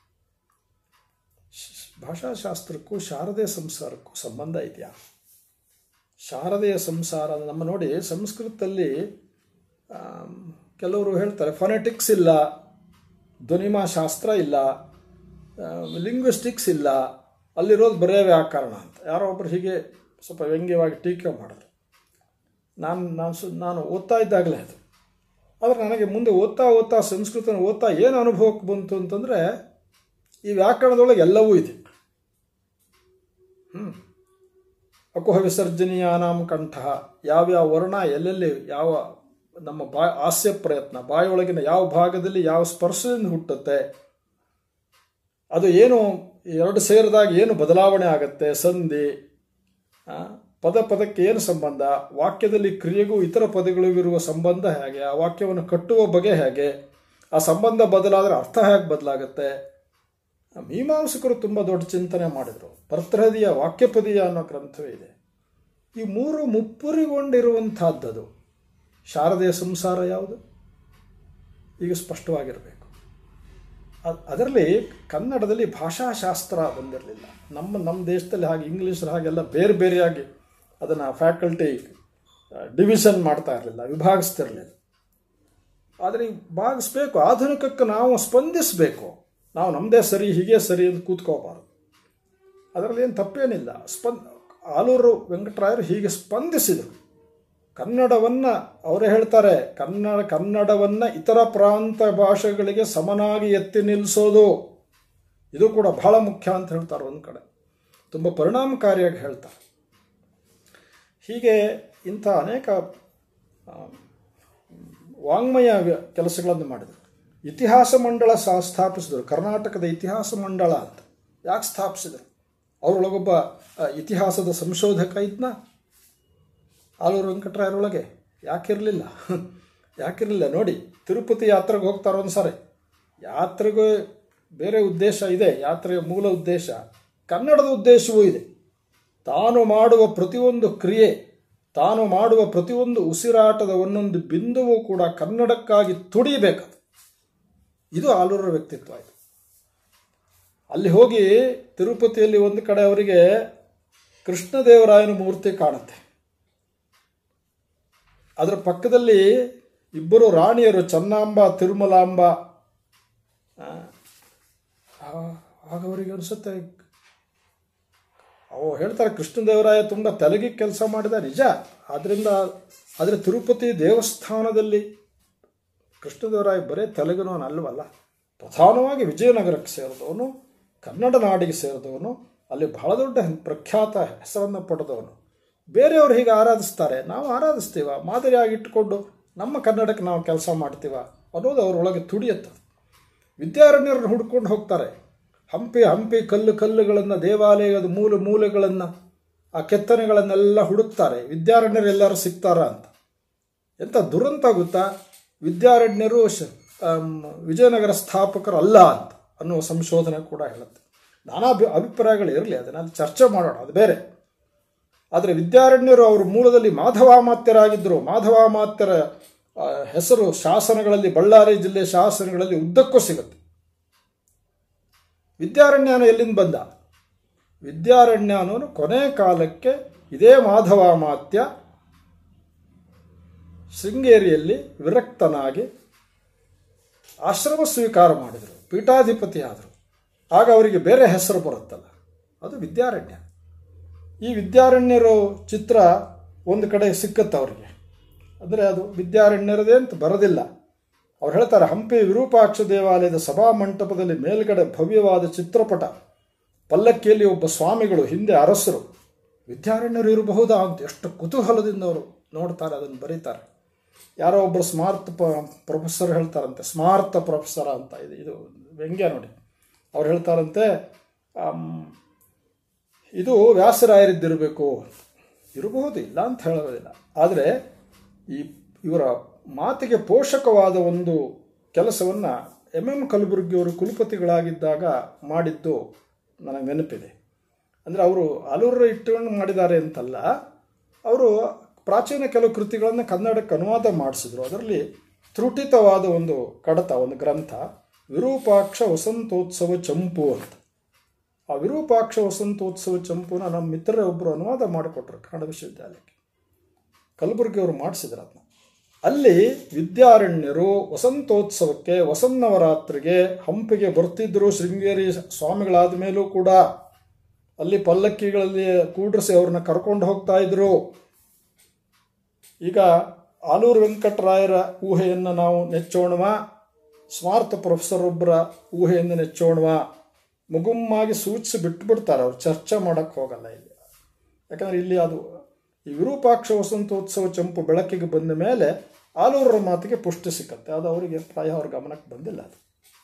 ಶ- ಭಾಷಾಶಾಸ್ತ್ರಕ್ಕೂ ಶಾರದೆಯ ಸಂಸಾರಕ್ಕೂ ಸಂಬಂಧ ಇದೆಯಾ ಶಾರದೆಯ ಸಂಸಾರ ನಮ್ಮ ನೋಡಿ ಸಂಸ್ಕೃತದಲ್ಲಿ ಆಮ್, ಕೆಲವರು ಹೇಳ್ತಾರೆ ಫೊನೆಟಿಕ್ಸ್ ಇಲ್ಲ ಧ್ವನಿಮಾ ಶಾಸ್ತ್ರ ಇಲ್ಲ ಲಿಂಗ್ವಿಸ್ಟಿಕ್ಸ್ ಇಲ್ಲ ಅಲ್ಲಿರೋದು ಬರೇ ವ್ಯಾಕರಣ ಅಂತ ಯಾರೋ ಒಬ್ಬರು ಹೀಗೆ ಸ್ವಲ್ಪ ವ್ಯಂಗ್ಯವಾಗಿ ಟೀಕೆ ಮಾಡಿದ್ರು ನಾನು ನಾನು ಸು ನಾನು ಓದ್ತಾ ಇದ್ದಾಗಲೇ ಅದು ಆದರೆ ನನಗೆ ಮುಂದೆ ಓದ್ತಾ ಓದ್ತಾ ಸಂಸ್ಕೃತನ ಓದ್ತಾ ಏನು ಅನುಭವಕ್ಕೆ ಬಂತು ಅಂತಂದರೆ ಈ ವ್ಯಾಕರಣದೊಳಗೆ ಎಲ್ಲವೂ ಇದೆ ಹ್ಞೂ ಅಕುಹ ವಿಸರ್ಜನೀಯಾನಾಂ ಕಂಠ ಯಾವ್ಯಾವ ವರ್ಣ ಎಲ್ಲೆಲ್ಲಿ ಯಾವ ನಮ್ಮ ಬಾ ಹಾಸ್ಯ ಪ್ರಯತ್ನ ಬಾಯಿಯೊಳಗಿನ ಯಾವ ಭಾಗದಲ್ಲಿ ಯಾವ ಸ್ಪರ್ಶದಿಂದ ಹುಟ್ಟುತ್ತೆ ಅದು ಏನು ಎರಡು ಸೇರಿದಾಗ ಏನು ಬದಲಾವಣೆ ಆಗುತ್ತೆ ಸಂಧಿ ಆ, ಪದ ಪದಕ್ಕೆ ಏನು ಸಂಬಂಧ ವಾಕ್ಯದಲ್ಲಿ ಕ್ರಿಯೆಗೂ ಇತರ ಪದಗಳಿಗೂ ಇರುವ ಸಂಬಂಧ ಹೇಗೆ ಆ ವಾಕ್ಯವನ್ನು ಕಟ್ಟುವ ಬಗೆ ಹೇಗೆ ಆ ಸಂಬಂಧ ಬದಲಾದರೆ ಅರ್ಥ ಹೇಗೆ ಬದಲಾಗುತ್ತೆ ಮೀಮಾಂಸಕರು ತುಂಬ ದೊಡ್ಡ ಚಿಂತನೆ ಮಾಡಿದರು ಭರ್ತೃಹದಿಯ ವಾಕ್ಯಪದೀಯ ಅನ್ನೋ ಗ್ರಂಥವೇ ಇದೆ ಈ ಮೂರು ಮುಪ್ಪುರಿಗೊಂಡಿರುವಂಥದ್ದದು ಶಾರದೆಯ ಸಂಸಾರ ಯಾವುದು ಈಗ ಸ್ಪಷ್ಟವಾಗಿರಬೇಕು ಅದ್- ಅದರಲ್ಲಿ ಕನ್ನಡದಲ್ಲಿ ಭಾಷಾಶಾಸ್ತ್ರ ಬಂದಿರಲಿಲ್ಲ ನಮ್ಮ ನಮ್ಮ ದೇಶದಲ್ಲಿ ಹಾಗೆ ಇಂಗ್ಲೀಷರ ಹಾಗೆಲ್ಲ ಬೇರೆ ಬೇರೆಯಾಗಿ ಅದನ್ನು ಫ್ಯಾಕಲ್ಟಿ ಡಿವಿಷನ್ ಮಾಡ್ತಾ ಇರಲಿಲ್ಲ ವಿಭಾಗಿಸ್ತಿರಲಿಲ್ಲ ಆದರೆ ಈಗ ಭಾಗಿಸ್ಬೇಕು ಆಧುನಿಕಕ್ಕೆ ನಾವು ಸ್ಪಂದಿಸಬೇಕು ನಾವು ನಮ್ಮದೇ ಸರಿ ಹೀಗೆ ಸರಿ ಅಂತ ಕೂತ್ಕೋಬಾರ್ದು ಅದರಲ್ಲಿ ಏನು ತಪ್ಪೇನಿಲ್ಲ ಸ್ಪಂದ ಆಲೂರು ವೆಂಕಟರಾಯರು ಹೀಗೆ ಸ್ಪಂದಿಸಿದರು ಕನ್ನಡವನ್ನು ಅವರೇ ಹೇಳ್ತಾರೆ ಕನ್ನಡ ಕನ್ನಡವನ್ನು ಇತರ ಪ್ರಾಂತ ಭಾಷೆಗಳಿಗೆ ಸಮನಾಗಿ ಎತ್ತಿ ನಿಲ್ಲಿಸೋದು ಇದು ಕೂಡ ಬಹಳ ಮುಖ್ಯ ಅಂತ ಹೇಳ್ತಾರೆ ಒಂದು ಕಡೆ ತುಂಬ ಪರಿಣಾಮಕಾರಿಯಾಗಿ ಹೇಳ್ತಾರೆ ಹೀಗೆ ಇಂಥ ಅನೇಕ ಆ, ವಾಂಗ್ಮಯ ವ್ಯ- ಕೆಲಸಗಳನ್ನು ಮಾಡಿದರು ಇತಿಹಾಸ ಮಂಡಳ ಸಹ ಸ್ಥಾಪಿಸಿದರು ಕರ್ನಾಟಕದ ಇತಿಹಾಸ ಮಂಡಳ ಅಂತ ಯಾಕೆ ಸ್ಥಾಪಿಸಿದರು ಅವರೊಳಗೊಬ್ಬ ಆ, ಇತಿಹಾಸದ ಸಂಶೋಧಕ ಇದ್ನ ಆಲೂರು ವೆಂಕಟರಾಯರೊಳಗೆ ಯಾಕಿರಲಿಲ್ಲ ಯಾಕಿರಲಿಲ್ಲ ನೋಡಿ ತಿರುಪತಿ ಯಾತ್ರೆಗೆ ಹೋಗ್ತಾರೆ ಒಂದು ಸಾರಿ ಯಾತ್ರೆಗೆ ಬೇರೆ ಉದ್ದೇಶ ಇದೆ ಯಾತ್ರೆಯ ಮೂಲ ಉದ್ದೇಶ ಕನ್ನಡದ ಉದ್ದೇಶವೂ ಇದೆ ತಾನು ಮಾಡುವ ಪ್ರತಿಯೊಂದು ಕ್ರಿಯೆ ತಾನು ಮಾಡುವ ಪ್ರತಿಯೊಂದು ಉಸಿರಾಟದ ಒಂದೊಂದು ಬಿಂದುವು ಕೂಡ ಕನ್ನಡಕ್ಕಾಗಿ ತುಡಿಬೇಕದು ಇದು ಆಲೂರರ ವ್ಯಕ್ತಿತ್ವ ಇದು ಅಲ್ಲಿ ಹೋಗಿ ತಿರುಪತಿಯಲ್ಲಿ ಒಂದು ಕಡೆ ಅವರಿಗೆ ಕೃಷ್ಣದೇವರಾಯನ ಮೂರ್ತಿ ಕಾಣುತ್ತೆ ಅದರ ಪಕ್ಕದಲ್ಲಿ ಇಬ್ಬರು ರಾಣಿಯರು ಚನ್ನಾಂಬ ತಿರುಮಲಾಂಬ ಆ, ಆ- ಆಗ ಅವರಿಗೆ ಅನಿಸುತ್ತೆ ಅವು ಹೇಳ್ತಾರೆ ಕೃಷ್ಣದೇವರಾಯ ತುಂಬ ತೆಲಗಿ ಕೆಲಸ ಮಾಡಿದ ನಿಜ ಆದ್ದರಿಂದ ಆದರೆ ತಿರುಪತಿ ದೇವಸ್ಥಾನದಲ್ಲಿ ಕೃಷ್ಣದೇವರಾಯ ಬರೇ ತೆಲುಗುನವನು ಅಲ್ವಲ್ಲ ಪ್ರಧಾನವಾಗಿ ವಿಜಯನಗರಕ್ಕೆ ಸೇರಿದವನು ಕನ್ನಡ ನಾಡಿಗೆ ಸೇರಿದವನು ಅಲ್ಲಿ ಬಹಳ ದೊಡ್ಡ ಹೆ- ಪ್ರಖ್ಯಾತ ಹೆಸರನ್ನು ಪಡೆದವನು ಬೇರೆಯವರು ಹೀಗೆ ಆರಾಧಿಸ್ತಾರೆ ನಾವು ಆರಾಧಿಸ್ತೀವ ಮಾದರಿಯಾಗಿ ಇಟ್ಟುಕೊಂಡು ನಮ್ಮ ಕನ್ನಡಕ್ಕೆ ನಾವು ಕೆಲಸ ಮಾಡ್ತೀವ ಅನ್ನೋದು ಅವರೊಳಗೆ ತುಡಿಯುತ್ತೆ ವಿದ್ಯಾರಣ್ಯರನ್ನು ಹುಡ್ಕೊಂಡು ಹೋಗ್ತಾರೆ ಹಂಪಿ ಹಂಪಿ ಕಲ್ಲು ಕಲ್ಲುಗಳನ್ನು ದೇವಾಲಯದ ಮೂಲ ಮೂಲೆಗಳನ್ನು ಆ ಕೆತ್ತನೆಗಳನ್ನೆಲ್ಲ ಹುಡುಕ್ತಾರೆ ವಿದ್ಯಾರಣ್ಯರು ಎಲ್ಲರೂ ಸಿಗ್ತಾರ ಅಂತ ಎಂಥ ದುರಂತ ಗೊತ್ತಾ ವಿದ್ಯಾರಣ್ಯರು ಶ- ಆಮ್, ವಿಜಯನಗರ ಸ್ಥಾಪಕರು ಅಲ್ಲ ಅಂತ ಅನ್ನುವ ಸಂಶೋಧನೆ ಕೂಡ ಹೇಳುತ್ತೆ ನಾನಾ ಅಭಿ ಅಭಿಪ್ರಾಯಗಳು ಇರಲಿ ಅದನ್ನು ಚರ್ಚೆ ಮಾಡೋಣ ಅದು ಬೇರೆ ಆದರೆ ವಿದ್ಯಾರಣ್ಯರು ಅವರು ಮೂಲದಲ್ಲಿ ಮಾಧವಾಮಾತ್ಯರಾಗಿದ್ದರು ಮಾಧವಾಮಾತ್ಯರ ಆ, ಹೆಸರು ಶಾಸನಗಳಲ್ಲಿ ಬಳ್ಳಾರಿ ಜಿಲ್ಲೆ ಶಾಸನಗಳಲ್ಲಿ ಉದ್ದಕ್ಕೂ ಸಿಗುತ್ತೆ ವಿದ್ಯಾರಣ್ಯನ ಎಲ್ಲಿಂದ ಬಂದ ವಿದ್ಯಾರಣ್ಯ ಅನ್ನೋನು ಕೊನೆ ಕಾಲಕ್ಕೆ ಇದೇ ಮಾಧವಾಮಾತ್ಯ ಶೃಂಗೇರಿಯಲ್ಲಿ ವಿರಕ್ತನಾಗಿ ಆಶ್ರಮ ಸ್ವೀಕಾರ ಮಾಡಿದರು ಪೀಠಾಧಿಪತಿ ಆದರು ಆಗ ಅವರಿಗೆ ಬೇರೆ ಹೆಸರು ಬರುತ್ತಲ್ಲ ಅದು ವಿದ್ಯಾರಣ್ಯ ಈ ವಿದ್ಯಾರಣ್ಯರು ಚಿತ್ರ ಒಂದು ಕಡೆ ಸಿಕ್ಕತ್ತೆ ಅವರಿಗೆ ಅಂದರೆ ಅದು ವಿದ್ಯಾರಣ್ಯರದೇ ಅಂತ ಬರೋದಿಲ್ಲ ಅವ್ರು ಹೇಳ್ತಾರೆ ಹಂಪಿ ವಿರೂಪಾಕ್ಷ ದೇವಾಲಯದ ಸಭಾ ಮಂಟಪದಲ್ಲಿ ಮೇಲ್ಗಡೆ ಭವ್ಯವಾದ ಚಿತ್ರಪಟ ಪಲ್ಲಕ್ಕಿಯಲ್ಲಿ ಒಬ್ಬ ಸ್ವಾಮಿಗಳು ಹಿಂದೆ ಅರಸರು ವಿದ್ಯಾರಣ್ಯರು ಇರಬಹುದಾ ಅಂತ ಎಷ್ಟು ಕುತೂಹಲದಿಂದ ಅವರು ನೋಡ್ತಾರೆ ಅದನ್ನು ಬರೀತಾರೆ ಯಾರೋ ಒಬ್ಬರು ಸ್ಮಾರ್ತ್ ಪ ಪ್ರೊಫೆಸರ್ ಹೇಳ್ತಾರಂತೆ ಸ್ಮಾರ್ತ ಪ್ರೊಫೆಸರ ಅಂತ ಇದು ಇದು ವ್ಯಂಗ್ಯ ನೋಡಿ ಅವ್ರು ಹೇಳ್ತಾರಂತೆ ಆಮ್, ಇದು ವ್ಯಾಸರಾಯರಿದ್ದಿರಬೇಕು ಇರಬಹುದು ಇಲ್ಲ ಅಂತ ಹೇಳೋದಿಲ್ಲ ಆದರೆ ಈ ಇವರ ಮಾತಿಗೆ ಪೋಷಕವಾದ ಒಂದು ಕೆಲಸವನ್ನು ಎಮ್ ಎಂ ಕಲಬುರ್ಗಿಯವರು ಕುಲಪತಿಗಳಾಗಿದ್ದಾಗ ಮಾಡಿದ್ದು ನನಗೆ ನೆನಪಿದೆ ಅಂದರೆ ಅವರು ಆಲೂರು ಇಟ್ಟುಕೊಂಡು ಮಾಡಿದ್ದಾರೆ ಅಂತಲ್ಲ ಅವರು ಪ್ರಾಚೀನ ಕೆಲವು ಕೃತಿಗಳನ್ನು ಕನ್ನಡಕ್ಕೆ ಅನುವಾದ ಮಾಡಿಸಿದ್ರು ಅದರಲ್ಲಿ ತ್ರುಟಿತವಾದ ಒಂದು ಕಡತ ಒಂದು ಗ್ರಂಥ ವಿರೂಪಾಕ್ಷ ವಸಂತೋತ್ಸವ ಚಂಪು ಅಂತ ಆ ವಿರೂಪಾಕ್ಷ ವಸಂತೋತ್ಸವ ಚಂಪುನ ನಮ್ಮ ಮಿತ್ರರೇ ಒಬ್ಬರು ಅನುವಾದ ಮಾಡಿಕೊಟ್ರು ಕನ್ನಡ ವಿಶ್ವವಿದ್ಯಾಲಯಕ್ಕೆ ಕಲಬುರಗಿಯವರು ಮಾಡಿಸಿದ್ರು ಅದನ್ನ ಅಲ್ಲಿ ವಿದ್ಯಾರಣ್ಯರು ವಸಂತೋತ್ಸವಕ್ಕೆ ವಸನ್ನವರಾತ್ರಿಗೆ ಹಂಪಿಗೆ ಬರ್ತಿದ್ರು ಶೃಂಗೇರಿ ಸ್ವಾಮಿಗಳಾದ ಮೇಲೂ ಕೂಡ ಅಲ್ಲಿ ಪಲ್ಲಕ್ಕಿಗಳಲ್ಲಿ ಕೂಡ್ರಿಸಿ ಅವ್ರನ್ನ ಕರ್ಕೊಂಡು ಹೋಗ್ತಾ ಇದ್ರು ಈಗ ಆಲೂರು ವೆಂಕಟರಾಯರ ಊಹೆಯನ್ನು ನಾವು ನೆಚ್ಚೋಣವ ಸ್ಮಾರ್ಥ ಪ್ರೊಫೆಸರ್ ಒಬ್ಬರ ಊಹೆಯನ್ನು ನೆಚ್ಚೋಣವ ಮುಗುಮ್ಮಾಗಿ ಸೂಚಿಸಿ ಬಿಟ್ಬಿಡ್ತಾರೆ ಅವ್ರು ಚರ್ಚೆ ಮಾಡೋಕ್ಕೆ ಹೋಗಲ್ಲ ಇಲ್ಲಿ ಯಾಕಂದರೆ ಇಲ್ಲಿ ಅದು ಈ ವಿರೂಪಾಕ್ಷ ವಸಂತೋತ್ಸವ ಚಂಪು ಬೆಳಕಿಗೆ ಬಂದ ಮೇಲೆ ಆಲೂರರ ಮಾತಿಗೆ ಪುಷ್ಟಿ ಸಿಕ್ಕತ್ತೆ ಅದು ಅವರಿಗೆ ಪ್ರಾಯ ಅವ್ರ ಗಮನಕ್ಕೆ ಬಂದಿಲ್ಲ ಅದು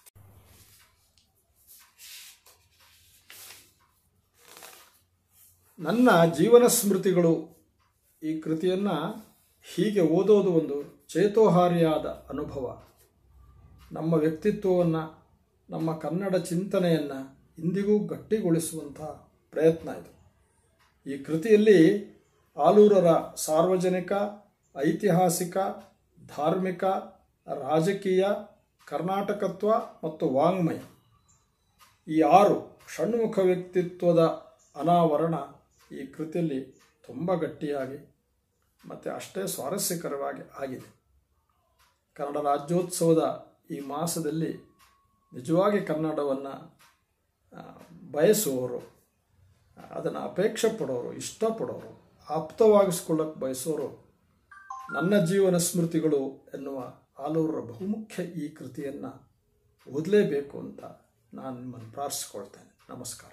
ನನ್ನ ಜೀವನ ಸ್ಮೃತಿಗಳು ಈ ಕೃತಿಯನ್ನು ಹೀಗೆ ಓದೋದು ಒಂದು ಚೇತೋಹಾರಿಯಾದ ಅನುಭವ ನಮ್ಮ ವ್ಯಕ್ತಿತ್ವವನ್ನು ನಮ್ಮ ಕನ್ನಡ ಚಿಂತನೆಯನ್ನು ಇಂದಿಗೂ ಗಟ್ಟಿಗೊಳಿಸುವಂಥ ಪ್ರಯತ್ನ ಇದು ಈ ಕೃತಿಯಲ್ಲಿ ಆಲೂರರ ಸಾರ್ವಜನಿಕ ಐತಿಹಾಸಿಕ ಧಾರ್ಮಿಕ ರಾಜಕೀಯ ಕರ್ನಾಟಕತ್ವ ಮತ್ತು ವಾಂಗ್ಮಯ ಈ ಆರು ಷಣ್ಮುಖ ವ್ಯಕ್ತಿತ್ವದ ಅನಾವರಣ ಈ ಕೃತಿಯಲ್ಲಿ ತುಂಬ ಗಟ್ಟಿಯಾಗಿ ಮತ್ತು ಅಷ್ಟೇ ಸ್ವಾರಸ್ಯಕರವಾಗಿ ಆಗಿದೆ ಕನ್ನಡ ರಾಜ್ಯೋತ್ಸವದ ಈ ಮಾಸದಲ್ಲಿ ನಿಜವಾಗಿ ಕನ್ನಡವನ್ನು ಬಯಸುವವರು ಅದನ್ನು ಅಪೇಕ್ಷೆ ಪಡೋರು ಇಷ್ಟಪಡೋರು ಆಪ್ತವಾಗಿಸ್ಕೊಳ್ಳೋಕೆ ಬಯಸೋರು ನನ್ನ ಜೀವನ ಸ್ಮೃತಿಗಳು ಎನ್ನುವ ಆಲೂರರ ಬಹುಮುಖ್ಯ ಈ ಕೃತಿಯನ್ನು ಓದಲೇಬೇಕು ಅಂತ ನಾನು ನಿಮ್ಮನ್ನು ಪ್ರಾರ್ಥಿಸ್ಕೊಳ್ತೇನೆ ನಮಸ್ಕಾರ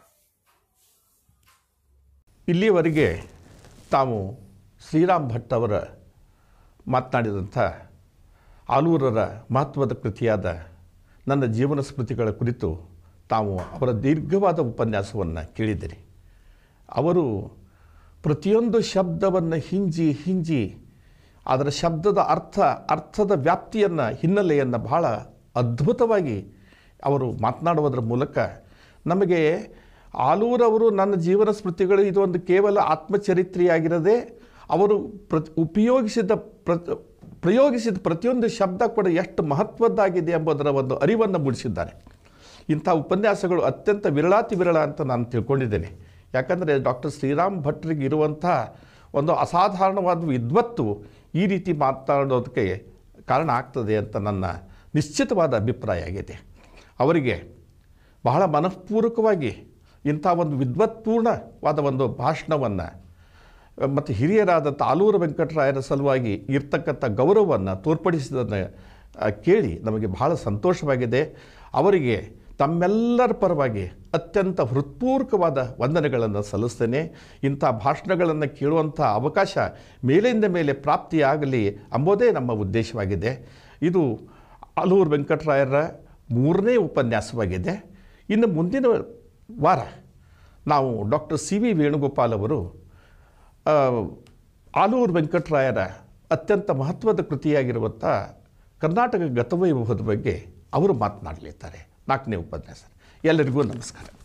ಇಲ್ಲಿಯವರೆಗೆ ತಾವು ಶ್ರೀರಾಮ್ ಭಟ್ ಅವರ ಮಾತನಾಡಿದಂಥ ಆಲೂರರ ಮಹತ್ವದ ಕೃತಿಯಾದ ನನ್ನ ಜೀವನ ಸ್ಮೃತಿಗಳ ಕುರಿತು ತಾವು ಅವರ ದೀರ್ಘವಾದ ಉಪನ್ಯಾಸವನ್ನು ಕೇಳಿದ್ದೀರಿ ಅವರು ಪ್ರತಿಯೊಂದು ಶಬ್ದವನ್ನು ಹಿಂಜಿ ಹಿಂಜಿ ಅದರ ಶಬ್ದದ ಅರ್ಥ ಅರ್ಥದ ವ್ಯಾಪ್ತಿಯನ್ನು ಹಿನ್ನೆಲೆಯನ್ನು ಬಹಳ ಅದ್ಭುತವಾಗಿ ಅವರು ಮಾತನಾಡುವುದರ ಮೂಲಕ ನಮಗೆ ಆಲೂರವರು ನನ್ನ ಜೀವನ ಸ್ಮೃತಿಗಳು ಇದು ಒಂದು ಕೇವಲ ಆತ್ಮಚರಿತ್ರೆಯಾಗಿರದೆ ಅವರು ಪ್ರ ಉಪಯೋಗಿಸಿದ ಪ್ರ ಪ್ರಯೋಗಿಸಿದ ಪ್ರತಿಯೊಂದು ಶಬ್ದ ಕೂಡ ಎಷ್ಟು ಮಹತ್ವದ್ದಾಗಿದೆ ಎಂಬುದರ ಒಂದು ಅರಿವನ್ನು ಮೂಡಿಸಿದ್ದಾರೆ ಇಂಥ ಉಪನ್ಯಾಸಗಳು ಅತ್ಯಂತ ವಿರಳಾತಿ ವಿರಳ ಅಂತ ನಾನು ತಿಳ್ಕೊಂಡಿದ್ದೇನೆ ಯಾಕಂದರೆ ಡಾಕ್ಟರ್ ಶ್ರೀರಾಮ್ ಭಟ್ರಿಗೆ ಇರುವಂಥ ಒಂದು ಅಸಾಧಾರಣವಾದ ವಿದ್ವತ್ತು ಈ ರೀತಿ ಮಾತನಾಡೋದಕ್ಕೆ ಕಾರಣ ಆಗ್ತದೆ ಅಂತ ನನ್ನ ನಿಶ್ಚಿತವಾದ ಅಭಿಪ್ರಾಯ ಆಗಿದೆ ಅವರಿಗೆ ಬಹಳ ಮನಃಪೂರ್ವಕವಾಗಿ ಇಂಥ ಒಂದು ವಿದ್ವತ್ಪೂರ್ಣವಾದ ಒಂದು ಭಾಷಣವನ್ನು ಮತ್ತು ಹಿರಿಯರಾದಂಥ ಆಲೂರು ವೆಂಕಟರಾಯರ ಸಲುವಾಗಿ ಇರ್ತಕ್ಕಂಥ ಗೌರವವನ್ನು ತೋರ್ಪಡಿಸಿದ್ದನ್ನು ಆ, ಕೇಳಿ ನಮಗೆ ಬಹಳ ಸಂತೋಷವಾಗಿದೆ ಅವರಿಗೆ ತಮ್ಮೆಲ್ಲರ ಪರವಾಗಿ ಅತ್ಯಂತ ಹೃತ್ಪೂರ್ವಕವಾದ ವಂದನೆಗಳನ್ನು ಸಲ್ಲಿಸ್ತೇನೆ ಇಂಥ ಭಾಷಣಗಳನ್ನು ಕೇಳುವಂಥ ಅವಕಾಶ ಮೇಲಿಂದ ಮೇಲೆ ಪ್ರಾಪ್ತಿಯಾಗಲಿ ಎಂಬುದೇ ನಮ್ಮ ಉದ್ದೇಶವಾಗಿದೆ ಇದು ಆಲೂರು ವೆಂಕಟರಾಯರ ಮೂರನೇ ಉಪನ್ಯಾಸವಾಗಿದೆ ಇನ್ನು ಮುಂದಿನ ವಾರ ನಾವು ಡಾಕ್ಟರ್ ಸಿ ವಿ ವೇಣುಗೋಪಾಲ್ ಅವರು ಆ, ಆಲೂರು ವೆಂಕಟರಾಯರ ಅತ್ಯಂತ ಮಹತ್ವದ ಕೃತಿಯಾಗಿರುವಂಥ ಕರ್ನಾಟಕ ಗತವೈಭವದ ಬಗ್ಗೆ ಅವರು ಮಾತನಾಡಲಿದ್ದಾರೆ ನಾಲ್ಕನೇ ಉಪನ್ಯಾಸ ಎಲ್ಲರಿಗೂ ನಮಸ್ಕಾರ